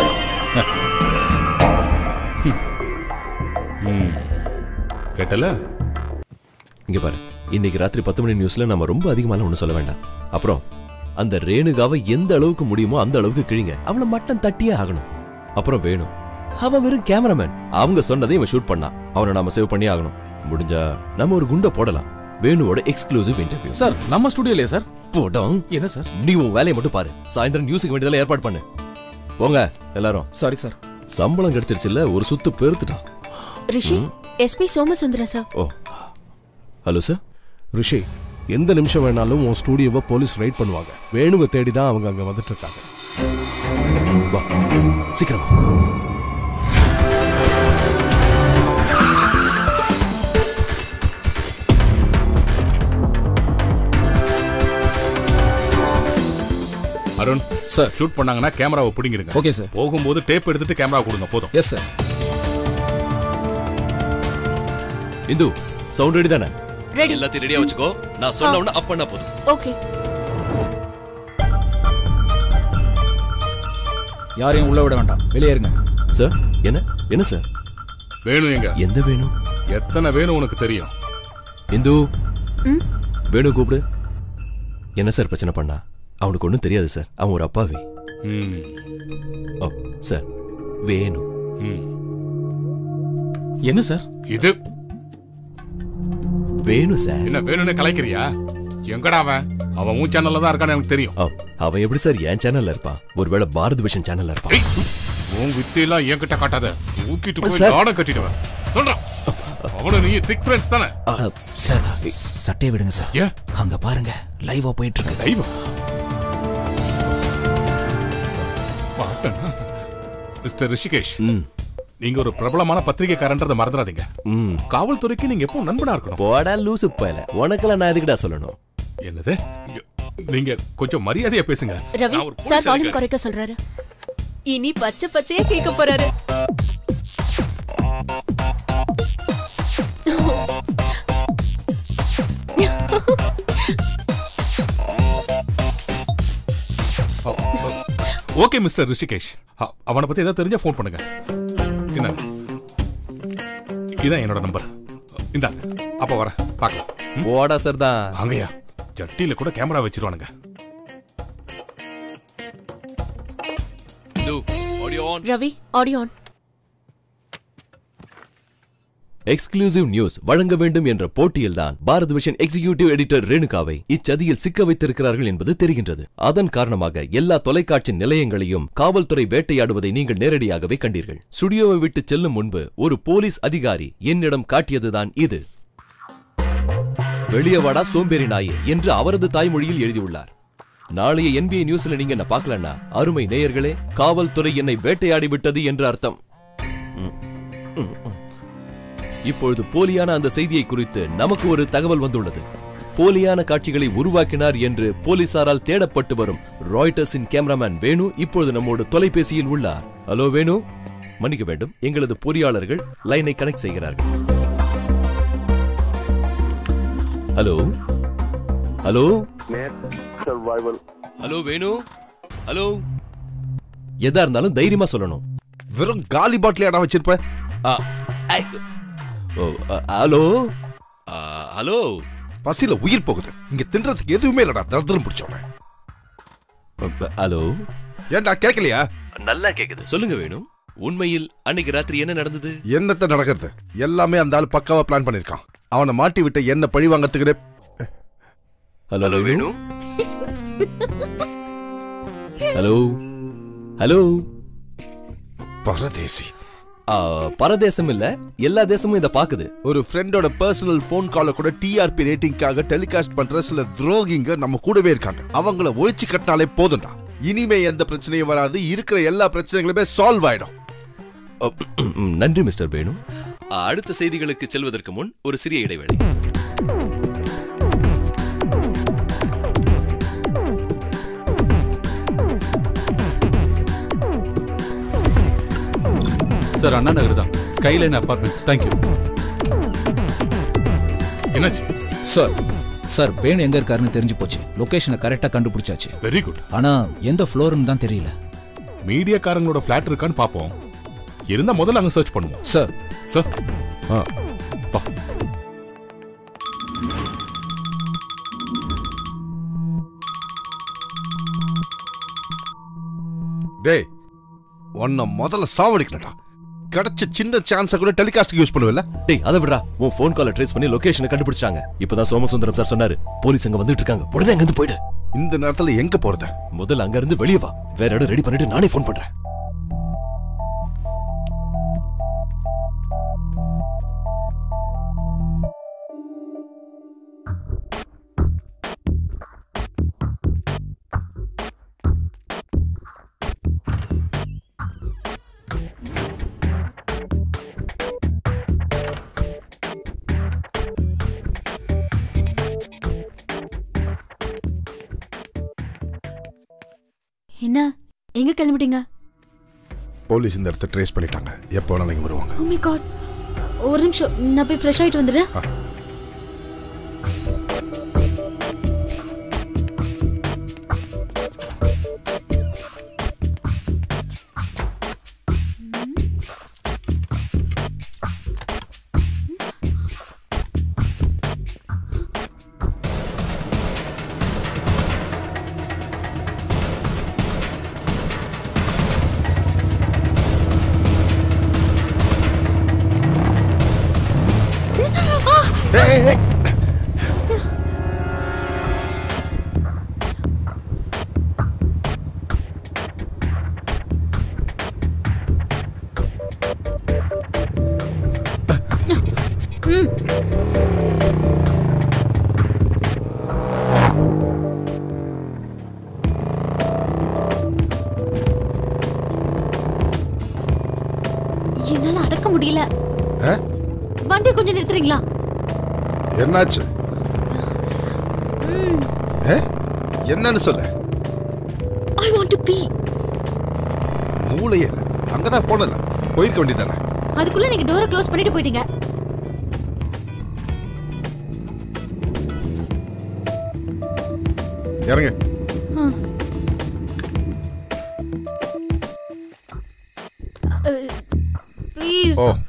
கேட்டல இங்க பாரு இன்னைக்கு ராத்திரி பத்து மணி நியூஸ்ல நம்ம ரொம்ப அதிகமான ஒண்ணு சொல்ல வேண்டாம் அப்புறம் அந்த ரேணுகாவை எந்த அளவுக்கு முடியுமோ அந்த அளவுக்கு கிழிங்க அவளை மட்டம் தட்டியே ஆகணும் அப்புறம் வேணும் அவன் வெறும் கேமராமேன் அவங்க சொன்னதை இவன் ஷூட் பண்ணான் அவனை நாம சேவ் பண்ணி ஆகணும் முடிஞ்சா நம்ம ஒரு குண்டை போடலாம் வேணுவோட எக்ஸ்க்ளூசிவ் இன்டர்வியூ சார் நம்ம ஸ்டுடியோலயே சார் போடும் என்ன சார் நீ உன் வேலையை மட்டும் பாரு சாயந்தரம் நியூஸுக்கு வேண்டியதெல்லாம் ஏற்பாடு பண்ணு போங்க எல்லாரும் சாரி சார் சம்பளம் கிடைச்சிருச்சுல்ல ஒரு சுத்து பெருத்துட்டான் Rishi SP Somasundara sir oh hello sir Rishi எந்த நிமிஷம் வேணாலும் உன் ஸ்டூடியோவை போலீஸ் ரைட் பண்ணுவாங்க வேணுவை தேடி தான் அவங்க அங்க வந்துட்டு இருக்காங்க வா சீக்கிரம் அருண் சார் ஷூட் பண்ணாங்கன்னா கேமராவை பிடிங்கிடுங்க Okay, sir. போகும்போது டேப் எடுத்துட்டு கேமரா கொடுங்க போதும் yes sir Indhu sound ready தானே Ready. எல்லாத்தையும் ரெடியா வச்சுக்கோ நான் சொன்ன உடனே அப் பண்ணா போதும் ஓகே யாரையும் உள்ள விட வேண்டாம் வெளியே இருங்க சார் என்ன என்ன சார் வேணும் எங்க எந்த வேணும் எத்தனை வேணும் உனக்கு தெரியும் இந்து வேணு கூப்பிடு என்ன சார் பிரச்சனை பண்ணா அவனுக்கு ஒன்றும் தெரியாது சார் அவன் ஒரு அப்பாவி ஓ சார் வேணு என்ன சார் இது வேணு சார் என்ன வேணும்னு கலைக்கிறியா எங்கடா அவன் அவன் உன் சேனல்ல தான் இருக்கான்னு எனக்கு தெரியும் ஓ, அவன் எப்படி சார் என் சேனல்ல இருப்பான் ஒருவேளை பாரத் விஷன் சேனல்ல இருப்பான் உன் வித்தையெல்லாம் என்கிட்ட காட்டாத தூக்கிட்டு போய் சார். தாடம் கட்டிடுவேன் சொல்றான் அவனு நீ திக் ஃப்ரெண்ட்ஸ் தானே சார் சட்டையை விடுங்க சார் ஏன் அங்க பாருங்க லைவா போயிட்டு இருக்கு லைவா மிஸ்டர் ரிஷிகேஷ் நீங்க ஒரு பிரபலமான பத்திரிகைக்காரன்றதை மறந்துடாதீங்க காவல்துறைக்கு நீங்க எப்போ நண்பனா இருக்கணும் போடா லூசு பயல உனக்கெல்லாம் நான் எதுக்குடா சொல்லணும் என்னது இங்க- நீங்க கொஞ்சம் மரியாதையா பேசுங்க ரவி நான் ஒரு சார் police வால்யூம் அதிகாரி. குறைக்க சொல்றாரு இனி பச்சை பச்சையா கேட்க போறாரு ஓகே மிஸ்டர் ரிஷிகேஷ் அ- அவனை பத்தி ஏதாவது தெரிஞ்சா ஃபோன் பண்ணுங்க இந்தாங்க இதான் என்னோட நம்பர் இந்தாங்க அப்ப வரேன் பார்க்கலாம் போடா சார் தான் அங்கயா ஜட்டியில கூட கேமரா வச்சிருவானுங்க Ravi audio on exclusive news வழங்க வேண்டும் என்ற போட்டியில்தான் பாரத் விஷன் எக்ஸிகியூட்டிவ் எடிட்டர் ரேணுகாவை இச்சதியில் சிக்க வைத்திருக்கிறார்கள் என்பது தெரிகின்றது அதன் காரணமாக எல்லா தொலைக்காட்சி நிலையங்களையும் காவல்துறை வேட்டையாடுவதை நீங்கள் நேரடியாகவே கண்டீர்கள் ஸ்டுடியோவை விட்டு செல்லும் முன்பு ஒரு போலீஸ் அதிகாரி என்னிடம் காட்டியதுதான் இது வெளியே வாடா சோம்பேறி நாயே என்று அவரது தாய்மொழியில் எழுதியுள்ளார் நாளைய NBA நியூஸ்ல நீங்க என்ன பார்க்கலன்னா அருமை நேயர்களே காவல்துறை என்னை வேட்டையாடி விட்டது என்று அர்த்தம் ம், ம், ம். இப்பொழுது போலியான அந்த செய்தியை குறித்து நமக்கு ஒரு தகவல் வந்துள்ளது போலியான காட்சிகளை உருவாக்கினார் என்று போலீசாரால் தேடப்பட்டு வரும் ராய்டர்ஸின் கேமராமேன் வேணு இப்பொழுது நம்மோடு தொலைபேசியில் உள்ளார் ஹலோ வேணு மன்னிக்க வேண்டும் எங்களது பொறியாளர்கள் லைனை கனெக்ட் செய்கிறார்கள் hello hello survival hello Venu hello எதா இருந்தாலும் தைரியமா சொல்லணும் வெறும் காலி பாட்டில் இடம் வச்சிருப்ப ஓ, அ, ஹலோ அ, ஹலோ பசியில உயிர் போகுது இங்க தின்றதுக்கு எதுவுமே இல்லடா தர்தரம் பிடிச்சவன ஹலோ ஏன்டா கேட்கலையா நல்லா கேக்குது சொல்லுங்க வேணும் உண்மையில் அன்னைக்கு ராத்திரி என்ன நடந்தது என்னத்த நடக்கிறது எல்லாமே அந்த ஆள் பக்காவா பிளான் பண்ணிருக்கான் அவனை மாட்டி விட்ட என்ன பழி வாங்கறதுக்குனே ஹலோ வேணு ஹலோ ஹலோ பரதேசி பரதேசம் இல்ல எல்லா தேசமும் இத பாக்குது ஒரு ஃப்ரெண்டோட பர்சனல் ஃபோன் கால கூட டிஆர்பி ரேட்டிங்காக டெலிகாஸ்ட் பண்ற சில துரோகிங்க நம்ம கூடவே இருக்காங்க அவங்கள ஒழிச்சு கட்டினாலே போதும்டா இனிமே எந்த பிரச்சனையும் வராது இருக்கிற எல்லா பிரச்சனைகளுமே சால்வ் ஆயிடும் ம், நன்றி மிஸ்டர் வேணு அடுத்த செய்திகளுக்கு செல்வதற்கு முன் ஒரு சிறிய இடைவேளை சார் அண்ணா நகர் தான் ஸ்கைலைன் அபார்ட்மெண்ட்ஸ் தேங்க்யூ என்னாச்சு சார் சார் வேணு எங்க இருக்காருன்னு தெரிஞ்சு போச்சு லொகேஷனை கரெக்டா கண்டுபிடிச்சாச்சு வெரி குட் ஆனா எந்த ஃப்ளோர்னு தான் தெரியல மீடியாக்காரங்களோட ஃபிளாட் இருக்கான்னு பாப்போம் இருந்தா முதல்ல அங்க சர்ச் பண்ணுவோம் சார் சார் ஆ பா டேய் உன்னை முதல்ல சாவடிக்கணும்டா கிடைச்ச சின்ன சான்ஸை கூட டெலிகாஸ்ட் யூஸ் பண்ணுவல டேய் அதை விடுறா உன் ஃபோன் காலை ட்ரேஸ் பண்ணி லொகேஷனை கண்டுபிடிச்சாங்க இப்பதான் சோமசுந்தரம் சார் சொன்னாரு போலீஸ் அங்க வந்துட்டு இருக்காங்க உடனே அங்க இருந்து போயிடு இந்த நேரத்துல எங்க போறது முதல்ல அங்க இருந்து வெளியே வா வேற இடம் ரெடி பண்ணிட்டு நானே ஃபோன் பண்றேன் என்ன எங்க கிளம்பிட்டீங்க போலீஸ் இந்த இடத்த ட்ரேஸ் பண்ணிட்டாங்க எப்போ வேணாலும் இங்க வருவாங்க Oh my god ஒரு நிமிஷம் நான் போய் ஃப்ரெஷ் ஆயிட்டு வந்துடுறேன் முடியல ஆ? வண்டி கொஞ்சம் நிறுத்துறீங்களா என்னாச்சு ம், ஆ? என்னன்னு சொல்லு I want to pee மூளையே இல்லை அங்கதான் போனல போயிருக்க வேண்டியதானே அதுக்குள்ள நீங்க டோரை க்ளோஸ் பண்ணிட்டு போயிட்டீங்க இறங்க ப்ளீஸ் ஓ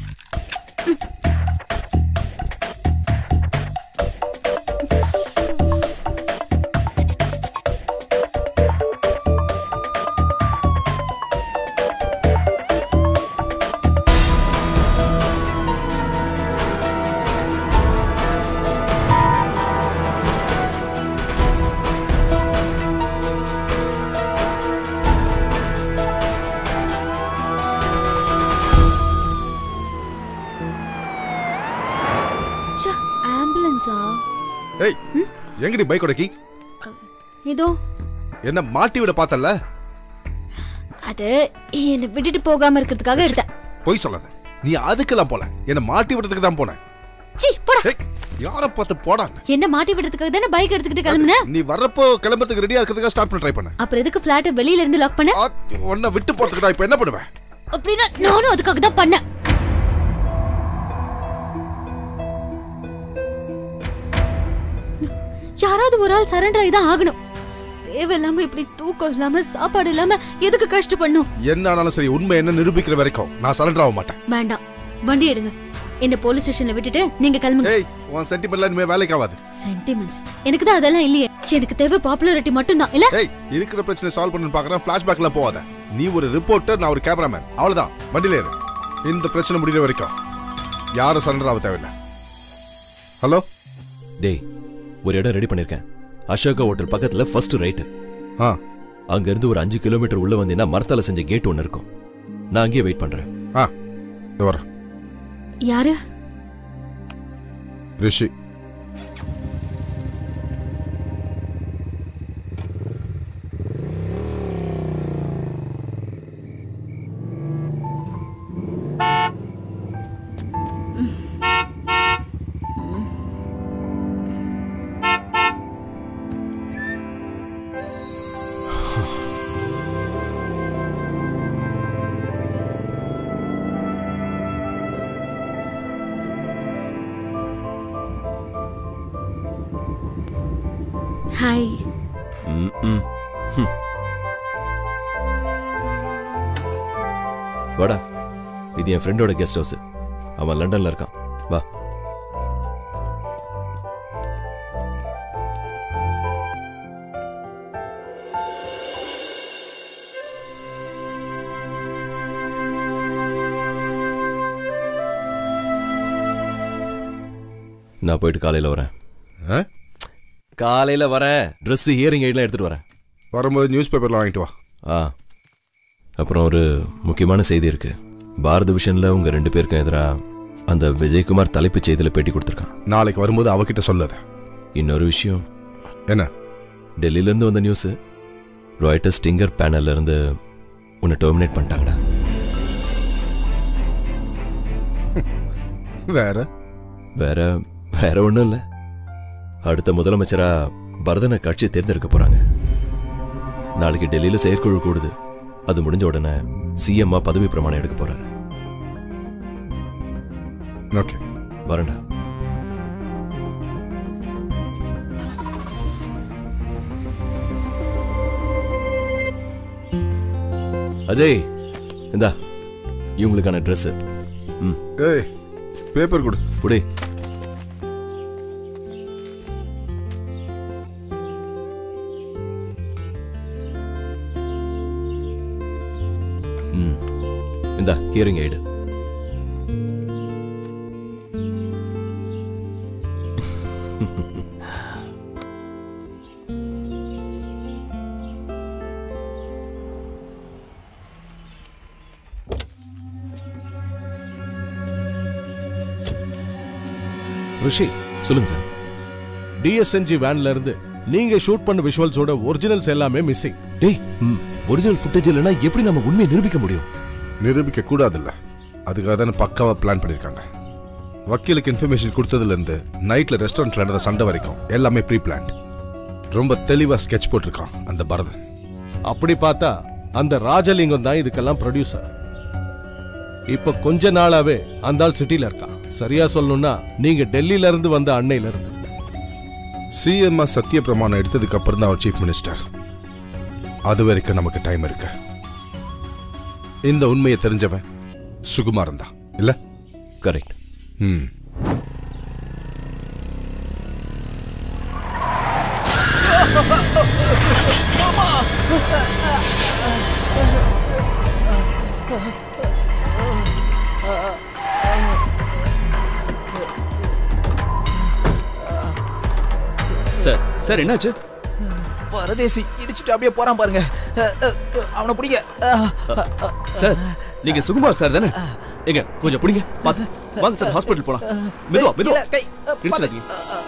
ஆம்புலன்ஸா ஏய் எங்கடி பைக் உடக்கி இதோ என்ன மாட்டி விட பார்த்தல அது என்னை விட்டுட்டு போகாம இருக்கிறதுக்காக எடுத்தேன் பொய் சொல்லாத நீ அதுக்கெல்லாம் போல என்ன மாட்டி விடுறதுக்கு தான் போனேன் சீ போடா யார பார்த்து போடா என்ன மாட்டி விடுறதுக்காக தானே பைக் எடுத்துக்கிட்டு கிளம்புன நீ வர்றப்போ கிளம்புறதுக்கு ரெடியா இருக்கிறதுக்காக ஸ்டார்ட் பண்ண ட்ரை பண்ண அப்புறம் எதுக்கு பிளாட்டை வெளியில இருந்து லாக் பண்ண உன்னை விட்டு போறதுக்கு தான் இப்போ என்ன பண்ணுவேன் அப்படின்னா நானும் அதுக்காக தான் பண்ணேன் யாராவது ஒரு ஆள் சரண்டர் ஆகி தான் ஆகணும் தேவையில்லாம இப்படி தூக்கம் இல்லாம சாப்பாடு இல்லாம எதுக்கு கஷ்டப்படணும் என்ன ஆனாலும் சரி உண்மை என்ன நிரூபிக்கிற வரைக்கும் நான் சரண்டர் ஆக மாட்டேன் வேண்டாம் வண்டி எடுங்க என்ன போலீஸ் ஸ்டேஷன்ல விட்டுட்டு நீங்க கிளம்புங்க ஏய் உன் சென்டிமெண்ட்லாம் இனிமே வேலைக்கு ஆகாது சென்டிமெண்ட்ஸ் எனக்கு தான் அதெல்லாம் இல்லையே எனக்கு தேவை பாப்புலாரிட்டி மட்டும்தான் இல்ல ஏய் இருக்கிற பிரச்சனை சால்வ் பண்ணு பார்க்கறேன் ஃபிளாஷ்பேக்ல போகாத நீ ஒரு ரிப்போர்ட்டர் நான் ஒரு கேமராமேன் அவ்வளவுதான் வண்டியில ஏறு இந்த பிரச்சனை முடிகிற வரைக்கும் யாரும் சரண்டர் ஆக தேவையில்லை ஹலோ டேய் ஒரு இடம் ரெடி பண்ணிருக்கேன் அசோகா ஹோட்டல் பக்கத்துல ஃபர்ஸ்ட் ரைட்டு ஆ அங்க இருந்து ஒரு அஞ்சு கிலோமீட்டர் உள்ள வந்தீங்கன்னா மரத்தால செஞ்ச கேட் ஒன்னு இருக்கும் நான் அங்கேயே வெயிட் பண்றேன் ஆ இதோ வரேன் யாரு ரிஷி ஹாய் ம், ம். ஹம். வாடா இது என் ஃப்ரெண்டோட கெஸ்ட் ஹவுஸ் அவன் லண்டன்ல இருக்கான் வா நான் போயிட்டு காலையில வரேன் காலையில வரேன் Dress ஹியரிங் எய்ட்லாம் எடுத்துட்டு வரேன் வரும்போது நியூஸ் பேப்பர்லாம் வாங்கிட்டு வா ஆ அப்புறம் ஒரு முக்கியமான செய்தி இருக்கு பாரத விஷன்ல உங்க ரெண்டு பேருக்கும் எதிரா அந்த விஜயகுமார் தலைப்புச் செய்தியில பேட்டி கொடுத்துருக்கான் நாளைக்கு வரும்போது அவகிட்ட சொல்லாத இன்னொரு விஷயம் என்ன டெல்லியில இருந்து வந்த நியூஸ் ராய்டர் ஸ்டிங்கர் பேனல்ல இருந்து உன்னை டெர்மினேட் பண்ணிட்டாங்கடா வேற வேற வேற ஒண்ணும் இல்ல அடுத்த முதலமைச்சரா பரதனை கட்சி தேர்ந்தெடுக்க போறாங்க நாளைக்கு டெல்லியில செயற்குழு கூடுது அது முடிஞ்ச உடனே சிஎம்மா பதவி பிரமாணம் எடுக்க போறாரு ஓகே வரேன்டா அஜய் இந்தா இவங்களுக்கான Dress ம் ஏய் பேப்பர் கொடு புடி ம் இந்தா ஹியரிங் எய்டு ரிஷி சொல்லுங்க சார் டிஎஸ்என்ஜி வேன்ல இருந்து நீங்க ஷூட் பண்ண விஷுவல்ஸோட ஒரிஜினல்ஸ் எல்லாமே மிஸ்ஸிங் டேய் ஒரிஜினல் ஃபுட்டேஜ் இல்லைன்னா எப்படி நம்ம உண்மையை நிரூபிக்க முடியும் நிரூபிக்க கூடாதுல்ல அதுக்காக தானே பக்காவா பிளான் பண்ணியிருக்காங்க வக்கீலுக்கு இன்ஃபர்மேஷன் கொடுத்ததுலேருந்து நைட்ல ரெஸ்டாரண்ட்ல நடந்த சண்டை வரைக்கும் எல்லாமே ப்ரீ பிளான் ரொம்ப தெளிவா ஸ்கெட்ச் போட்டிருக்கான் அந்த பரதன் அப்படி பார்த்தா அந்த ராஜலிங்கம் தான் இதுக்கெல்லாம் ப்ரொடியூசர் இப்ப கொஞ்ச நாளாவே அந்த ஆள் சிட்டில இருக்கான் சரியா சொல்லணும்னா நீங்க டெல்லியில இருந்து வந்த அன்னையில இருந்து சிஎம்ஆ சத்திய பிரமாணம் எடுத்ததுக்கு அப்புறம் தான் அவர் சீஃப் மினிஸ்டர் அது வரைக்கும் நமக்கு டைம் இருக்கு இந்த உண்மையை தெரிஞ்சவன் சுகுமாரன் தான் இல்ல கரெக்ட் ம் சார் சார் என்னாச்சு பரதேசி இடிச்சுட்டு அப்படியே போறான் பாருங்க அஹ், அஹ், அஹ், அவனை பிடிங்க அஹ், அஹ், அஹ். சார் நீங்க சுகுமார் சார் தானே எங்க கொஞ்சம் பிடிங்க பாத்து வாங்க சார் ஹாஸ்பிட்டல் போலாம் மெதுவா மெதுவா இல்ல, கை, அஹ், இடிச்சிடாதீங்க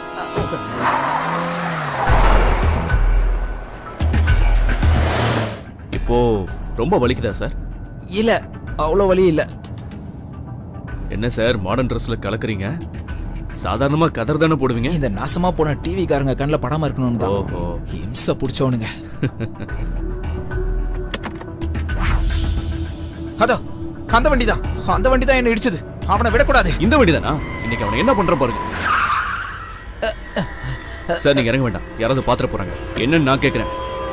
இப்போ ரொம்ப வலிக்குதா சார் இல்ல அவ்வளோ வலி இல்ல என்ன சார் மாடர்ன் ட்ரெஸ்ல கலக்குறீங்க சாதாரணமா கதர் தானே போடுவீங்க இந்த நாசமா போன டிவி காரங்க கண்ணில் படாம இருக்கணும்னு தான் ஓஹோ இம்ச பிடிச்சவனுங்க அதோ அந்த வண்டி தான் அந்த வண்டி தான் என்ன இடிச்சது அவனை விடக்கூடாது இந்த வண்டி தானா இன்னைக்கு அவனை என்ன பண்ற பாருங்க சார் நீங்க இறங்க வேண்டாம் யாராவது பாத்திர போறாங்க என்னன்னு நான் கேக்குறேன்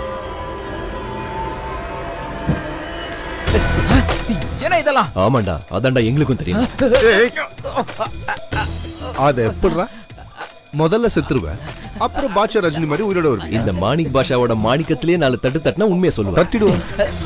என்ன இதெல்லாம் ஆமாண்டா அதான்டா எங்களுக்கும் தெரியும் அதை எப்படிடா முதல்ல செத்துருவேன் அப்புறம் பாட்சா ரஜினி மாதிரி உயிரோட வருவீங்க இந்த மாணிக் பாஷாவோட மாணிக்கத்திலேயே நாலு தட்டு தட்டினா உண்மையை சொல்லுவேன் தட்டிடுவோம்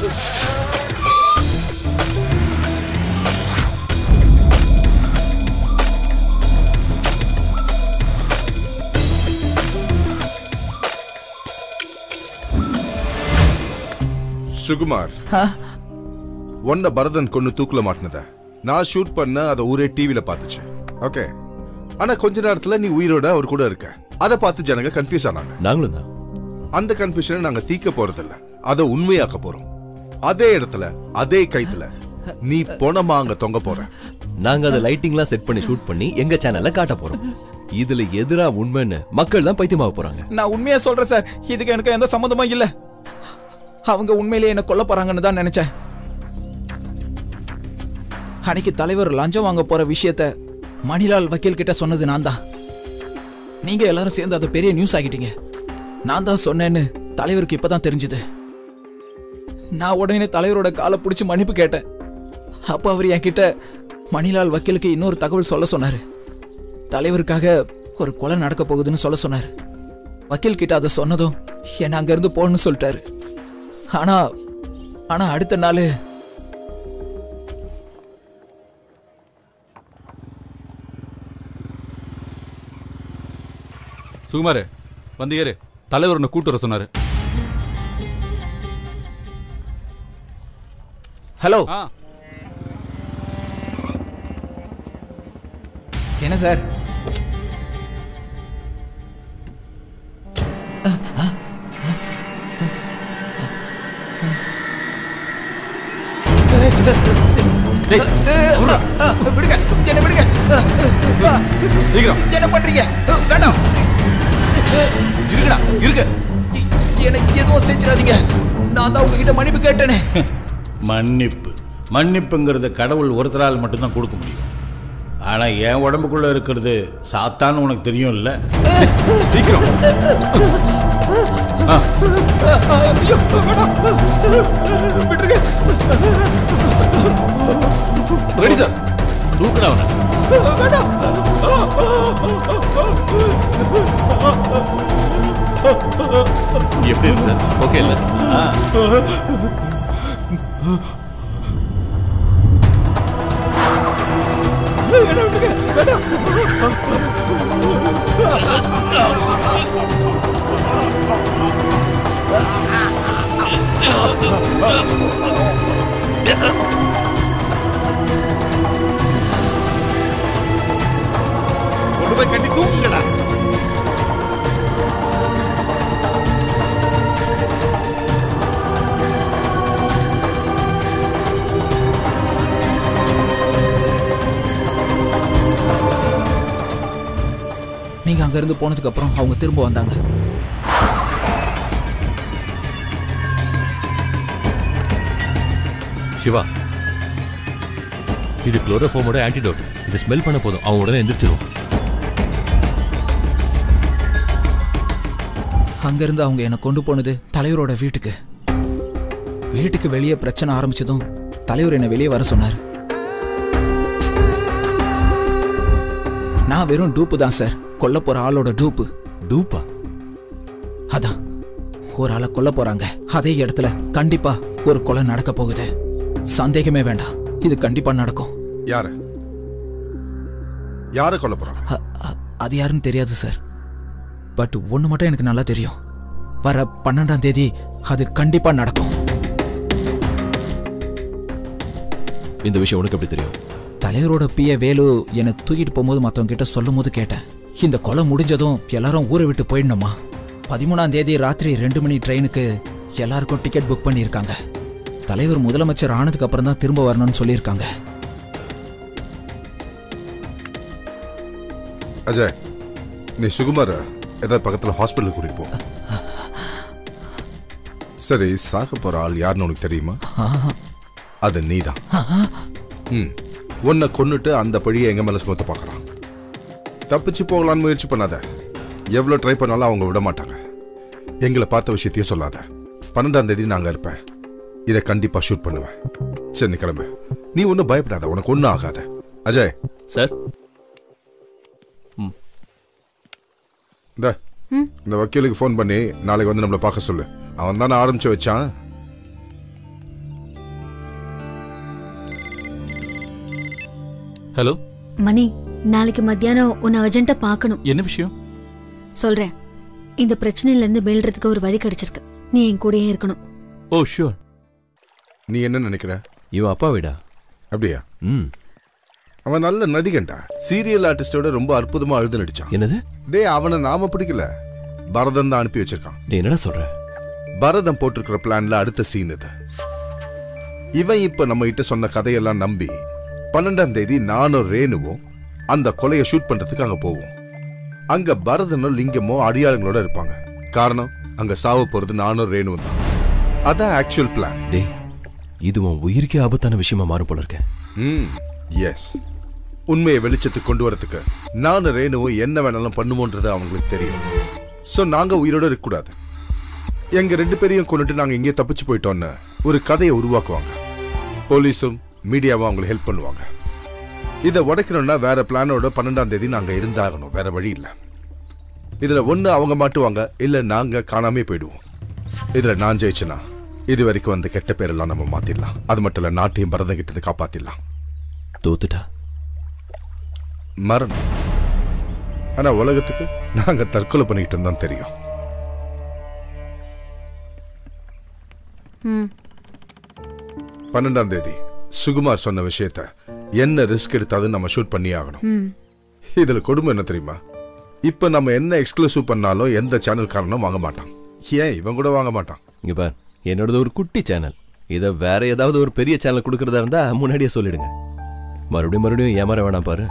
சுகுமார் ஒன்ன பரதன் கொண்டு தூக்குல மாட்டினத நான் ஷூட் பண்ண அதை ஊரே டிவில பார்த்துச்சு ஓகே ஆனா கொஞ்ச நேரத்துல நீ உயிரோட அவர் கூட இருக்க அதை பார்த்து ஜனங்க கன்ஃபியூஸ் ஆனாங்க நாங்களும் தான் அந்த கன்ஃபியூஷனை நாங்க தீக்க போறதில்ல அதை உண்மையாக்க போறோம் அதே இடத்துல அதே கைத்துல நீ பொணமா அங்க தொங்க போற நாங்க அதை லைட்டிங்லாம் செட் பண்ணி ஷூட் பண்ணி எங்க சேனல்ல காட்ட போறோம் இதுல எதிரா உண்மைன்னு மக்கள் தான் பைத்தியமாக போறாங்க நான் உண்மையா சொல்றேன் சார் இதுக்கு எனக்கு எந்த சம்மந்தமும் இல்ல அவங்க உண்மையிலேயே என்ன கொல்ல போறாங்கன்னு தான் நினைச்சேன் அன்னைக்கு தலைவர் லஞ்சம் வாங்க போற விஷயத்த மணிலால் வக்கீல் கிட்ட சொன்னது நான் தான் நீங்க எல்லாரும் சேர்ந்து அதை பெரிய நியூஸ் ஆகிட்டீங்க நான் தான் சொன்னேன்னு தலைவருக்கு இப்பதான் தெரிஞ்சது நான் உடனே தலைவரோட காலை பிடிச்சி மன்னிப்பு கேட்டேன் அப்ப அவர் என்கிட்ட மணிலால் வக்கீலுக்கு இன்னொரு தகவல் சொல்ல சொன்னாரு தலைவருக்காக ஒரு கொலை நடக்க போகுதுன்னு சொல்ல சொன்னாரு வக்கீல் கிட்ட அதை சொன்னதும் என்னை அங்கிருந்து போகணும்னு சொல்லிட்டாரு ஆனா ஆனா அடுத்த நாள் சுகுமார் வந்து ஏறு தலைவர் உன்னை கூட்டு வர சொன்னாரு ஹலோ என்ன சார் விடுங்க என்ன விடுங்க என்ன பண்றீங்க வேண்டாம் இருக்குடா இருக்கு எனக்கு எதுவும் செஞ்சிடாதீங்க நான் தான் உங்ககிட்ட மன்னிப்பு கேட்டேனே மன்னிப்பு மன்னிப்புங்கிறது கடவுள் ஒருத்தரால் மட்டும்தான் கொடுக்க முடியும் ஆனா என் உடம்புக்குள்ள இருக்கிறது சாத்தான்னு உனக்கு தெரியும் இல்ல சீக்கிரம் ஐயோ, வேணாம். விட்டுருங்க ரெடி சார் தூக்குடா அவனை வேண்டாம் எப்படி இருக்கு சார் ஓகே இல்ல என்ன விட்டுருங்க வேண்டாம் கொண்டு போய் கட்டி தூக்குங்கடா அங்கிருந்து போனதுக்கு அப்புறம் அவங்க திரும்ப வந்தாங்க சிவா இது குளோரோஃபோமோட ஆன்டிடோட் இது ஸ்மெல் பண்ண போதும் அவன் உடனே எந்திரிச்சிரும் அங்கிருந்து அவங்க என்னை கொண்டு போனது தலைவரோட வீட்டுக்கு வீட்டுக்கு வெளியே பிரச்சனை ஆரம்பிச்சதும் தலைவர் என்னை வெளியே வர சொன்னார் நான் வெறும் டூப்பு தான் சார் கொல்ல போற ஆளோட டூப்பு டூப்பா அதான் ஒரு ஆளை கொல்ல போறாங்க அதே இடத்துல கண்டிப்பா ஒரு கொலை நடக்க போகுது சந்தேகமே வேண்டாம் இது கண்டிப்பா நடக்கும் யார யார கொல்ல போறாங்க அ- அ- அது யாருன்னு தெரியாது சார் பட் ஒன்று மட்டும் எனக்கு நல்லா தெரியும் வர பன்னெண்டாம் தேதி அது கண்டிப்பா நடக்கும் இந்த விஷயம் உனக்கு எப்படி தெரியும் தலைவரோட பிய வேலு என்னை தூக்கிட்டு போகும்போது மற்றவங்க கிட்ட சொல்லும் போது கேட்டேன் இந்த கொலை முடிஞ்சதும் எல்லாரும் ஊரை விட்டு போயிடணுமா பதிமூணாம் தேதி ராத்திரி ரெண்டு மணி ட்ரெயினுக்கு எல்லாருக்கும் டிக்கெட் புக் பண்ணியிருக்காங்க தலைவர் முதலமைச்சர் ஆனதுக்கு அப்புறம் தான் திரும்ப வரணும்னு சொல்லியிருக்காங்க அஜய் நீ சுகுமார் ஏதாவது பக்கத்துல ஹாஸ்பிட்டல் கூட்டிட்டு போ சரி சாக போற ஆள் யாருன்னு உனக்கு தெரியுமா அது நீதான் ம் உன்னை கொன்னுட்டு அந்த பழியை எங்க மேல சுமத்த பார்க்கறான் தப்பிச்சு போகலான்னு முயற்சி பண்ணாத எவ்வளவு ட்ரை பண்ணாலும் அவங்க விட மாட்டாங்க எங்களை பார்த்த விஷயத்தையும் சொல்லாத பன்னெண்டாம் தேதி நாங்க இருப்பேன் இதை கண்டிப்பா ஷூட் பண்ணுவேன் சரி நீ கிளம்பு நீ ஒன்றும் பயப்படாத உனக்கு ஒன்றும் ஆகாத அஜய் சார் இந்த இந்த வக்கீலுக்கு ஃபோன் பண்ணி நாளைக்கு வந்து நம்மளை பார்க்க சொல்லு அவன் தானே ஆரம்பிச்சு வச்சான் ஹலோ மணி நாளைக்கு மத்தியானம் உன்னை அர்ஜென்ட்டா பார்க்கணும் என்ன விஷயம் சொல்றேன் இந்த பிரச்சனையில இருந்து மீள்றதுக்கு ஒரு வழி கிடைச்சிருக்கு நீ என் கூடயே இருக்கணும் ஓ ஷூர் நீ என்ன நினைக்கிற இவன் அப்பா வீடா அப்படியா ம் அவன் நல்ல நடிகன்டா சீரியல் ஆர்டிஸ்டோட ரொம்ப அற்புதமா எழுத நடிச்சான் என்னது டேய் அவனை நாம பிடிக்கல பரதன் தான் அனுப்பி வச்சிருக்கான் நீ என்னடா சொல்ற பரதம் போட்டிருக்கிற பிளான்ல அடுத்த சீன் இது இவன் இப்ப நம்ம கிட்ட சொன்ன கதையெல்லாம் நம்பி பன்னெண்டாம் தேதி நானும் ரேணுவும் அந்த கொலையை ஷூட் பண்றதுக்கு அங்க போவோம் அங்க பரதனோ லிங்கமோ அடியாளங்களோட இருப்பாங்க காரணம் அங்க சாவ போறது நானும் ரேணுவும் தான் அதான் ஆக்சுவல் பிளான் டேய் இது உன் உயிருக்கே ஆபத்தான விஷயமா மாறும் போல இருக்க ம் எஸ் உண்மையை வெளிச்சத்துக்கு கொண்டு வரதுக்கு நானும் ரேணுவும் என்ன வேணாலும் பண்ணுமோன்றது அவங்களுக்கு தெரியும் சோ நாங்க உயிரோட இருக்கக்கூடாது எங்க ரெண்டு பேரையும் கொண்டுட்டு நாங்க இங்கே தப்பிச்சு போயிட்டோம்னு ஒரு கதையை உருவாக்குவாங்க போலீஸும் மீடியாவும் அவங்களுக்கு ஹெல்ப் பண்ணுவாங்க இதை உடைக்கணும்னா வேற பிளானோட பன்னெண்டாம் தேதி நாங்க இருந்தாகணும் வேற வழி இல்ல இதுல ஒண்ணு அவங்க மாட்டுவாங்க இல்ல நாங்க காணாமே போயிடுவோம் இதுல நான் ஜெயிச்சனா இது வரைக்கும் அந்த கெட்ட பேரெல்லாம் நம்ம மாத்திடலாம் அது மட்டும் இல்ல நாட்டையும் பரதம் கிட்டது காப்பாத்திடலாம் தோத்துட்டா மரணம் ஆனா உலகத்துக்கு நாங்க தற்கொலை பண்ணிக்கிட்டு தான் தெரியும் ம் பன்னெண்டாம் தேதி சுகுமார் சொன்ன விஷயத்த என்ன ரிஸ்க் எடுத்தாலும் நம்ம ஷூட் பண்ணி ஆகணும் ம் இதுல கொடுமை என்ன தெரியுமா இப்ப நம்ம என்ன எக்ஸ்க்ளூசிவ் பண்ணாலும் எந்த சேனல்காரனும் வாங்க மாட்டான் ஏன் இவன் கூட வாங்க மாட்டான் இங்க பார் என்னோடது ஒரு குட்டி சேனல் இதை வேற ஏதாவது ஒரு பெரிய சேனல் கொடுக்கறதா இருந்தா முன்னாடியே சொல்லிடுங்க மறுபடியும் மறுபடியும் ஏமாற வேணாம் பாரு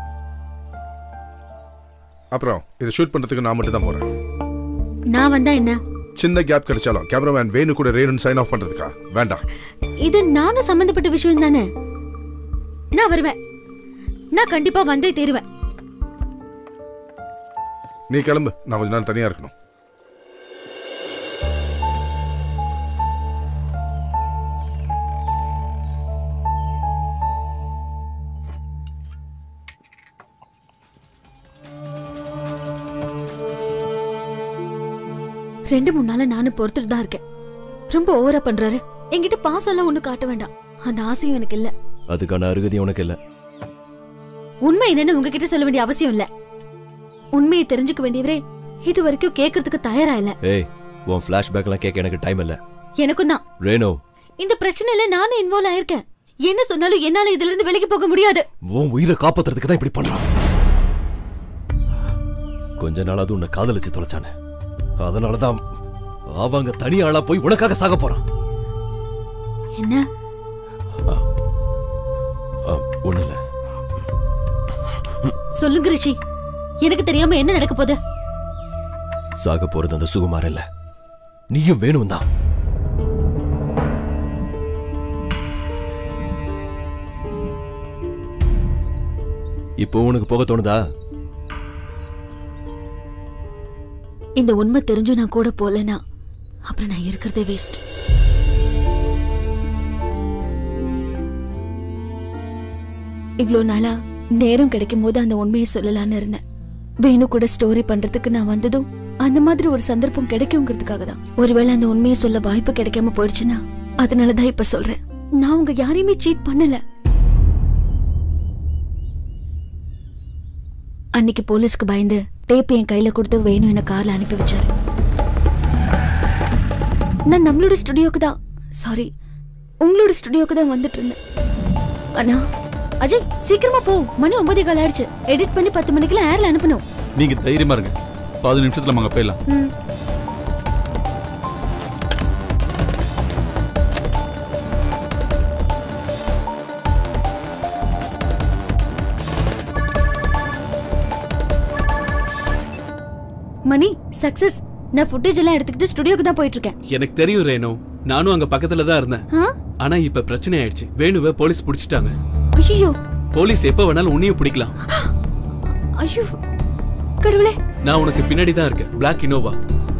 அப்புறம் இதை ஷூட் பண்றதுக்கு நான் மட்டும் தான் போறேன் நான் வந்தா என்ன சின்ன கேப் கிடைச்சாலும் கேமராமேன் வேணு கூட ரேணுன்னு சைன் ஆஃப் பண்றதுக்கா வேண்டாம் இது நானும் சம்பந்தப்பட்ட விஷயம் தானே நான் வருவேன் நான் கண்டிப்பா வந்தே தீருவேன் நீ கிளம்பு நான் கொஞ்ச நேரம் தனியா இருக்கணும் ரெண்டு மூணு நாளா நானும் பொறுத்துட்டு தான் இருக்கேன் ரொம்ப ஓவரா பண்றாரு என்கிட்ட பாசம் எல்லாம் ஒண்ணு காட்ட வேண்டாம் அந்த ஆசையும் எனக்கு இல்ல அதுக்கான அருகதி உனக்கு இல்ல உண்மை என்னன்னு உங்ககிட்ட சொல்ல வேண்டிய அவசியம் இல்ல உண்மையை தெரிஞ்சுக்க வேண்டியவரே இது வரைக்கும் கேட்கறதுக்கு தயாரா இல்ல ஏய் உன் ஃபிளாஷ்பேக்லாம் கேட்க எனக்கு டைம் இல்ல எனக்கும் தான் ரேணு இந்த பிரச்சனையில நானும் இன்வால்வ் ஆயிருக்கேன் என்ன சொன்னாலும் என்னால இதுல இருந்து விலகி போக முடியாது உன் உயிரை காப்பாத்துறதுக்கு தான் இப்படி பண்றான் கொஞ்ச நாளாவது உன்னை காதலிச்சு தொலைச்சானே அதனாலதான் அவங்க தனி ஆளா போய் உனக்காக சாக போறான் என்ன ஒண்ணு இல்ல சொல்லுங்க ரிஷி எனக்கு தெரியாம என்ன நடக்க போகுது சாக போறது அந்த சுகுமார் இல்ல நீயும் வேணும் தான் இப்போ உனக்கு போக தோணுதா இந்த உண்மை தெரிஞ்சும் நான் கூட போலனா அப்புறம் நான் இருக்கிறதே வேஸ்ட் இவ்ளோ நாளா நேரம் கிடைக்கும் போது அந்த உண்மையை சொல்லலாம்னு இருந்தேன் வேணு கூட ஸ்டோரி பண்றதுக்கு நான் வந்ததும் அந்த மாதிரி ஒரு சந்தர்ப்பம் கிடைக்குங்கிறதுக்காக தான் ஒருவேளை அந்த உண்மையை சொல்ல வாய்ப்பு கிடைக்காம போயிடுச்சுன்னா அதனால தான் இப்ப சொல்றேன் நான் உங்க யாரையுமே சீட் பண்ணல அன்னைக்கு போலீஸ்க்கு பயந்து டேப் என் கையில கொடுத்து வேணும் என்ன கார்ல அனுப்பி வச்சாரு நான் நம்மளோட ஸ்டுடியோக்கு தான் சாரி உங்களோட ஸ்டுடியோக்கு தான் வந்துட்டு இருந்தேன் அண்ணா அஜய் சீக்கிரமா போ மணி ஒன்பதே கால் ஆயிடுச்சு எடிட் பண்ணி பத்து மணிக்கெல்லாம் ஏர்ல அனுப்பணும் நீங்க தைரியமா இருங்க பதினஞ்சு நிமிஷத்துல நம்ம அங்க போயிடலாம் ம். மணி சக்சஸ் நான் ஃபுட்டேஜ் எல்லாம் எடுத்துக்கிட்டு ஸ்டுடியோக்கு தான் போயிட்டு இருக்கேன் எனக்கு தெரியும் ரேணு நானும் அங்க பக்கத்துல தான் இருந்தேன் ஆ? ஆனா இப்ப பிரச்சனை ஆயிடுச்சு வேணுவை போலீஸ் பிடிச்சிட்டாங்க ஐயோ போலீஸ் எப்ப வேணாலும் உன்னையும் பிடிக்கலாம் ஐயோ கடவுளே நான் உனக்கு பின்னாடி தான் இருக்கேன் பிளாக் இனோவா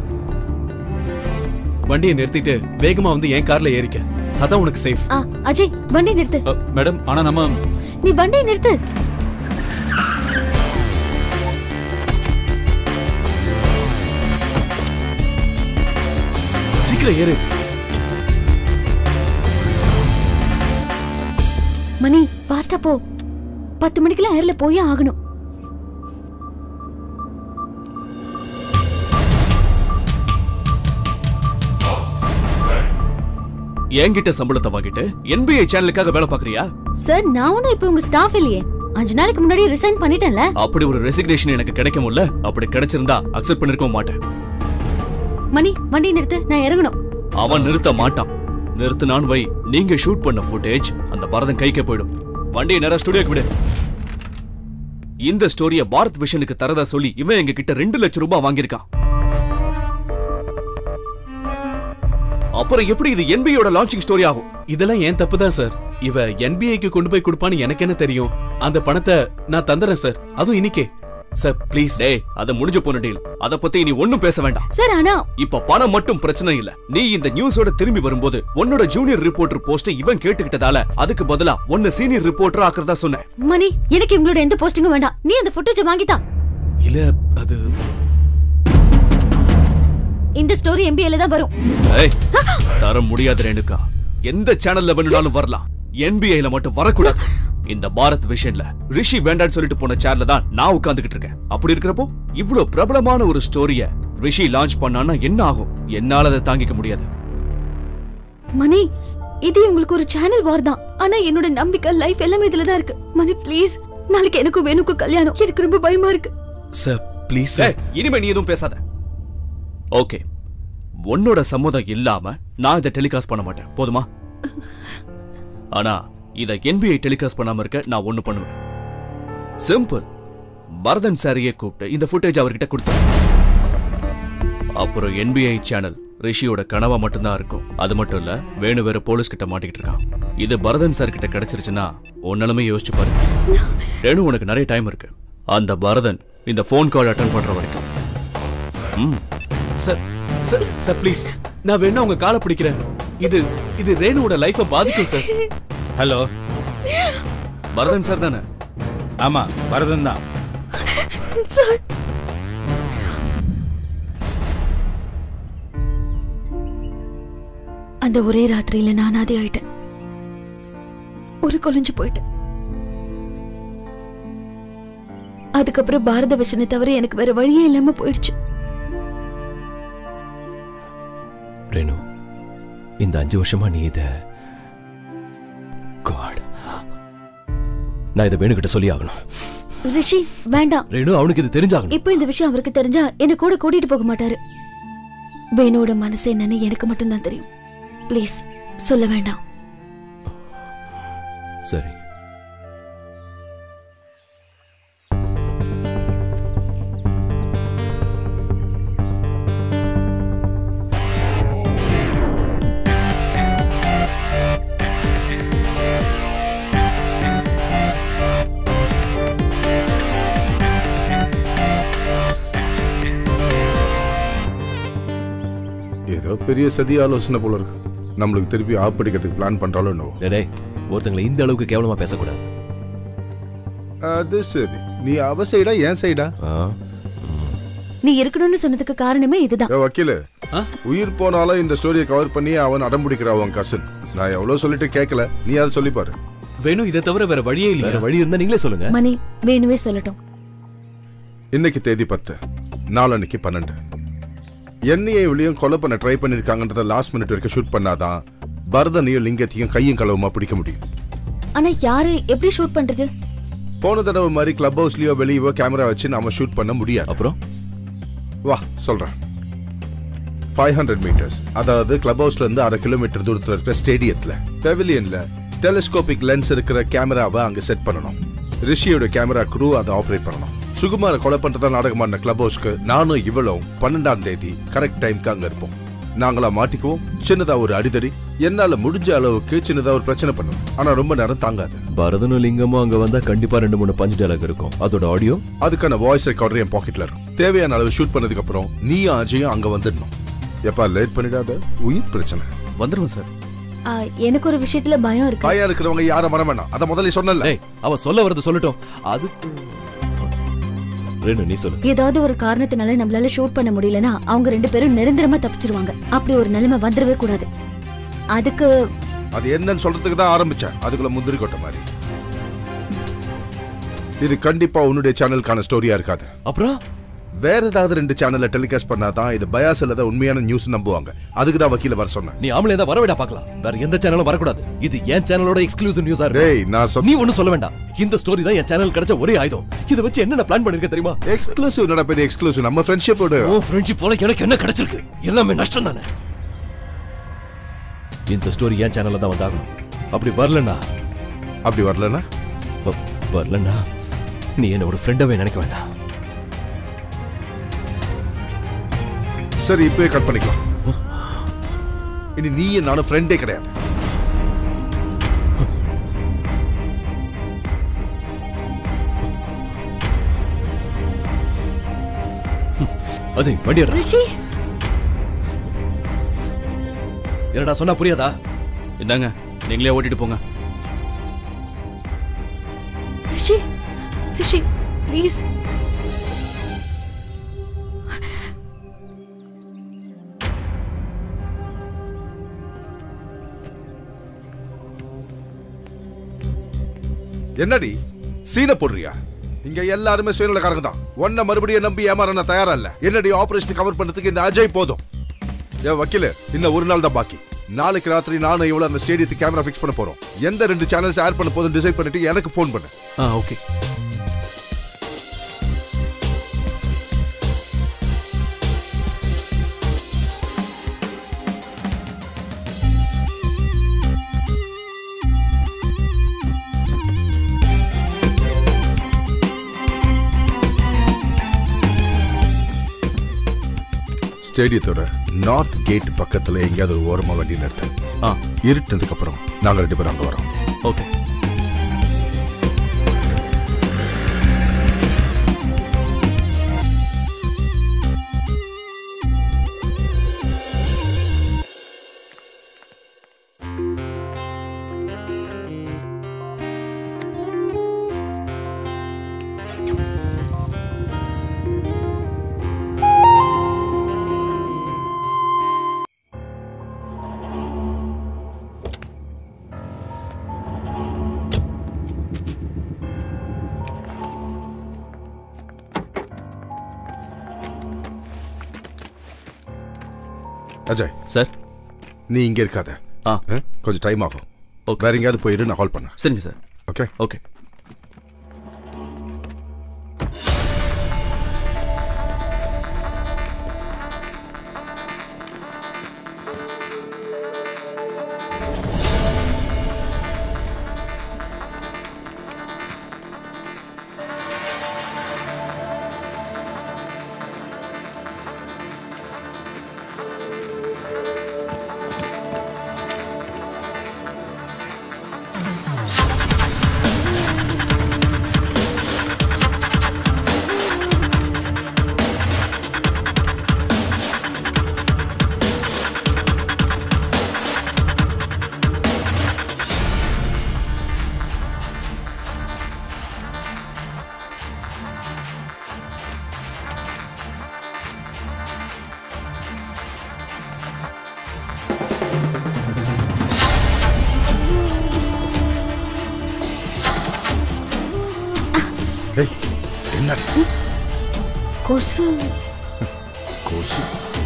வண்டியை நிறுத்திட்டு வேகமா வந்து என் கார்ல ஏறிக்க அதான் உனக்கு சேஃப் ஆ அஜய் வண்டி நிறுத்து மேடம் ஆனா நம்ம நீ வண்டியை நிறுத்து சீக்கிரம் ஏறு மணி ஃபாஸ்டா போ பத்து மணிக்கெல்லாம் ஏர்ல போயே ஆகணும் என்கிட்ட சம்பளத்தை வாங்கிட்டு என்பிஐ சேனலுக்காக வேலை பாக்குறியா சார் நான் ஒன்றும் இப்போ உங்க ஸ்டாஃப் இல்லையே அஞ்சு நாளைக்கு முன்னாடி ரிசைன் பண்ணிட்டேன்ல அப்படி ஒரு ரெசிக்னேஷன் எனக்கு கிடைக்கும்ல அப்படி கிடைச்சிருந்தா அக்செப்ட் பண்ணிருக்க மாட்டேன் மணி வண்டி நிறுத்து நான் இறங்கணும் அவன் நிறுத்த மாட்டான் நிறுத்தினான் வை நீங்க ஷூட் பண்ண ஃபுட்டேஜ் அந்த பரதன் கைக்கே போயிடும் வண்டியை நேரா ஸ்டுடியோக்கு விடு இந்த ஸ்டோரிய பாரத் விஷனுக்கு தரதா சொல்லி இவன் எங்க கிட்ட ரெண்டு லட்சம் ரூபாய் வாங்கியிருக்கான் அப்புறம் எப்படி இது என்பியோட லான்ச்சிங் ஸ்டோரி ஆகும் இதெல்லாம் ஏன் தப்பு தான் சார் இவ என்பிஐக்கு கொண்டு போய் கொடுப்பான்னு எனக்கு என்ன தெரியும் அந்த பணத்தை நான் தந்துறேன் சார் அதுவும் இன்னைக்கே சார் ப்ளீஸ் டேய் அது முடிஞ்சு போன டீல் அத பத்தி நீ ஒண்ணும் பேச வேண்டாம் சார் ஆனா இப்ப பணம் மட்டும் பிரச்சனை இல்ல நீ இந்த நியூஸோட திரும்பி வரும்போது உன்னோட ஜூனியர் ரிப்போர்ட்டர் போஸ்ட் இவன் கேட்டுக்கிட்டதால அதுக்கு பதிலா உன்ன சீனியர் ரிப்போர்ட்டர் ஆக்குறதா சொன்னேன் மணி எனக்கு இவங்களோட எந்த போஸ்டிங்கும் வேண்டாம் நீ அந்த ஃபுட்டேஜ் வாங்கித்தா இல்ல அது இந்த ஸ்டோரி எம்பிஏல தான் வரும் ஏய் தர முடியாது ரேணுகா எந்த சேனல்ல வேணும்னாலும் வரலாம் என்பிஐல மட்டும் வரக்கூடாது இந்த பாரத் விஷன்ல ரிஷி வேண்டான்னு சொல்லிட்டு போன சேர்ல தான் நான் உட்கார்ந்துகிட்டு இருக்கேன் அப்படி இருக்கிறப்போ இவ்ளோ பிரபலமான ஒரு ஸ்டோரிய ரிஷி லான்ச் பண்ணான்னா என்ன ஆகும் என்னால அதை தாங்கிக்க முடியாது மணி இது உங்களுக்கு ஒரு சேனல் வார் தான் ஆனா என்னோட நம்பிக்கை லைஃப் எல்லாமே இதுல தான் இருக்கு மணி ப்ளீஸ் நாளைக்கு எனக்கும் வேணுக்கும் கல்யாணம் எனக்கு ரொம்ப பயமா இருக்கு சார் ப்ளீஸ் ஏய், இனிமே நீ எதுவும் பேசாத ஓகே உன்னோட சம்மதம் இல்லாம நான் இதை டெலிகாஸ்ட் பண்ண மாட்டேன் போதுமா ஆனா இத என்பிஐ டெலிகாஸ்ட் பண்ணாம இருக்க நான் ஒண்ணு பண்ணுவேன் சிம்பிள் பரதன் சாரியே கூப்பிட்டு இந்த ஃபுட்டேஜ் அவர்கிட்ட கொடுத்தேன் அப்புறம் என்பிஐ சேனல் ரிஷியோட கனவா மட்டும்தான் இருக்கும் அது மட்டும் இல்ல வேணு வேற போலீஸ் கிட்ட மாட்டிக்கிட்டு இருக்கான் இது பரதன் சார் கிட்ட கிடைச்சிருச்சுன்னா உன்னாலுமே யோசிச்சு பாரு ரேணு உனக்கு நிறைய டைம் இருக்கு அந்த பரதன் இந்த ஃபோன் கால் அட்டன் பண்ற வரைக்கும் ம் சார் சார் சார் ப்ளீஸ் நான் வேணா உங்க காலை பிடிக்கிறேன் இது இது ரேணுவோட லைஃபை பாதிக்கும் சார் ஹலோ பரதன் சார் தானே ஆமா பரதன் தான் சார் அந்த ஒரே ராத்திரியில நான் அனாதை ஆயிட்டேன் ஒரு கொலைஞ்சு போயிட்டேன் அதுக்கப்புறம் பாரத விஷனை தவிர எனக்கு வேற வழியே இல்லாம போயிடுச்சு ரேணு இந்த அஞ்சு வருஷமா நீ இத God. நான் இதை வேணுகிட்ட சொல்லி ஆகணும் ரிஷி வேண்டாம் ரேணு அவனுக்கு இது தெரிஞ்சாகணும் இப்போ இந்த விஷயம் அவருக்கு தெரிஞ்சா என்ன கூட கூட்டிட்டு போக மாட்டாரு வேணுவோட மனசு என்னன்னு எனக்கு மட்டும்தான் தெரியும் ப்ளீஸ் சொல்ல வேண்டாம் சரி ஏதோ பெரிய சதி ஆலோசனை போல இருக்கு நம்மளுக்கு திருப்பி ஆப்படிக்கிறதுக்கு பிளான் பண்றாலும் என்னவோ டேய் ஒருத்தங்களை இந்த அளவுக்கு கேவலமா பேசக்கூடாது அது சரி நீ அவ சைடா என் சைடா நீ இருக்கணும்னு சொன்னதுக்கு காரணமே இதுதான் ஏ, வக்கீலு உயிர் போனாலும் இந்த ஸ்டோரியை கவர் பண்ணி அவன் அடம் பிடிக்கிறா அவன் கசன் நான் எவ்வளவு சொல்லிட்டு கேட்கல நீ அதை சொல்லி பாரு வேணும் இதை தவிர வேற வழியே இல்லையா வேற வழி இருந்தா நீங்களே சொல்லுங்க மணி வேணுமே சொல்லட்டும் இன்னைக்கு தேதி பத்து நாளன்னைக்கு பன்னெண்டு என்னையும் இவளையும் கொலை பண்ண ட்ரை பண்ணிருக்காங்கன்றத லாஸ்ட் மினிட் வரைக்கும் ஷூட் பண்ணாதான் பரதனையும் லிங்கத்தையும் கையும் களவுமா பிடிக்க முடியும் ஆனா யாரு எப்படி ஷூட் பண்றது போன தடவை மாதிரி கிளப் ஹவுஸ்லயோ வெளியவோ கேமரா வச்சு நாம ஷூட் பண்ண முடியாது அப்புறம் வா சொல்றேன் ஃபைவ் ஹண்ட்ரட் மீட்டர்ஸ் அதாவது கிளப் ஹவுஸ்ல இருந்து அரை கிலோமீட்டர் தூரத்துல இருக்கிற ஸ்டேடியத்துல பெவிலியன்ல டெலிஸ்கோபிக் லென்ஸ் இருக்கிற கேமராவை அங்க செட் பண்ணணும் ரிஷியோட கேமரா குரூ அதை ஆபரேட் பண்ணணும் சுகுமார கொலை பண்றதா நாடகமான கிளப் ஹவுஸ்க்கு நானும் இவளும் பன்னெண்டாம் தேதி கரெக்ட் டைம்க்கு அங்க இருப்போம் நாங்களா மாட்டிக்குவோம் சின்னதா ஒரு அடிதடி என்னால முடிஞ்ச அளவுக்கு சின்னதா ஒரு பிரச்சனை பண்ணுவோம் ஆனா ரொம்ப நேரம் தாங்காது பரதனும் லிங்கமும் அங்க வந்தா கண்டிப்பா ரெண்டு மூணு பஞ்ச் டயலாக் இருக்கும் அதோட ஆடியோ அதுக்கான வாய்ஸ் ரெக்கார்டர் என் பாக்கெட்ல இருக்கும் தேவையான அளவு ஷூட் பண்ணதுக்கு அப்புறம் நீயும் அஜயும் அங்க வந்துடணும் எப்பா லேட் பண்ணிடாத உயிர் பிரச்சனை வந்துருவோம் சார் ஆ, எனக்கு ஒரு விஷயத்துல பயம் இருக்கு பயம் இருக்கிறவங்க யாரும் வர வேணாம் அத முதல்ல சொன்னல அவ சொல்ல வரது சொல்லட்டும் அதுக்கு ரேணு நீ சொல்லு ஏதாவது ஒரு காரணத்தினால நம்மளால ஷூட் பண்ண முடியலனா அவங்க ரெண்டு பேரும் நிரந்தரமா தப்பிச்சிருவாங்க அப்படி ஒரு நிலைமை வந்துடவே கூடாது அதுக்கு அது என்னன்னு சொல்றதுக்கு தான் ஆரம்பிச்சேன் அதுக்குள்ள முந்திரி கொட்ட மாதிரி இது கண்டிப்பா உன்னுடைய சேனலுக்கான ஸ்டோரியா இருக்காது அப்புறம் வேற ஏதாவது ரெண்டு சேனல்ல டெலிகாஸ்ட் பண்ணாதான் இது பயாஸ் இல்லாத உண்மையான நியூஸ் நம்புவாங்க அதுக்கு தான் வக்கீல வர சொன்னேன் நீ ஆம்பளை தான் வரவிடா பார்க்கலாம் வேற எந்த சேனலும் வரக்கூடாது இது என் சேனலோட எக்ஸ்க்ளூசிவ் நியூஸா டேய் இருக்கு நான் சொல் நீ ஒண்ணும் சொல்ல வேண்டாம் இந்த ஸ்டோரி தான் என் சேனல் கிடைச்ச ஒரே ஆயுதம் இதை வச்சு என்ன பிளான் பண்ணிருக்க தெரியுமா எக்ஸ்க்ளூசிவ் என்னடா பெரிய எக்ஸ்க்ளூசிவ் நம்ம ஃப்ரெண்ட்ஷிப்போட உன் ஃப்ரெண்ட்ஷிப் போல எனக்கு என்ன கிடைச்சிருக்கு எல்லாமே நஷ்டம் தானே இந்த ஸ்டோரி என் சேனல்ல தான் வந்தாகணும் அப்படி வரலன்னா அப்படி வரலன்னா வரலன்னா நீ என்ன ஒரு ஃப்ரெண்டாவே நினைக்க வேண்டாம் சரி இப்பவே கட் பண்ணிக்கலாம் இனி நீ நானும் ஃப்ரெண்டே கிடையாது அஜய் வண்டி எடுடா. ரிஷி என்னடா சொன்னா புரியாதா இந்தாங்க நீங்களே ஓட்டிட்டு போங்க ரிஷி ரிஷி ப்ளீஸ் என்னடி சீனை போடுறியா இங்க எல்லாருமே சுயநலக்காரங்க தான் ஒன்ன மறுபடியும் நம்பி ஏமாற நான் தயாரா இல்ல என்னடி ஆபரேஷன் கவர் பண்றதுக்கு இந்த அஜய் போதும் ஏன் வக்கீல இன்னும் ஒரு நாள் தான் பாக்கி நாளைக்கு ராத்திரி நானும் இவ்வளவு அந்த ஸ்டேடியத்துக்கு கேமரா ஃபிக்ஸ் பண்ண போறோம் எந்த ரெண்டு சேனல்ஸ் ஆட் பண்ண போதும் டிசைட் பண்ணிட்டு எனக்கு ஃபோன் பண்ணு ஆ ஓகே ஸ்டேடியத்தோட நார்த் கேட் பக்கத்துல எங்கேயாவது ஒரு ஓரமா வண்டி நிறுத்து ஆ இருட்டுனதுக்கு அப்புறம் நாங்க ரெண்டு பேரும் அங்க வரோம் ஓகே அஜய் சார் நீ இங்க இருக்காத ஆ கொஞ்சம் டைம் ஆகும் வேற எங்கேயாவது போயிரு நான் கால் பண்ணேன் சரிங்க சார் ஓகே ஓகே ஏய் என்ன கொசு கொசு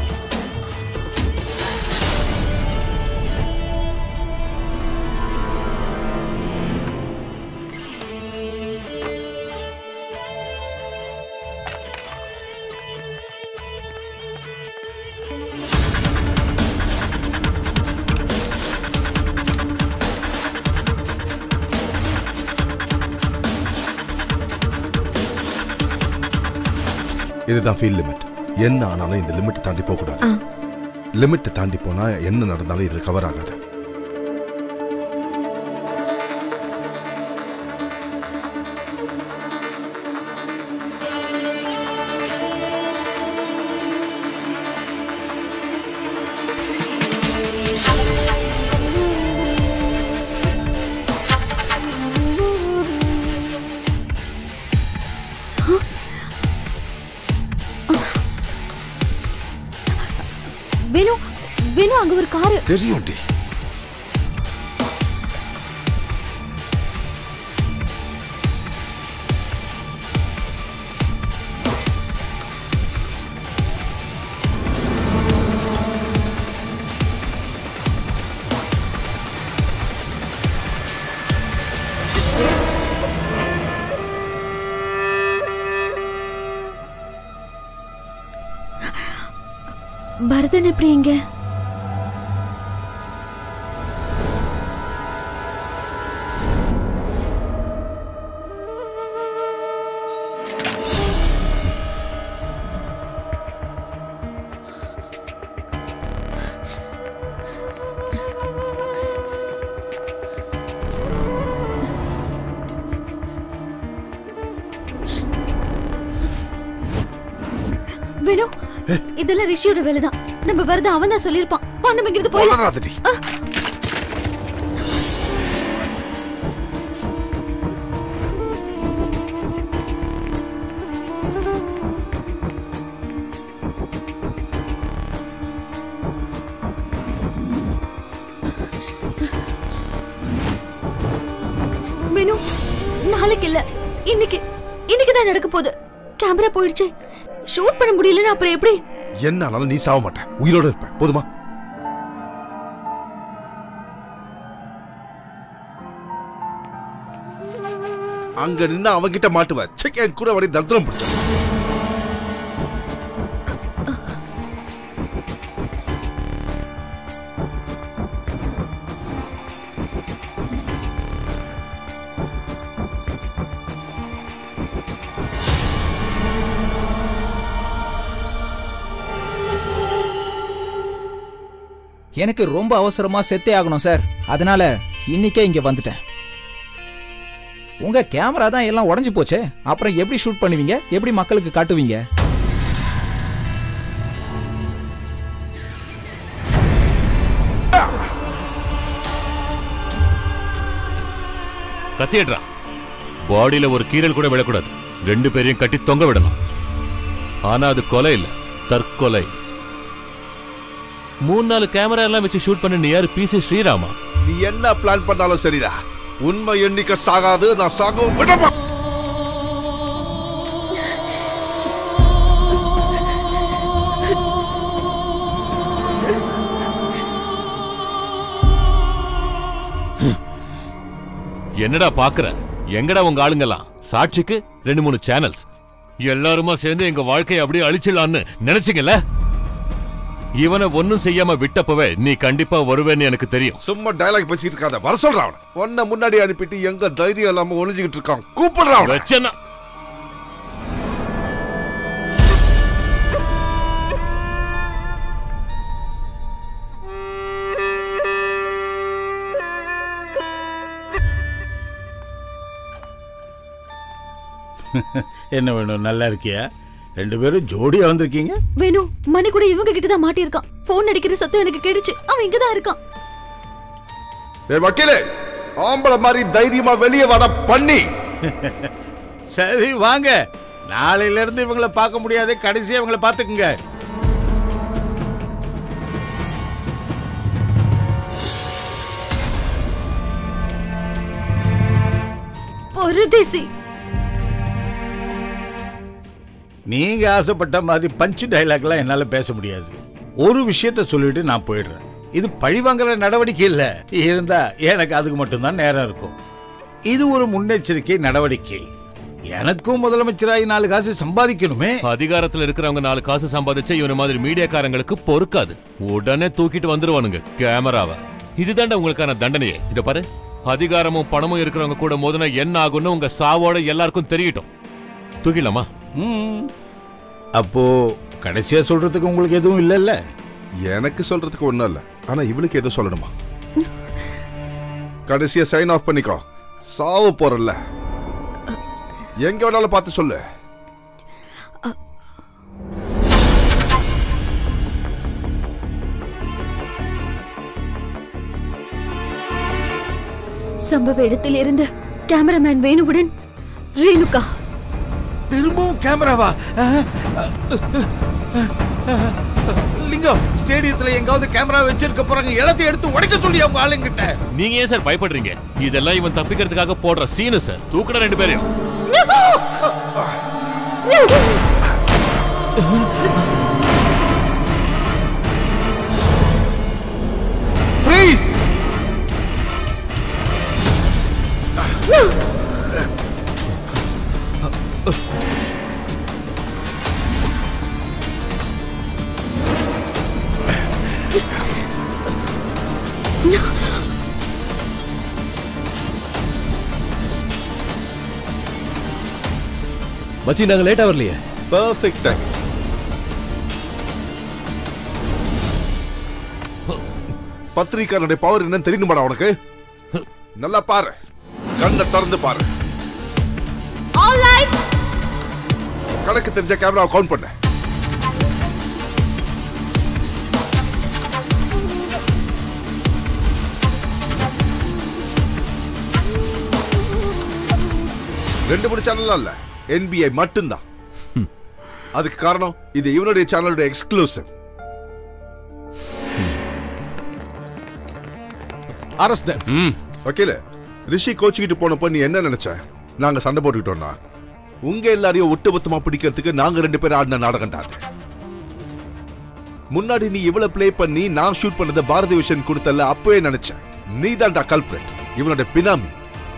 இதுதான் ஃபீல் லிமிட் என்ன ஆனாலும் இந்த லிமிட் தாண்டி போக கூடாது லிமிட் தாண்டி போனா என்ன நடந்தாலும் இது கவர் ஆகாது வேணு வேணு அங்க ஒரு காரு தெரியும் டி பரதன் எப்படி இங்க வேணு இதெல்லாம் ரிஷியோட வேலைதான் நம்ம வரத அவன் தான் சொல்லியிருப்பான் வா நம்ம இங்கிருந்து போயிடலாம் வளராதடி வேணு நாளைக்கு இல்ல இன்னைக்கு இன்னைக்கு தான் நடக்க போகுது கேமரா போயிடுச்சு ஷூட் பண்ண முடியலன்னா அப்புறம் எப்படி என்ன ஆனாலும் நீ சாக மாட்ட உயிரோட இருப்ப போதுமா அங்க நின்னு அவன்கிட்ட மாட்டுவ செக் என் கூட வடி தத்திரம் பிடிச்ச எனக்கு ரொம்ப அவசரமா செத்தே ஆகணும் சார் அதனால இன்னைக்கே இங்க வந்துட்டேன் உங்க கேமரா தான் எல்லாம் உடைஞ்சு போச்சே அப்புறம் எப்படி ஷூட் பண்ணுவீங்க எப்படி மக்களுக்கு காட்டுவீங்க கத்திடுறா பாடியில ஒரு கீரல் கூட விழக்கூடாது ரெண்டு பேரையும் கட்டி தொங்க விடணும் ஆனா அது கொலை இல்ல தற்கொலை மூணு நாலு கேமரா எல்லாம் வச்சு ஷூட் பண்ண நீ யாரு பிசி ஸ்ரீராமா நீ என்ன பிளான் பண்ணாலும் சரிடா உண்மை எண்ணிக்கை சாகாது நான் சாகவும் விடமா என்னடா பாக்குற எங்கடா உங்க ஆளுங்கெல்லாம் சாட்சிக்கு ரெண்டு மூணு சேனல்ஸ் எல்லாருமா சேர்ந்து எங்க வாழ்க்கையை அப்படியே அழிச்சிடலான்னு நினைச்சீங்கல்ல இவனை ஒன்னும் செய்யாம விட்டப்பவே நீ கண்டிப்பா வருவேன்னு எனக்கு தெரியும் சும்மா டயலாக் பேசிட்டு இருக்காத வர சொல்றான் அவனை உன்னை முன்னாடி அனுப்பிட்டு எங்க தைரியம் இல்லாம ஒளிஞ்சுக்கிட்டு இருக்கான் கூப்பிடுறான் அவனை. வச்சனா என்ன வேணும் நல்லா இருக்கியா ரெண்டு பேரும் ஜோடியா வந்திருக்கீங்க வேணு மணி கூட இவங்க கிட்ட தான் மாட்டியிருக்கான் போன் அடிக்கிற சத்தம் எனக்கு கேடுச்சு அவன் இங்க தான் இருக்கான் ஏய் வக்கீலே ஆம்பளை மாதிரி தைரியமா வெளியே வர பண்ணி சரி வாங்க நாளையில இருந்து இவங்கள பார்க்க முடியாது கடைசியா இவங்கள பாத்துக்குங்க பொருதேசி நீங்க ஆசைப்பட்ட மாதிரி பஞ்சு டைலாக்லாம் என்னால பேச முடியாது ஒரு விஷயத்த சொல்லிட்டு நான் போயிடுறேன் இது பழிவாங்குற நடவடிக்கை இல்ல இருந்தா எனக்கு அதுக்கு மட்டும்தான் நேரம் இருக்கும் இது ஒரு முன்னெச்சரிக்கை நடவடிக்கை எனக்கும் முதலமைச்சராகி நாலு காசு சம்பாதிக்கணுமே அதிகாரத்துல இருக்கிறவங்க நாலு காசு சம்பாதிச்ச இவன மாதிரி மீடியாக்காரங்களுக்கு பொறுக்காது உடனே தூக்கிட்டு வந்துருவானுங்க கேமராவை இதுதான்டா உங்களுக்கான தண்டனையே இத பாரு அதிகாரமும் பணமும் இருக்கிறவங்க கூட மோதினா என்ன ஆகும்னு உங்க சாவோட எல்லாருக்கும் தெரியட்டும் தூக்கிடலாமா ம். அப்போ கடைசியா சொல்றதுக்கு உங்களுக்கு எதுவும் இல்லைல்ல எனக்கு சொல்றதுக்கு ஒண்ணும் இல்ல ஆனா இவனுக்கு ஏதோ சொல்லணுமா கடைசியா சைன் ஆஃப் பண்ணிக்கோ சாவு போறல்ல எங்க வேணாலும் பார்த்து சொல்லு சம்பவ இடத்தில் இருந்து கேமராமேன் வேணுவுடன் ரேணுகா திரும்பவும் கேமராவா லிங்கம் ஸ்டேடியத்துல எங்காவது கேமரா வச்சிருக்க போறாங்க எல்லாத்தையும் எடுத்து உடைக்க சொல்லி அவங்க ஆளுங்கிட்ட நீங்க ஏன் சார் பயப்படுறீங்க இதெல்லாம் இவன் தப்பிக்கிறதுக்காக போடுற சீனு சார் தூக்கட ரெண்டு பேரையும் ஃப்ரீஸ் மச்சி நாங்க லேட்டா வரலையே பர்ஃபெக்ட் டைம் பத்திரிக்காரனுடைய பவர் என்னன்னு தெரியணுமாடா உனக்கு நல்லா பாரு கண்ணை திறந்து பாரு ஆல் ரைட்ஸ் கணக்கு தெரிஞ்ச கேமரா கவுண்ட் பண்ண ரெண்டு மூணு சேனல் இல்ல என்பிஐ மட்டும்தான் அதுக்கு காரணம் இது இவனுடைய சேனலுடைய எக்ஸ்க்ளூசிவ் அரஸ்த வக்கீல ரிஷி கோச்சிக்கிட்டு போனப்போ நீ என்ன நினைச்ச நாங்க சண்டை போட்டுக்கிட்டோம்னா உங்க எல்லாரையும் ஒட்டுமொத்தமா பிடிக்கிறதுக்கு நாங்க ரெண்டு பேரும் ஆடின நாடகம் தான் அது. முன்னாடி நீ இவ்வளவு ப்ளே பண்ணி நான் ஷூட் பண்ணத பாரதி விஷன் கொடுத்தல அப்பவே நினைச்சேன் நீ தான்டா கல்பிரட் இவனோட பினாமி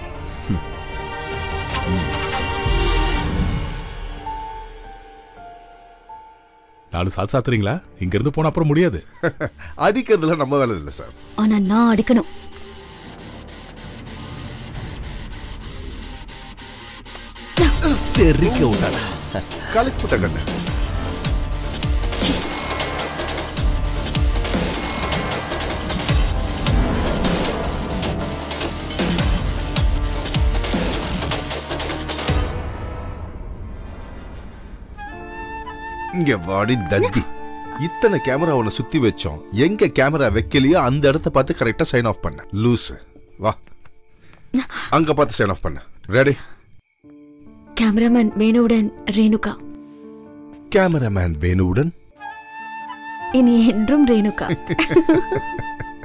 நாலு சாத்து சாத்துறீங்களா இங்க இருந்து போன அப்புறம் முடியாது அடிக்கிறதுல நம்ம வேலை இல்லை சார் ஆனா நான் அடிக்கணும் தெரிக்க விட்டாடா கலக்கு புட்ட கண்ணு இங்க வாடி தத்தி இத்தனை கேமரா உன்னை சுத்தி வச்சோம் எங்க கேமரா வைக்கலையோ அந்த இடத்த பார்த்து கரெக்டா சைன் ஆஃப் பண்ண லூஸ் வா அங்க பார்த்து சைன் ஆஃப் பண்ண ரெடி கேமராமேன் வேணுவுடன் ரேணுகா கேமராமேன் வேணுவுடன் இனி என்றும் ரேணுகா